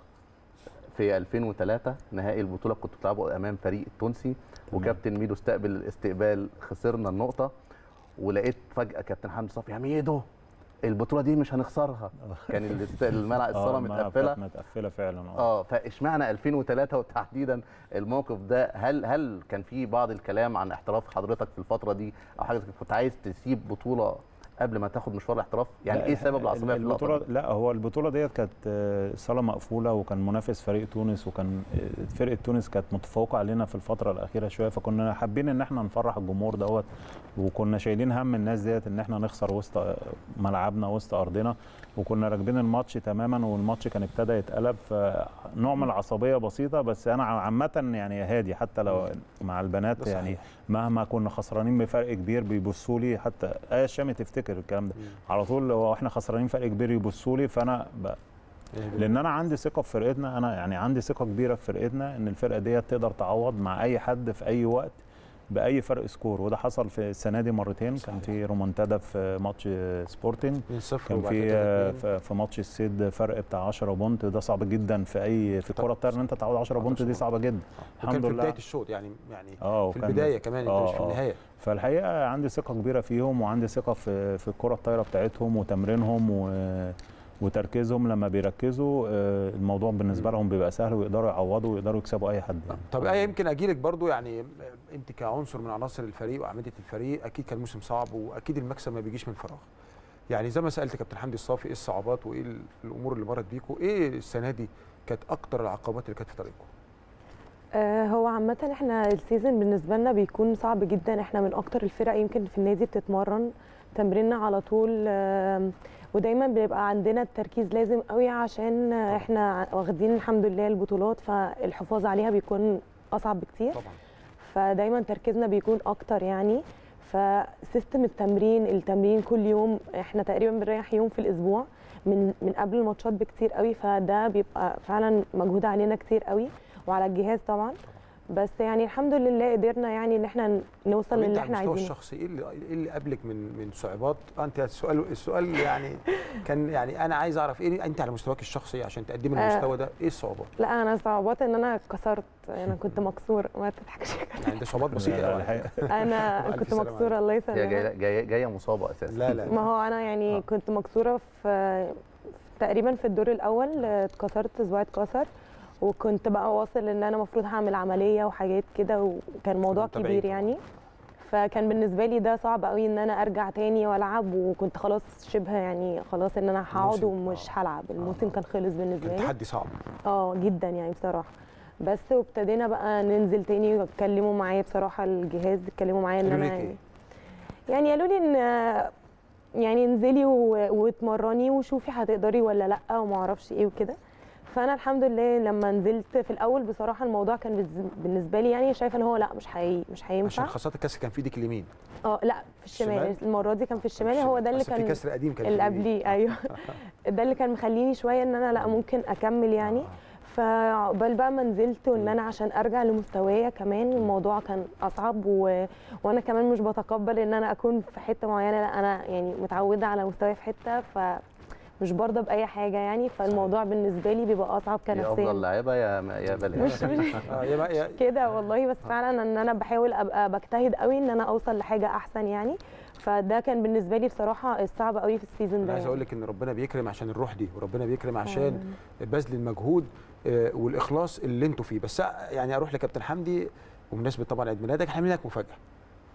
في 2003 نهائي البطوله كنت بتلعبوا امام فريق التونسي وكابتن ميدو استقبل الاستقبال خسرنا النقطه ولقيت فجاه كابتن حمدي صافي يا ميدو البطوله دي مش هنخسرها كان الاست- الملعب الصاله الملعب متقفله كانت متقفله فعلا اه اه فاشمعنى 2003 وتحديدا الموقف ده هل هل كان في بعض الكلام عن احتراف حضرتك في الفتره دي او حاجه زي كده؟ كنت عايز تسيب بطوله قبل ما تاخد مشوار الاحتراف يعني لا، ايه سبب العصبيه في البطوله اللقطه دي؟ لا هو البطوله ديت كانت آه، صاله مقفوله وكان منافس فريق تونس وكان آه، فرقه تونس كانت متفوقه علينا في الفتره الاخيره شويه فكنا حابين ان احنا نفرح الجمهور دوت وكنا شايلين هم الناس ديت ان احنا نخسر وسط آه، ملعبنا وسط ارضنا وكنا راكبين الماتش تماما والماتش كان ابتدى يتقلب فنوع من العصبيه بسيطه بس انا عامه يعني هادي حتى لو مع البنات ده يعني صحيح. مهما كنا خسرانين بفرق كبير بيبصوا لي حتى ايه الشامي تفتكر الكلام ده على طول هو احنا خسرانين فرق كبير يبصوا لي فانا ب... لان انا عندي ثقه في فرقتنا انا يعني عندي ثقه كبيره في فرقتنا ان الفرقه ديت تقدر تعوض مع اي حد في اي وقت باي فرق سكور وده حصل في السنه دي مرتين كان في رومونتادا في ماتش سبورتنج 2-0 كان وبعد في كده اتنين. في- في ماتش السيد فرق بتاع 10 بونت ده صعب جدا في اي في كره الطايره ان انت تعوض 10 بونت دي صعبه جدا وكان الحمد في لله بدايه الشوط يعني يعني اه في وكان- البدايه كمان انت آه، مش في آه. النهايه فالحقيقه عندي ثقه كبيره فيهم وعندي ثقه في في الكره الطايره بتاعتهم وتمرينهم و وتركيزهم لما بيركزوا آه، الموضوع بالنسبه لهم بيبقى سهل ويقدروا يعوضوا ويقدروا يكسبوا اي حد يعني. طب ايه يمكن اجي لك برضو يعني انت كعنصر من عناصر الفريق واعمده الفريق اكيد كان موسم صعب واكيد المكسب ما بيجيش من فراغ يعني زي ما سالت كابتن حمدي الصافي ايه الصعوبات وايه ال- الامور اللي مرت بيكم ايه السنه دي كانت اكتر العقبات اللي كانت في طريقكم آه، هو عامة احنا السيزون بالنسبة لنا بيكون صعب جدا احنا من اكتر الفرق يمكن في النادي بتتمرن تمريننا على طول آم، ودايما بيبقى عندنا التركيز لازم قوي عشان احنا واخدين الحمد لله البطولات فالحفاظ عليها بيكون اصعب بكتير طبعا فدايما تركيزنا بيكون اكتر يعني فسيستم التمرين التمرين كل يوم احنا تقريبا بنريح يوم في الاسبوع من من قبل الماتشات بكتير قوي فده بيبقى فعلا مجهود علينا كتير قوي وعلى الجهاز طبعا بس يعني الحمد لله قدرنا يعني ان احنا نوصل طب انت للي على احنا المستوى عايزينه الشخصي ايه اللي ايه اللي قابلك من من صعوبات آه، انت السؤال السؤال يعني كان يعني انا عايز اعرف ايه انت على مستواك الشخصي عشان تقدمي آه. المستوى ده ايه الصعوبات لا انا صعوبات ان انا كسرت انا كنت مكسور ما تضحكش يعني ده صعوبات بسيطه لا، قوي الحقيقة. انا ألف كنت سلامة مكسوره الله هي يسلمك جايه جايه جايه مصابه اساسا لا لا ما هو انا يعني آه. كنت مكسوره في تقريبا في الدور الاول آه، اتكسرت صباعي اتكسر وكنت بقى واصل ان انا المفروض هعمل عمليه وحاجات كده وكان موضوع متابعين كبير طبعاً. يعني فكان بالنسبه لي ده صعب قوي ان انا ارجع تاني والعب وكنت خلاص شبه يعني خلاص ان انا هقعد الموسم، ومش آه. هلعب الموسم كان خلص بالنسبه كان لي تحدي صعب اه جدا يعني بصراحه بس وابتدينا بقى ننزل تاني واتكلموا معايا بصراحه الجهاز اتكلموا معايا ان قالوا انا لك يعني إيه؟ يعني قالوا لي ان يعني انزلي و- واتمرني وشوفي هتقدري ولا لا وما اعرفش ايه وكده فانا الحمد لله لما نزلت في الاول بصراحه الموضوع كان بالز- بالنسبه لي يعني شايفه ان هو لا مش هي مش هينفع عشان خاصات الكسر كان في ايدك اليمين اه لا في الشمال الشمال؟ المره دي كان في الشمال هو ده اللي أصل في كان كسر قديم كان في اللي اليمين. قبليه ايوه ده اللي كان مخليني شويه ان انا لا ممكن اكمل يعني فعقبال بقى ما نزلت وان انا عشان ارجع لمستوايا كمان الموضوع كان اصعب و... وانا كمان مش بتقبل ان انا اكون في حته معينه لا انا يعني متعوده على مستواي في حته ف مش برضه باي حاجه يعني فالموضوع بالنسبه لي بيبقى اصعب يا افضل كنفسيا لعيبه يا يا بلاش مش مش آه، يا بقى- يا- كده والله بس فعلا ان انا بحاول ابقى بجتهد قوي ان انا اوصل لحاجه احسن يعني فده كان بالنسبه لي بصراحه الصعب قوي في السيزون انا ده عايز يعني. اقول لك ان ربنا بيكرم عشان الروح دي وربنا بيكرم عشان بذل المجهود آه، والاخلاص اللي انتوا فيه بس يعني اروح لكابتن حمدي وبمناسبه طبعا عيد ميلادك هنعمل لك مفاجاه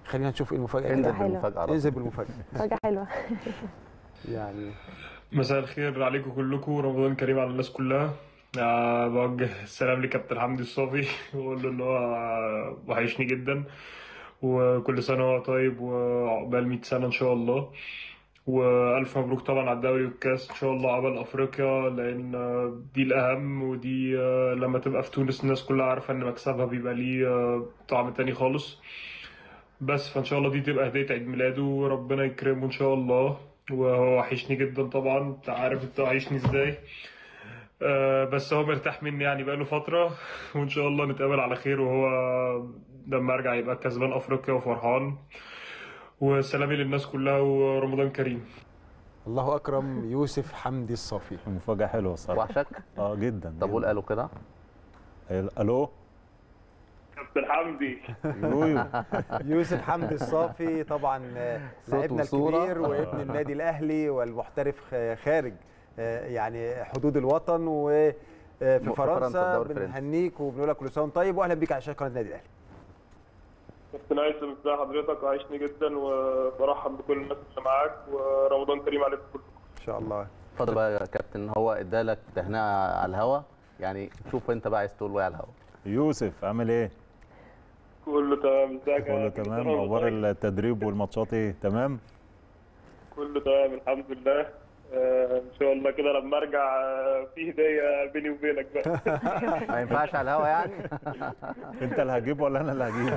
خلينا نشوف ايه المفاجاه انزل كده. حلوة. بالمفاجاه على انزل طول. بالمفاجاه حاجه حلوه يعني مساء الخير عليكم كلكم رمضان كريم على الناس كلها آه بوجه السلام لكابتن حمدي الصافي واقول له ان هو آه، وحشني جدا وكل سنه وهو طيب وعقبال 100 سنه ان شاء الله والف مبروك طبعا على الدوري والكاس ان شاء الله عقبال افريقيا لان آه، دي الاهم ودي آه، لما تبقى في تونس الناس كلها عارفه ان مكسبها بيبقى ليه آه، طعم تاني خالص بس فان شاء الله دي تبقى هديه عيد ميلاده وربنا يكرمه ان شاء الله وهو وحشني جدا طبعا انت عارف انت وحشني ازاي آه بس هو مرتاح مني يعني بقاله فترة وان شاء الله نتقابل على خير وهو لما ارجع يبقى كسبان افريقيا وفرحان وسلامي للناس كلها ورمضان كريم الله اكرم يوسف حمدي الصافي مفاجاه حلوه الصراحه وحشك اه جدا طب قول جداً. قالوا كده الو كابتن حمدي يويو يوسف حمدي الصافي طبعا آه، صوت لاعبنا وصورة. الكبير وابن النادي الاهلي والمحترف خ- خارج آه، يعني حدود الوطن وفي في فرنسا فرنسا الدوري الفرنسي. بنهنيك وبنقول لك كل سنه وأنت طيب واهلا بيك على شاشه قناه النادي الاهلي كابتن هيثم ازي حضرتك وحشني جدا وبرحب بكل الناس اللي معاك ورمضان كريم عليكم كلكم ان شاء الله اتفضل بقى يا كابتن هو ادالك تهنئه على الهوا يعني شوف انت بقى عايز تقول ايه على الهوا يوسف عامل ايه كله تمام ازيك يا كله كابتن تمام رمضان؟ اخبار التدريب والماتشات ايه تمام كله تمام الحمد لله آه، ان شاء الله كده لما ارجع آه، في هديه بيني وبينك بقى ما ينفعش على الهوا يعني انت اللي هتجيب ولا انا اللي هجيب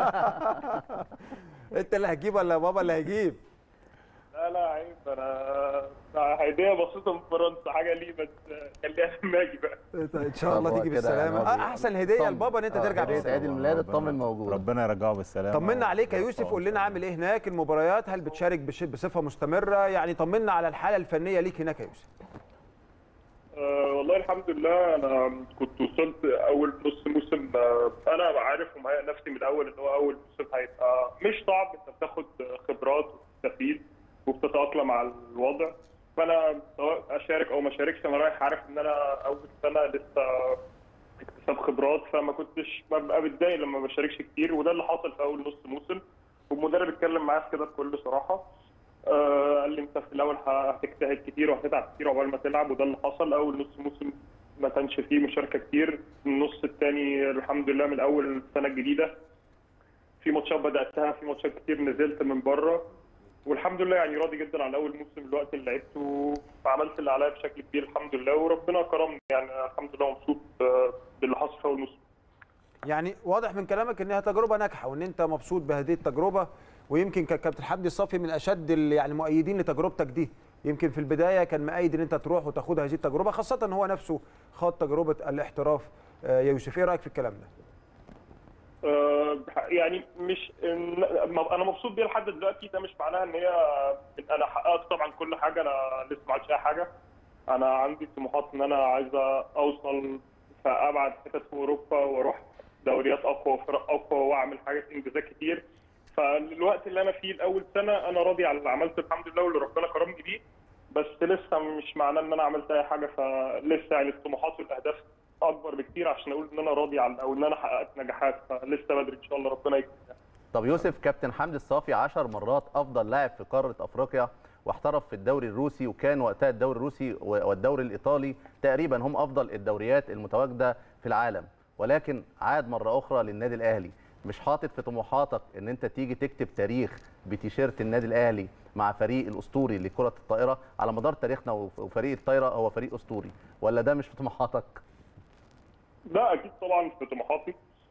انت اللي هتجيب ولا بابا اللي هيجيب لا لا عيب انا هديه بسيطه من فرنسا حاجه ليه بس آه، خليها لما اجي بقى ان شاء الله طب هو تيجي كده يعني بالسلامه هو آه، بي- احسن هديه طمن. لبابا ان انت آه، ترجع هدية بالسلامه عيد الميلاد ربنا- اطمن موجود ربنا يرجعه بالسلامه طمنا عليك يا يوسف قول لنا عامل ايه هناك المباريات هل بتشارك بش- بصفه مستمره يعني طمنا على الحاله الفنيه ليك هناك يا يوسف أه والله الحمد لله انا كنت وصلت اول نص موسم آه، انا عارف ومهيئ نفسي من الاول ان هو اول موسم هيبقى مش صعب انت بتاخد خبرات وبتستفيد وبتتاقلم على الوضع فانا سواء اشارك او ما اشاركش انا رايح عارف ان انا اول سنه لسه اكتساب خبرات فما كنتش ببقى متضايق لما ما بشاركش كتير وده اللي حصل في اول نص موسم والمدرب اتكلم معايا في كده بكل صراحه آه، قال لي انت في الاول هتجتهد كتير وهتتعب كتير عقبال ما تلعب وده اللي حصل اول نص موسم ما كانش فيه مشاركه كتير النص الثاني الحمد لله من اول السنه الجديده في ماتشات بداتها في ماتشات كتير نزلت من بره والحمد لله يعني راضي جدا عن اول موسم الوقت اللي لعبته وعملت اللي عليا بشكل كبير الحمد لله وربنا كرمني يعني الحمد لله مبسوط آه، باللي حصل في اول موسم يعني واضح من كلامك انها تجربه ناجحه وان انت مبسوط بهذه التجربه ويمكن ك- كابتن حمدي الصافي من اشد ال- يعني مؤيدين لتجربتك دي يمكن في البدايه كان مؤيد ان انت تروح وتاخد هذه التجربه خاصه ان هو نفسه خاض تجربه الاحتراف آه، يا يوسف ايه رايك في الكلام ده؟ آه، يعني مش إن- م- انا مبسوط بيها لحد دلوقتي ده مش معناها ان هي انا حققت طبعا كل حاجه انا لسه ما عملتش اي حاجه انا عندي طموحات ان انا عايز اوصل في ابعد حتت في اوروبا واروح دوريات اقوى وفرق اقوى واعمل حاجات انجازات كتير فالوقت اللي انا فيه الاول سنه انا راضي على اللي عملته الحمد لله واللي ربنا كرمني بيه بس لسه مش معناه ان انا عملت اي حاجه فلسه يعني الطموحات والاهداف اكبر بكتير عشان اقول ان انا راضي على او ان انا حققت نجاحات فلسه بدري ان شاء الله ربنا يكرم طب يوسف كابتن حمدي الصافي 10 مرات افضل لاعب في قاره افريقيا واحترف في الدوري الروسي وكان وقتها الدوري الروسي والدوري الايطالي تقريبا هم افضل الدوريات المتواجده في العالم ولكن عاد مره اخرى للنادي الاهلي مش حاطط في طموحاتك ان انت تيجي تكتب تاريخ بتيشيرت النادي الاهلي مع فريق الاسطوري لكره الطائره على مدار تاريخنا وفريق الطايره هو فريق اسطوري ولا ده مش في طموحاتك لا اكيد طبعا في طموحاتي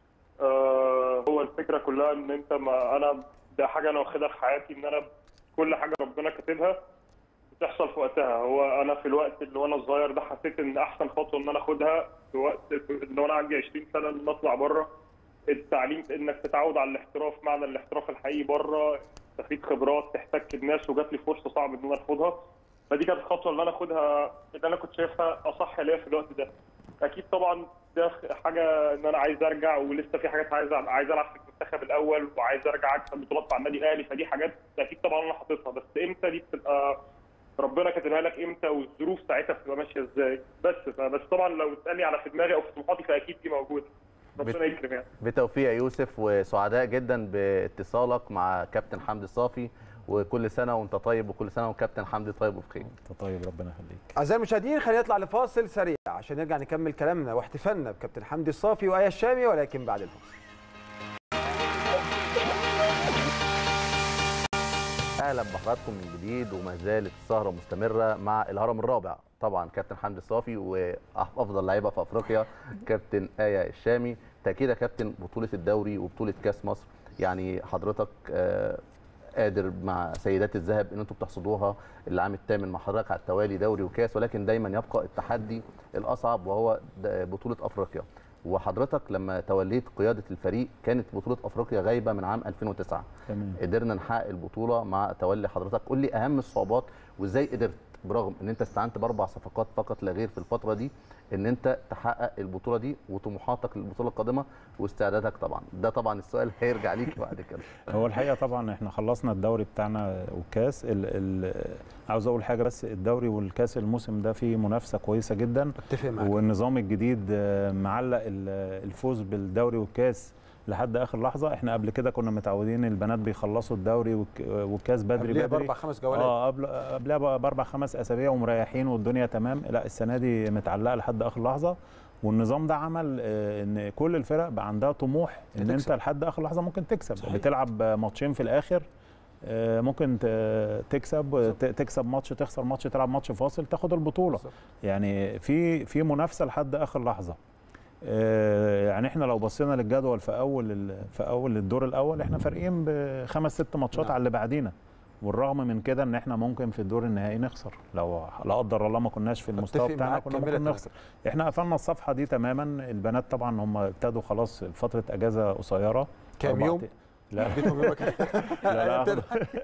آه هو الفكره كلها ان انت ما انا ده حاجه انا واخدها في حياتي ان انا كل حاجه ربنا كاتبها بتحصل في وقتها هو انا في الوقت اللي وانا صغير ده حسيت ان احسن خطوه ان انا اخدها في وقت ان انا عندي 20 سنه ان اطلع بره التعليم انك تتعود على الاحتراف معنى الاحتراف الحقيقي بره تستفيد خبرات تحتك بناس وجات لي فرصه صعب ان انا اخدها فدي كانت الخطوه اللي انا اخدها اللي انا كنت شايفها اصح ليا في الوقت ده اكيد طبعا ده حاجه ان انا عايز ارجع ولسه في حاجات عايز عايز العب في المنتخب الاول وعايز ارجع اكسب بطولات مع النادي الاهلي فدي حاجات اكيد طبعا انا حاططها بس امتى دي بتبقى ربنا كاتبها لك امتى والظروف ساعتها بتبقى ماشيه ازاي بس بس طبعا لو تسالني على في دماغي او في طموحاتي فاكيد دي موجوده ربنا يكرم يعني بتوفيق يا يوسف وسعداء جدا باتصالك مع كابتن حمدي صافي وكل سنه وانت طيب وكل سنه وكابتن حمدي طيب وبخير انت طيب ربنا يخليك اعزائي المشاهدين خلينا نطلع لفاصل سريع عشان نرجع نكمل كلامنا واحتفالنا بكابتن حمدي الصافي وايه الشامي ولكن بعد الفاصل اهلا بحضراتكم من جديد وما زالت السهره مستمره مع الهرم الرابع طبعا كابتن حمدي الصافي وافضل لعيبه في افريقيا كابتن ايه الشامي تاكيد يا كابتن بطوله الدوري وبطوله كاس مصر يعني حضرتك آه، قادر مع سيدات الذهب ان انتم بتحصدوها العام الثامن مع حضرتك على التوالي دوري وكاس ولكن دايما يبقى التحدي الاصعب وهو د- بطوله افريقيا وحضرتك لما توليت قياده الفريق كانت بطوله افريقيا غايبه من عام 2009 تمام قدرنا نحقق البطوله مع تولي حضرتك قول لي اهم الصعوبات وازاي قدرت برغم ان انت استعنت باربع صفقات فقط لا غير في الفتره دي ان انت تحقق البطوله دي وطموحاتك للبطوله القادمه واستعدادك طبعا ده طبعا السؤال هيرجع ليك بعد كده هو الحقيقه طبعا احنا خلصنا الدوري بتاعنا والكاس ال ال عاوز اقول حاجه بس الدوري والكاس الموسم ده فيه منافسه كويسه جدا اتفق معاك والنظام الجديد آه، معلق ال- الفوز بالدوري والكاس لحد اخر لحظه احنا قبل كده كنا متعودين البنات بيخلصوا الدوري والك- والكاس بدري قبلها بدري باربع خمس جولات اه قبل قبلها بقى باربع خمس اسابيع ومريحين والدنيا تمام لا السنه دي متعلقه لحد اخر لحظه والنظام ده عمل آه، ان كل الفرق بقى عندها طموح ان انت تكسب. لحد اخر لحظه ممكن تكسب صحيح. بتلعب ماتشين في الاخر آه، ممكن ت- تكسب ت- تكسب ماتش تخسر ماتش تلعب ماتش فاصل تاخد البطوله بالظبط. يعني في في منافسه لحد اخر لحظه آه، يعني احنا لو بصينا للجدول في اول ال- في اول الدور الاول احنا فارقين بخمس ست ماتشات نعم. على اللي بعدينا والرغم من كده ان احنا ممكن في الدور النهائي نخسر لو لا قدر الله ما كناش في المستوى أتفق بتاعنا معاك كنا كاملة ممكن أنا. نخسر احنا قفلنا الصفحه دي تماما البنات طبعا هم ابتدوا خلاص فتره اجازه قصيره كام أربع يوم؟ ت- لا اديتهم يومك لا لا اخد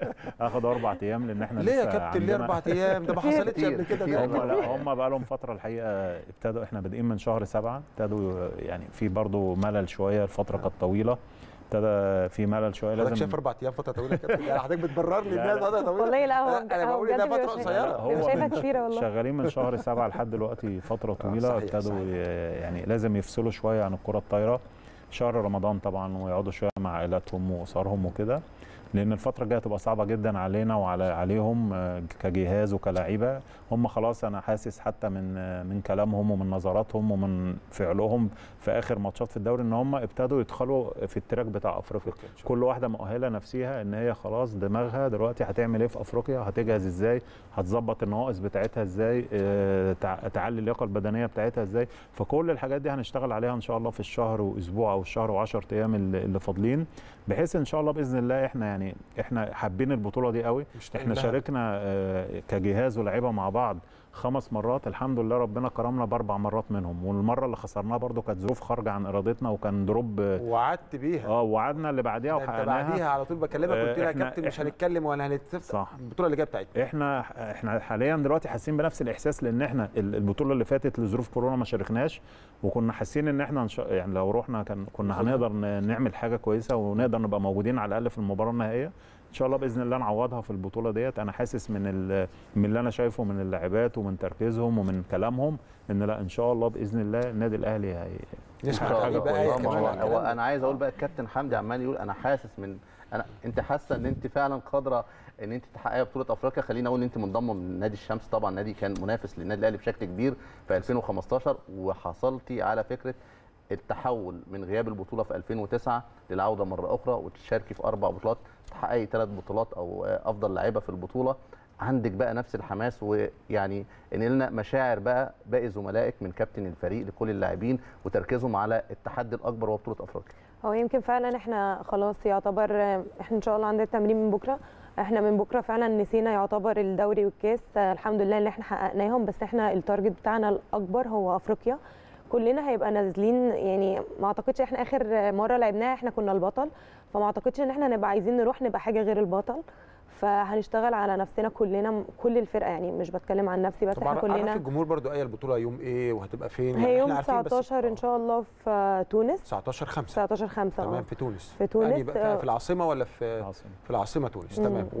اخد اربع ايام لان احنا ليه يا لسه كابتن ليه عندنا- اربع ايام ده ما حصلتش كتير، قبل كده كتير. هم ده لا هم بقى لهم فتره الحقيقه ابتدوا احنا بادئين من شهر سبعة ابتدوا يعني في برضو ملل شويه الفتره كانت طويله ابتدى في ملل شويه حضرتك لازم شايف اربع ايام فتره طويله يا كابتن يعني حضرتك بتبرر لي لا، الناس لا. فتره طويله والله لا هو انا هو بقول انها بجد فتره بيبقى قصيره شايف- بيبقى شايفها كتيره والله شغالين من شهر سبعة لحد دلوقتي فتره طويله صحيح، ابتدوا صحيح. ي- يعني لازم يفصلوا شويه عن الكره الطايره شهر رمضان طبعا ويقعدوا شويه مع عائلاتهم واسرهم وكده لان الفتره الجايه هتبقى صعبه جدا علينا وعلى عليهم آه، كجهاز وكلاعيبه هم خلاص انا حاسس حتى من آه، من كلامهم ومن نظراتهم ومن فعلهم في اخر ماتشات في الدوري ان هم ابتدوا يدخلوا في التراك بتاع افريقيا كل واحده مؤهله نفسيها ان هي خلاص دماغها دلوقتي هتعمل ايه في افريقيا هتجهز ازاي هتظبط النواقص بتاعتها ازاي آه، تع- تعلي اللياقه البدنيه بتاعتها ازاي فكل الحاجات دي هنشتغل عليها ان شاء الله في الشهر واسبوع او الشهر و10 ايام اللي اللي فاضلين بحيث ان شاء الله باذن الله احنا يعني احنا حابين البطوله دي قوي مشتاقين احنا لها. شاركنا آه، كجهاز ولاعيبه مع بعض خمس مرات الحمد لله ربنا كرمنا باربع مرات منهم والمره اللي خسرناها برضو كانت ظروف خارجه عن ارادتنا وكان دروب آه، وعدت بيها اه وعدنا اللي بعديها ده انت بعديها وحققناها على طول بكلمك قلت لي يا آه، إحنا- كابتن مش إحنا- هنتكلم ولا هنتفتح صح. البطوله اللي جايه بتاعتنا احنا احنا حاليا دلوقتي حاسين بنفس الاحساس لان احنا ال- البطوله اللي فاتت لظروف كورونا ما شاركناش وكنا حاسين ان احنا إن شاء- يعني لو رحنا كان كنا هنقدر ن- نعمل حاجه كويسه ونقدر نبقى موجودين على الاقل في المباراه النهائيه ان شاء الله باذن الله نعوضها في البطوله ديت انا حاسس من ال- من اللي انا شايفه من اللاعبات ومن تركيزهم ومن كلامهم ان لا ان شاء الله باذن الله النادي الاهلي هي نسمع حاجة حاجه بقى كويسة. ايه ما كمان هو, على هو الكلام ده. انا عايز اقول بقى الكابتن حمدي عمال يقول انا حاسس من انا انت حاسه ان انت فعلا قادره ان انت تحققي بطوله افريقيا خليني اقول ان انت منضمه من نادي الشمس طبعا نادي كان منافس للنادي الاهلي بشكل كبير في 2015 وحصلتي على فكره التحول من غياب البطوله في 2009 للعوده مره اخرى وتشاركي في اربع بطولات تحققي ثلاث بطولات او آه، افضل لعيبه في البطوله عندك بقى نفس الحماس ويعني ان لنا مشاعر بقى باقي زملائك من كابتن الفريق لكل اللاعبين وتركيزهم على التحدي الاكبر وهو بطوله افريقيا هو يمكن فعلا احنا خلاص يعتبر احنا ان شاء الله عندنا التمرين من بكره احنا من بكره فعلا نسينا يعتبر الدوري والكاس آه، الحمد لله اللي احنا حققناهم بس احنا التارجت بتاعنا الاكبر هو افريقيا كلنا هيبقى نازلين يعني ما اعتقدش احنا اخر مره لعبناها احنا كنا البطل فما اعتقدش ان احنا نبقى عايزين نروح نبقى حاجه غير البطل فهنشتغل على نفسنا كلنا كل الفرقه يعني مش بتكلم عن نفسي بس طب احنا عرف عرف كلنا الجمهور برضو ايه البطوله يوم ايه وهتبقى فين هي يوم احنا عارفين بس- 19 ان شاء الله في تونس 19 5 19 5 تمام في تونس في تونس، يعني بقى آه. في- في العاصمه ولا في العاصمة. في العاصمه تونس مم. تمام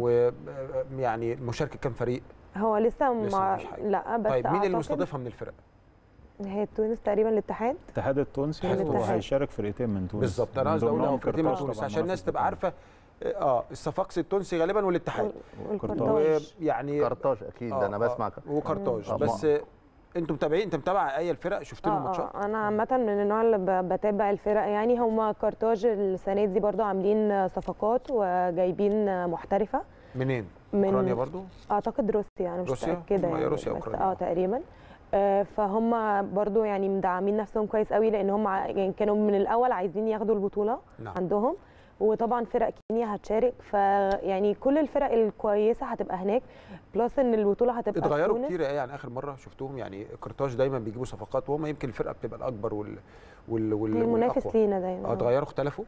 ويعني مشاركه كام فريق هو لسه لسه مع مفيش حاجة. لا بس طيب مين اللي أعتقد- مستضيفها من الفرق هي تونس تقريبا الاتحاد الاتحاد التونسي الاتحاد. وهيشارك فرقتين من تونس بالظبط انا من قصدي اقول ضمنهم هو فرقتين من قرطاج تونس طبعاً عشان الناس منافس تبقى الاتحاد. عارفه اه الصفاقسي التونسي غالبا والاتحاد والقرطاج يعني قرطاج اكيد ده انا بسمع ك- وقرطاج آه، بس انتوا متابعين انت متابع اي الفرق شفت لهم اه ماتشات اه انا عامه من النوع اللي ب- بتابع الفرق يعني هم كارتاج السنه دي برضو عاملين صفقات وجايبين محترفه منين من اوكرانيا برضو اعتقد روسيا انا مش روسيا؟ متاكده هم يا يعني روسيا بس أوكرانيا. اه تقريبا آه، فهم برضو يعني مدعمين نفسهم كويس قوي لان هم ع- يعني كانوا من الاول عايزين ياخدوا البطوله نعم. عندهم وطبعا فرق كينيا هتشارك فيعني كل الفرق الكويسه هتبقى هناك بلس ان البطوله هتبقى في اتغيروا تونس. كتير ايه يعني اخر مره شفتهم يعني قرطاج دايما بيجيبوا صفقات وهم يمكن الفرقه بتبقى الاكبر وال وال وال المنافس والأقوى. لينا دايما اه اتغيروا اختلفوا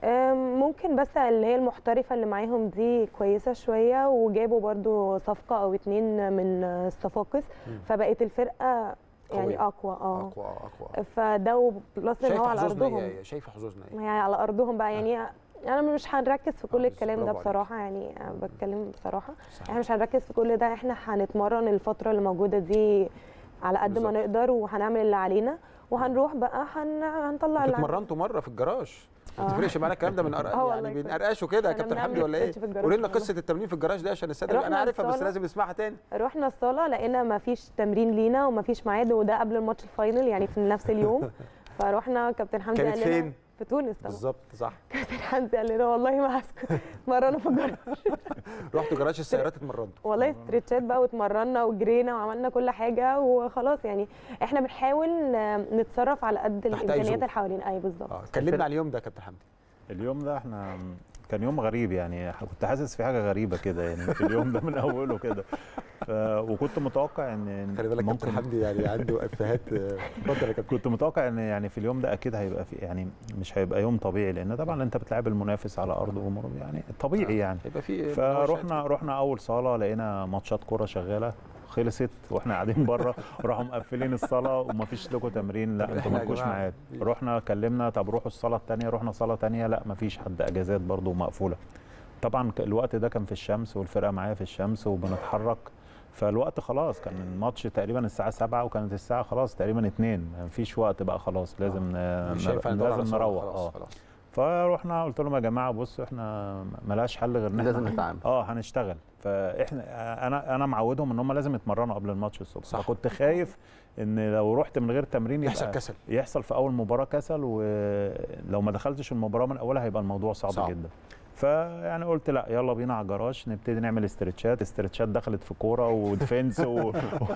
أم، ممكن بس اللي هي المحترفة اللي معاهم دي كويسة شوية وجابوا برضو صفقة أو اتنين من الصفاقس مم. فبقت الفرقة يعني قوية. أقوى اه اقوى اقوى فده بلس إن هو شايفه على حظوظنا أرضهم ايه شايفه حظوظنا ايه يعني على أرضهم بقى يعني أنا مش هنركز في كل آه، الكلام ده برافو عليك. بصراحة يعني أنا بتكلم بصراحة صحيح. احنا مش هنركز في كل ده احنا هنتمرن الفترة اللي موجودة دي على قد ما بالظبط. نقدر وهنعمل اللي علينا وهنروح بقى هن... هنطلع انتوا اللي اتمرنتوا مره في الجراج ما آه. تفرقش معانا الكلام ده من آه أرق... والله يعني كويس. بنقرقشوا كده يا كنا كابتن بنعمل حمدي ولا ايه استرتش في الجراج قولي لنا والله. قصه التمرين في الجراج دي عشان الساده رحنا انا عارفها بس الصالة. لازم نسمعها تاني رحنا الصاله لقينا ما فيش تمرين لينا وما فيش ميعاد وده قبل الماتش الفاينل يعني في نفس اليوم فروحنا كابتن حمدي كانت قال لنا فين؟ في تونس طبعا بالظبط صح كابتن حمدي قال لنا والله ما هسكت اتمرنا في الجراج رحتوا جراج السيارات اتمرنتوا والله استرتشات بقى واتمرنا وجرينا وعملنا كل حاجه وخلاص يعني احنا بنحاول آه، نتصرف على قد أي الامكانيات ظروف. اللي حوالينا اي بالظبط اه كلمنا على اليوم ده يا كابتن حمدي اليوم ده احنا كان يوم غريب يعني كنت حاسس في حاجه غريبه كده يعني في اليوم ده من اوله كده ف... وكنت متوقع ان خلي بالك كابتن حمدي يعني عنده افيهات آه، اتفضل يا كابتن كنت متوقع ان يعني في اليوم ده اكيد هيبقى في يعني مش هيبقى يوم طبيعي لان طبعا انت بتلعب المنافس على ارض ومر يعني طبيعي يعني يبقى في فروحنا رحنا اول صاله لقينا ماتشات كوره شغاله خلصت واحنا قاعدين بره راحوا مقفلين الصاله ومفيش لكم تمرين لا طب انتوا إحنا يا مالكوش جماعة ميعاد ليه؟ رحنا كلمنا طب روحوا الصاله الثانيه رحنا صاله ثانيه لا مفيش حد اجازات برضو مقفوله طبعا ك- الوقت ده كان في الشمس والفرقه معايا في الشمس وبنتحرك فالوقت خلاص كان الماتش تقريبا الساعه 7 وكانت الساعه خلاص تقريبا 2 مفيش وقت بقى خلاص لازم ن- مش هينفع ندور على لازم صالة نروح خلاص اه خلاص فروحنا قلت لهم يا جماعه بصوا احنا ملهاش حل غير ان لازم احنا نتعامل اه هنشتغل فاحنا انا انا معودهم ان هم لازم يتمرنوا قبل الماتش الصبح صح. فكنت خايف ان لو رحت من غير تمرين يحصل يبقى كسل يحصل في اول مباراه كسل ولو ما دخلتش المباراه من اولها هيبقى الموضوع صعب, صعب. صعب. جدا فيعني قلت لا يلا بينا على الجراج نبتدي نعمل استرتشات استرتشات دخلت في كوره وديفنس و...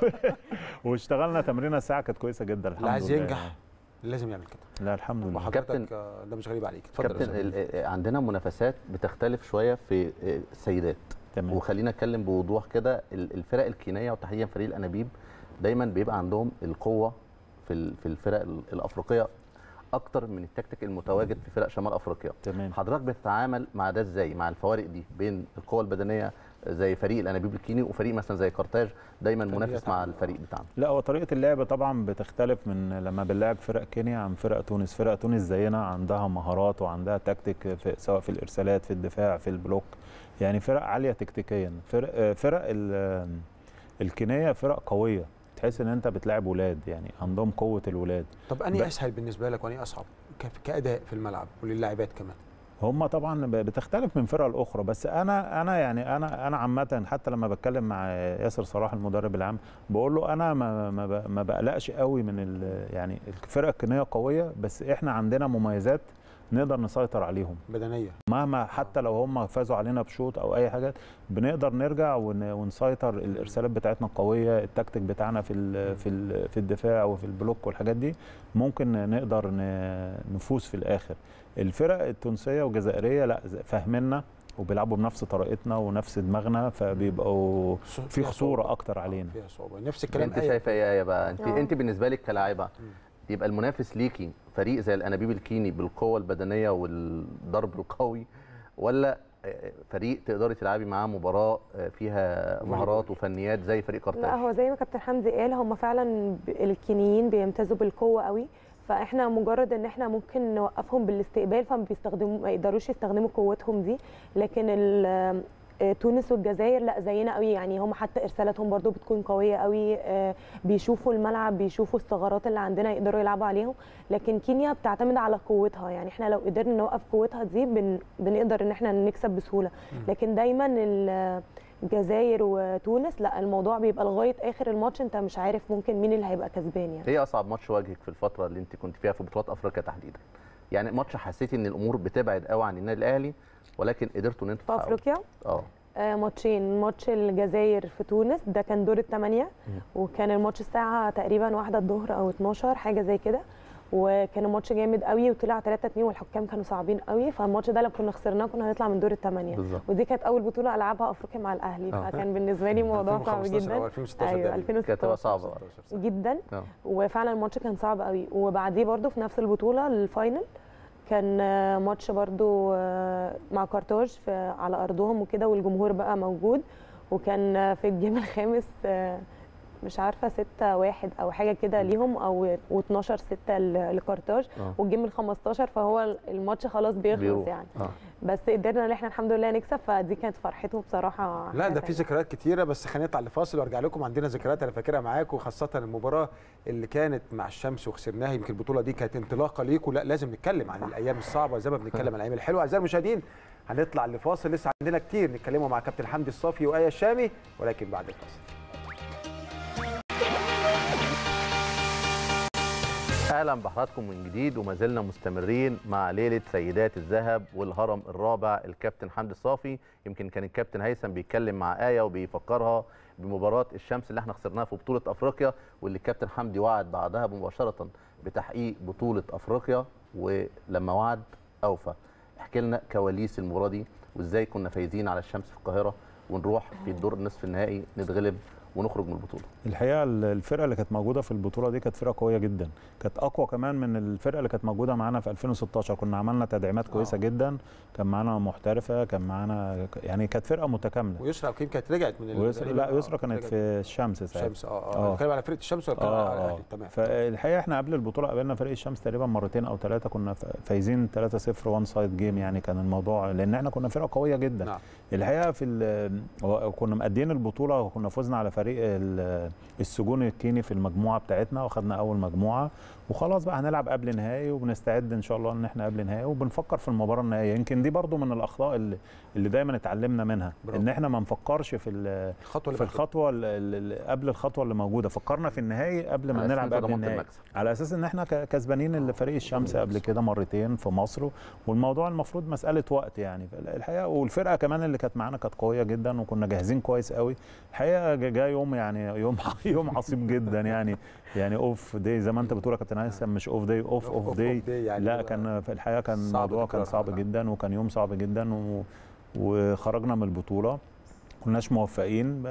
واشتغلنا تمرينه ساعه كانت كويسه جدا الحمد اللي عايز لله ينجح لازم يعمل كده لا الحمد لله كابتن- وحضرتك آه، ده مش غريب عليك اتفضل يا كابتن أستاذ ال- ال- عندنا منافسات بتختلف شويه في السيدات تمام وخلينا اتكلم بوضوح كده ال- الفرق الكينيه وتحديدا فريق الانابيب دايما بيبقى عندهم القوه في ال- في الفرق ال- الافريقيه اكتر من التكتيك المتواجد في فرق شمال افريقيا تمام حضرتك بتتعامل مع ده ازاي مع الفوارق دي بين القوه البدنيه زي فريق الانابيب الكيني وفريق مثلا زي قرطاج دايما فريق منافس مع تعامل. الفريق بتاعنا لا هو طريقه اللعب طبعا بتختلف من لما بنلعب فرق كينيا عن فرق تونس فرق تونس زينا عندها مهارات وعندها تكتيك في سواء في الارسالات في الدفاع في البلوك يعني فرق عاليه تكتيكيا فرق فرق ال- الكينيه فرق قويه تحس ان انت بتلعب ولاد يعني عندهم قوه الولاد طب اني ب- اسهل بالنسبه لك واني اصعب ك- كاداء في الملعب وللاعبات كمان هم طبعا ب- بتختلف من فرقه لاخرى بس انا انا يعني انا انا عامه حتى لما بتكلم مع ياسر صلاح المدرب العام بقول له انا ما ما ب- ما بقلقش قوي من ال- يعني الفرقه الكينيه قويه بس احنا عندنا مميزات نقدر نسيطر عليهم بدنيه مهما حتى لو هم فازوا علينا بشوط او اي حاجه بنقدر نرجع ون- ونسيطر الارسالات بتاعتنا قويه التكتيك بتاعنا في ال في ال في الدفاع وفي البلوك والحاجات دي ممكن نقدر ن- نفوز في الاخر الفرق التونسيه والجزائريه لا ز- فاهميننا وبيلعبوا بنفس طريقتنا ونفس دماغنا فبيبقوا في فيها خطوره صعوبة. اكتر آه، علينا فيها صعوبه نفس الكلام انت آية. شايفه ايه يا بقى انت آه. انت بالنسبه لك كلاعبه يبقى المنافس ليكي فريق زي الانابيب الكيني بالقوه البدنيه والضرب القوي ولا آه، فريق تقدري تلعبي معاه مباراه آه، فيها مهارات وفنيات زي فريق لا قرطاج هو زي ما كابتن حمدي قال هم فعلا ب- الكينيين بيمتازوا بالقوه قوي فاحنا مجرد ان احنا ممكن نوقفهم بالاستقبال فما بيستخدموا ما يقدروش يستخدموا قوتهم دي لكن ال- آه، تونس والجزائر لا زينا قوي يعني هم حتى ارسالاتهم برضو بتكون قويه قوي آه، بيشوفوا الملعب بيشوفوا الثغرات اللي عندنا يقدروا يلعبوا عليهم لكن كينيا بتعتمد على قوتها يعني احنا لو قدرنا نوقف قوتها دي بن بنقدر ان احنا نكسب بسهوله لكن دايما ال- الجزائر وتونس لا الموضوع بيبقى لغايه اخر الماتش انت مش عارف ممكن مين اللي هيبقى كسبان يعني ايه اصعب ماتش واجهك في الفتره اللي انت كنت فيها في بطولات افريقيا تحديدا يعني ماتش حسيتي ان الامور بتبعد قوي عن النادي الاهلي ولكن قدرتوا ان انتوا في تحققوا. افريقيا اه آه، ماتشين ماتش الجزائر في تونس ده كان دور الثمانية وكان الماتش الساعة تقريبا واحدة الظهر أو 12 حاجة زي كده وكان الماتش جامد قوي وطلع 3 2 والحكام كانوا صعبين قوي فالماتش ده لو كنا خسرناه كنا هنطلع من دور الثمانية بالظبط ودي كانت أول بطولة ألعبها أفريقيا مع الأهلي آه. فكان بالنسبة لي موضوع صعب 2015 أو جدا 2016 أيوه ده. 2016 كانت هتبقى صعبه جدا اه وفعلا الماتش كان صعب قوي وبعديه برضو في نفس البطوله الفاينل كان آه، ماتش برضو آه، مع كارتاج في على ارضهم وكده والجمهور بقى موجود وكان آه، في الجيم الخامس آه، مش عارفه 6 واحد او حاجه كده ليهم او و12 6 لكارتاج آه. والجيم ال 15 فهو الماتش خلاص بيخلص بيروح. يعني اه بس قدرنا ان احنا الحمد لله نكسب فدي كانت فرحته بصراحه لا حاجة ده في تانية. ذكريات كتيره بس خلينا نطلع لفاصل وارجع لكم عندنا ذكريات انا فاكرها معاكم خاصه المباراه اللي كانت مع الشمس وخسرناها يمكن البطوله دي كانت انطلاقه ليكم لا لازم نتكلم عن الايام الصعبه زي ما بنتكلم عن الايام الحلوه اعزائي المشاهدين هنطلع لفاصل لسه عندنا كتير نتكلموا مع كابتن حمدي الصافي وايه الشامي ولكن بعد الفاصل اهلا بحضراتكم من جديد وما زلنا مستمرين مع ليله سيدات الذهب والهرم الرابع الكابتن حمدي الصافي يمكن كان الكابتن هيثم بيتكلم مع ايه وبيفكرها بمباراه الشمس اللي احنا خسرناها في بطوله افريقيا واللي الكابتن حمدي وعد بعدها مباشره بتحقيق بطوله افريقيا ولما وعد اوفى احكي لنا كواليس المباراه دي وازاي كنا فايزين على الشمس في القاهره ونروح في الدور النصف النهائي نتغلب ونخرج من البطوله الحقيقه الفرقه اللي كانت موجوده في البطوله دي كانت فرقه قويه جدا كانت اقوى كمان من الفرقه اللي كانت موجوده معانا في 2016 كنا عملنا تدعيمات كويسه آه. جدا كان معانا محترفه كان معانا يعني كانت فرقه متكامله ويسرا اكيد كانت رجعت من ال- ويسرا لا آه، يسرا كانت رجعت. في الشمس ساعتها الشمس اه اه آه. بنتكلم على فرقه الشمس ولا بنتكلم على اه اه الاهلي تمام فالحقيقه احنا قبل البطوله قابلنا فريق الشمس تقريبا مرتين او ثلاثه كنا فا- فايزين 3-0 وان سايد جيم يعني كان الموضوع لان احنا كنا فرقه قويه جدا نعم. الحقيقه في ال- هو كنا مأدين البطوله وكنا فزنا على فريق ال- السجون الكيني في المجموعه بتاعتنا واخدنا اول مجموعه وخلاص بقى هنلعب قبل نهائي وبنستعد ان شاء الله ان احنا قبل نهائي وبنفكر في المباراه النهائيه يمكن دي برضو من الاخطاء اللي, اللي دايما اتعلمنا منها برافو. ان احنا ما نفكرش في ال- الخطوه اللي في بعد كده. الخطوه ال- ال- قبل الخطوه اللي موجوده فكرنا في النهائي قبل ما على أساس نلعب إنتوا قبل ضمنتوا النهائي المكسب. على اساس ان احنا ك- كسبانين اللي فريق الشمس قبل كده مرتين في مصر والموضوع المفروض مساله وقت يعني الحقيقه والفرقه كمان اللي كانت معانا كانت قويه جدا وكنا جاهزين كويس قوي الحقيقه جا جا يوم يعني يوم يوم عصيب جدا يعني يعني اوف داي زي ما انت بتقول يا كابتن هيثم مش اوف داي اوف أوف- اوف أوف داي day يعني لا بقى كان في الحقيقه كان صعب الموضوع كان تكرارها، صعب نعم. جدا وكان يوم صعب جدا و وخرجنا من البطوله كناش موفقين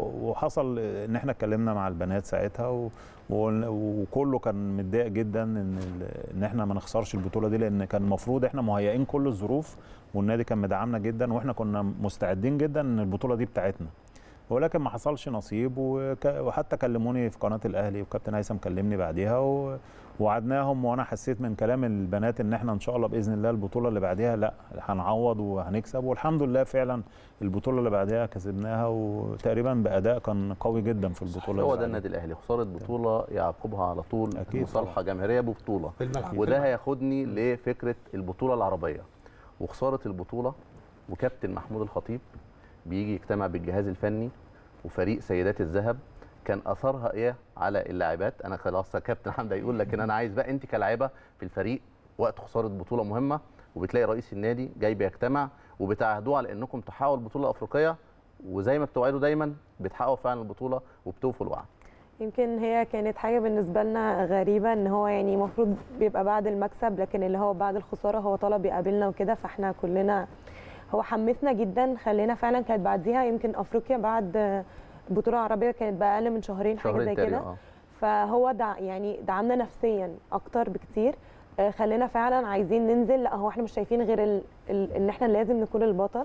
وحصل ان احنا اتكلمنا مع البنات ساعتها و... و- وكله كان متضايق جدا ان ال- ان احنا ما نخسرش البطوله دي لان كان المفروض احنا مهيئين كل الظروف والنادي كان مدعمنا جدا واحنا كنا مستعدين جدا ان البطوله دي بتاعتنا ولكن ما حصلش نصيب وك... وحتى كلموني في قناه الاهلي وكابتن هيثم كلمني بعديها و... وعدناهم وانا حسيت من كلام البنات ان احنا ان شاء الله باذن الله البطوله اللي بعديها لا هنعوض وهنكسب والحمد لله فعلا البطوله اللي بعدها كسبناها وتقريبا باداء كان قوي جدا في البطوله هو اللي ده بعدها. النادي الاهلي خساره بطوله يعقبها على طول أكيد مصالحه جماهيريه ببطوله في الملعب في وده الملعب. هياخدني لفكره البطوله العربيه وخساره البطوله وكابتن محمود الخطيب بيجي يجتمع بالجهاز الفني وفريق سيدات الذهب كان اثرها ايه على اللاعبات انا خلاص كابتن حمدي هيقول لكن انا عايز بقى انت كلاعبه في الفريق وقت خساره بطوله مهمه وبتلاقي رئيس النادي جاي بيجتمع وبتعهدوه على انكم تحققوا البطوله الافريقيه وزي ما بتوعدوا دايما بتحققوا فعلا البطوله وبتوفوا الوعد يمكن هي كانت حاجة بالنسبة لنا غريبة ان هو يعني المفروض بيبقى بعد المكسب لكن اللي هو بعد الخسارة هو طلب يقابلنا وكده فاحنا كلنا هو حمسنا جدا خلينا فعلا كانت بعديها يمكن افريقيا بعد بطولة عربية كانت بأقل من شهرين حاجة زي شهرين كده تقريبا اه فهو دع يعني دعمنا نفسيا اكتر بكتير آه، خلينا فعلا عايزين ننزل لا هو احنا مش شايفين غير ال... ال... ان احنا لازم نكون البطل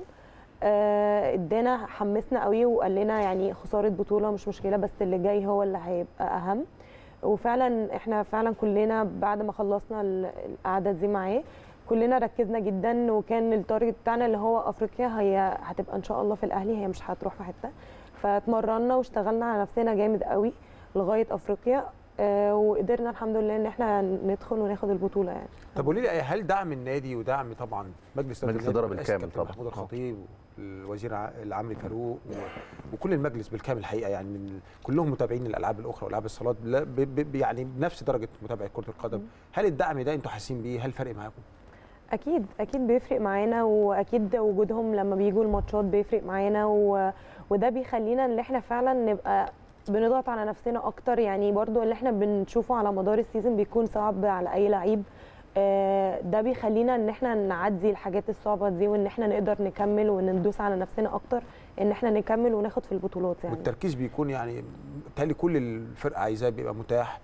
آه، ادانا حمسنا قوي وقال لنا يعني خساره بطوله مش مشكله بس اللي جاي هو اللي هيبقى اهم وفعلا احنا فعلا كلنا بعد ما خلصنا ال- القعده دي معاه كلنا ركزنا جدا وكان التارجت بتاعنا اللي هو افريقيا هي هتبقى ان شاء الله في الاهلي هي مش هتروح في حته فاتمرنا واشتغلنا على نفسنا جامد قوي لغايه افريقيا آه، وقدرنا الحمد لله ان احنا ندخل وناخد البطوله يعني طب قولي لي هل دعم النادي ودعم طبعا مجلس مجلس الإدارة النادي بالكامل كابتن طبعا. محمود الخطيب والوزير ع- العمري فاروق و... وكل المجلس بالكامل الحقيقه يعني من كلهم متابعين الالعاب الاخرى والعاب الصالات لا ب... ب... يعني بنفس درجه متابعه كره القدم هل الدعم ده انتوا حاسين بيه هل فرق معاكم اكيد اكيد بيفرق معانا واكيد وجودهم لما بيجوا الماتشات بيفرق معانا و... وده بيخلينا ان احنا فعلا نبقى بنضغط على نفسنا اكتر يعني برضو اللي احنا بنشوفه على مدار السيزون بيكون صعب على اي لعيب آه، ده بيخلينا ان احنا نعدي الحاجات الصعبه دي وان احنا نقدر نكمل وندوس على نفسنا اكتر ان احنا نكمل وناخد في البطولات يعني والتركيز بيكون يعني بالتالي كل الفرقه عايزاه بيبقى متاح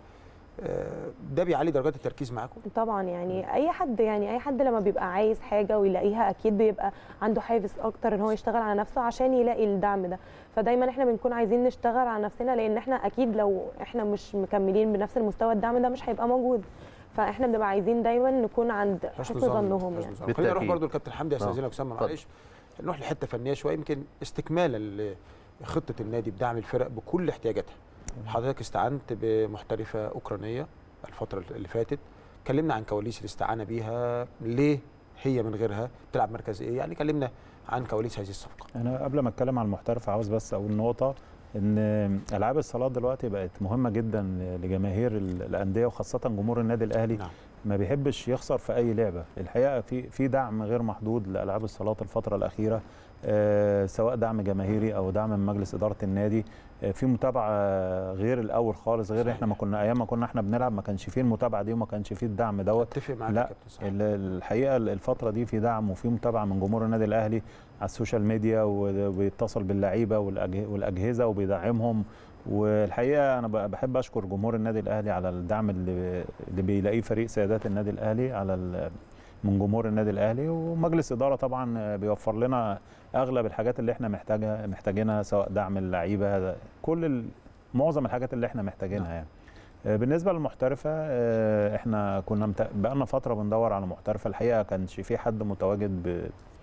آه، ده بيعلي درجات التركيز معاكم طبعا يعني اي حد يعني اي حد لما بيبقى عايز حاجه ويلاقيها اكيد بيبقى عنده حافز اكتر ان هو يشتغل على نفسه عشان يلاقي الدعم ده فدايما احنا بنكون عايزين نشتغل على نفسنا لان احنا اكيد لو احنا مش مكملين بنفس المستوى الدعم ده مش هيبقى موجود فاحنا بنبقى عايزين دايما نكون عند حسن ظنهم حسن يعني ظن. خلينا نروح بالتأكيد. برضو لكابتن حمدي آه. استاذنك اسامه اتفضل. معلش نروح لحته فنيه شويه يمكن استكمالا لخطه النادي بدعم الفرق بكل احتياجاتها حضرتك استعنت بمحترفه اوكرانيه الفتره اللي فاتت كلمنا عن كواليس الاستعانه بيها ليه هي من غيرها بتلعب مركز ايه يعني كلمنا عن كواليس هذه الصفقه انا قبل ما اتكلم عن المحترف عاوز بس اقول نقطه ان العاب الصالات دلوقتي بقت مهمه جدا لجماهير ال- الانديه وخاصه جمهور النادي الاهلي نعم. ما بيحبش يخسر في اي لعبه الحقيقه في في دعم غير محدود لالعاب الصالات الفتره الاخيره آه، سواء دعم جماهيري او دعم من مجلس اداره النادي آه، في متابعه غير الاول خالص غير صحيح. احنا ما كنا ايام ما كنا احنا بنلعب ما كانش فيه المتابعه دي وما كانش فيه الدعم دوت اتفق معاك يا لا كابتن صح. ال- الحقيقه الفتره دي في دعم وفي متابعه من جمهور النادي الاهلي على السوشيال ميديا وبيتصل باللعيبه والأجه- والاجهزه وبيدعمهم والحقيقه انا ب- بحب اشكر جمهور النادي الاهلي على الدعم اللي اللي بيلاقيه فريق سيادات النادي الاهلي على ال- من جمهور النادي الاهلي ومجلس اداره طبعا بيوفر لنا اغلب الحاجات اللي احنا محتاجها محتاجينها سواء دعم اللعيبه كل ال- معظم الحاجات اللي احنا محتاجينها يعني آه، بالنسبه للمحترفه آه، احنا كنا مت... بقالنا فتره بندور على محترفه الحقيقه كانش في حد متواجد ب...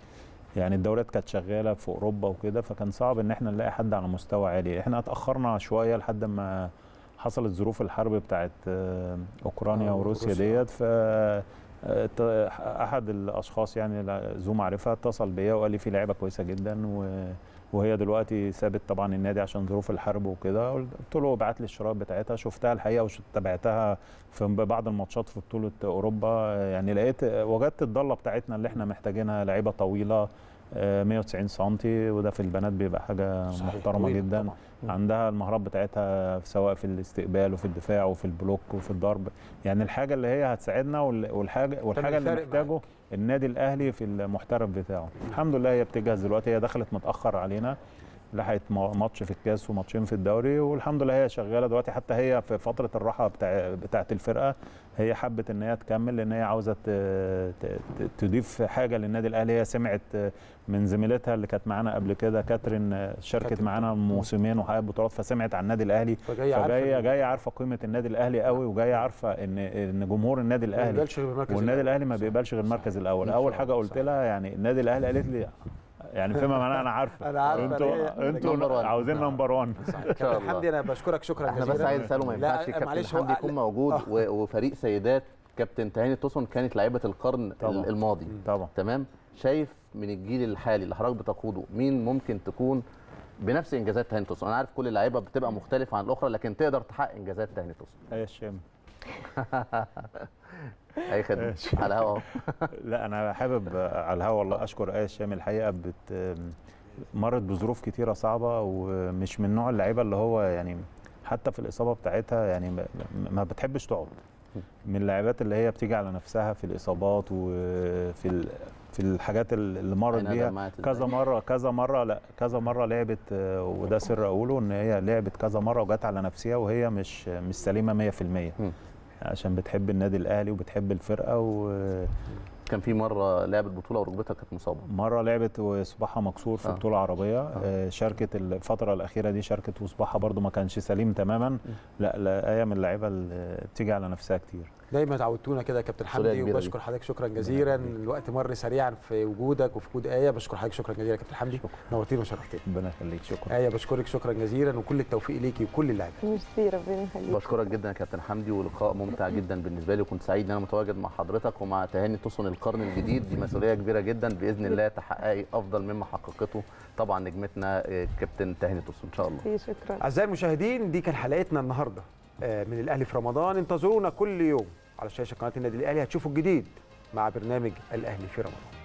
يعني الدوريات كانت شغاله في اوروبا وكده فكان صعب ان احنا نلاقي حد على مستوى عالي احنا اتاخرنا شويه لحد ما حصلت ظروف الحرب بتاعت آه، اوكرانيا آه، وروسيا وروسيا. ديت ف آه، ت- احد الاشخاص يعني ذو معرفه اتصل بيا وقال لي في لعيبه كويسه جدا و... وهي دلوقتي سابت طبعا النادي عشان ظروف الحرب وكده قلت له ابعت لي الشرايط بتاعتها شفتها الحقيقه وتابعتها في بعض الماتشات في بطوله اوروبا يعني لقيت وجدت الضله بتاعتنا اللي احنا محتاجينها لعيبه طويله آه، 190 سم وده في البنات بيبقى حاجه صحيح، محترمه طويلة جدا طبعاً. عندها المهارات بتاعتها سواء في الاستقبال وفي الدفاع وفي البلوك وفي الضرب يعني الحاجه اللي هي هتساعدنا وال- والحاجه والحاجه اللي الفارق محتاجه معاك. النادي الاهلي في المحترف بتاعه الحمد لله هي بتجهز دلوقتي هي دخلت متاخر علينا لحقت ما- ماتش في الكاس وماتشين في الدوري والحمد لله هي شغاله دلوقتي حتى هي في فتره الراحه بتاع بتاعه الفرقه هي حبت ان هي تكمل لان هي عاوزه ت- ت- ت- تضيف حاجه للنادي الاهلي هي سمعت من زميلتها اللي كانت معانا قبل كده كاترين شاركت كاترين معانا طبعاً. موسمين وحققت بطولات فسمعت عن النادي الاهلي فجايه عارفة فجايه إن- جايه عارفه قيمه النادي الاهلي قوي وجايه عارفه ان ان جمهور النادي ما الاهلي بيقبلش غير بالمركز والنادي الأول. الاهلي ما صح. بيقبلش غير المركز الاول إن اول شاء حاجه الله، قلت صح. لها يعني النادي الاهلي قالت لي يعني فيما معناه انا عارفه أنا عارفة انتوا ليه. انتوا نمبر وان. عاوزين نمبر 1 صح. شاء كابتن الله. حمدي انا بشكرك شكرا احنا جزيلا بس عايز اساله ما لا، ينفعش كابتن معلش هو- حمدي يكون موجود آه. و- وفريق سيدات كابتن تهاني توسن كانت لعيبه القرن طبعاً. الماضي طبعا تمام شايف من الجيل الحالي اللي حضرتك بتقوده مين ممكن تكون بنفس انجازات تهاني توسن انا عارف كل اللعيبه بتبقى مختلفه عن الاخرى لكن تقدر تحقق انجازات تهاني توسن ايه الشام اي خدمه على الهوا لا انا حابب على الهوا والله اشكر ايه الشام الحقيقه بت مرت بظروف كتيره صعبه ومش من نوع اللعيبه اللي هو يعني حتى في الاصابه بتاعتها يعني ما- ما بتحبش تقعد من اللاعبات اللي هي بتيجي على نفسها في الاصابات وفي ال- في الحاجات اللي مرت عينها بيها دمعت إزاي؟ كذا مره كذا مره لا كذا مره لعبت آه، وده سر اقوله ان هي لعبت كذا مره وجت على نفسها وهي مش مش سليمه 100% مم. عشان بتحب النادي الاهلي وبتحب الفرقه و كان في مره لعبت بطوله وركبتها كانت مصابه مره لعبت وصباحها مكسور في آه. بطوله عربيه آه. شاركت الفتره الاخيره دي شاركت وصباحها برضو ما كانش سليم تماما لا لا ايه من اللعيبه اللي بتيجي على نفسها كتير دايما عودتونا كده يا كابتن مسؤولية حمدي كبيرة وبشكر حضرتك شكرا جزيلا الوقت مر سريعا في وجودك وفي وجود ايه بشكر حضرتك شكرا جزيلا يا كابتن حمدي نورتينا وشرفتنا ربنا يخليك شكرا ايه بشكرك شكرا جزيلا وكل التوفيق ليكي وكل اللاعبين ميرسي ربنا يخليك بشكرك جدا يا كابتن حمدي ولقاء ممتع جدا بالنسبه لي وكنت سعيد ان انا متواجد مع حضرتك ومع تهاني تصن القرن الجديد دي مسؤوليه كبيره جدا باذن الله تحققي افضل مما حققته طبعا نجمتنا آه، كابتن تهاني تصن ان شاء الله ميرسي، شكرا اعزائي المشاهدين دي كان حلقتنا النهارده آه، من الاهلي في رمضان انتظرونا كل يوم على شاشه قناه النادي الاهلي هتشوفوا الجديد مع برنامج الاهلي في رمضان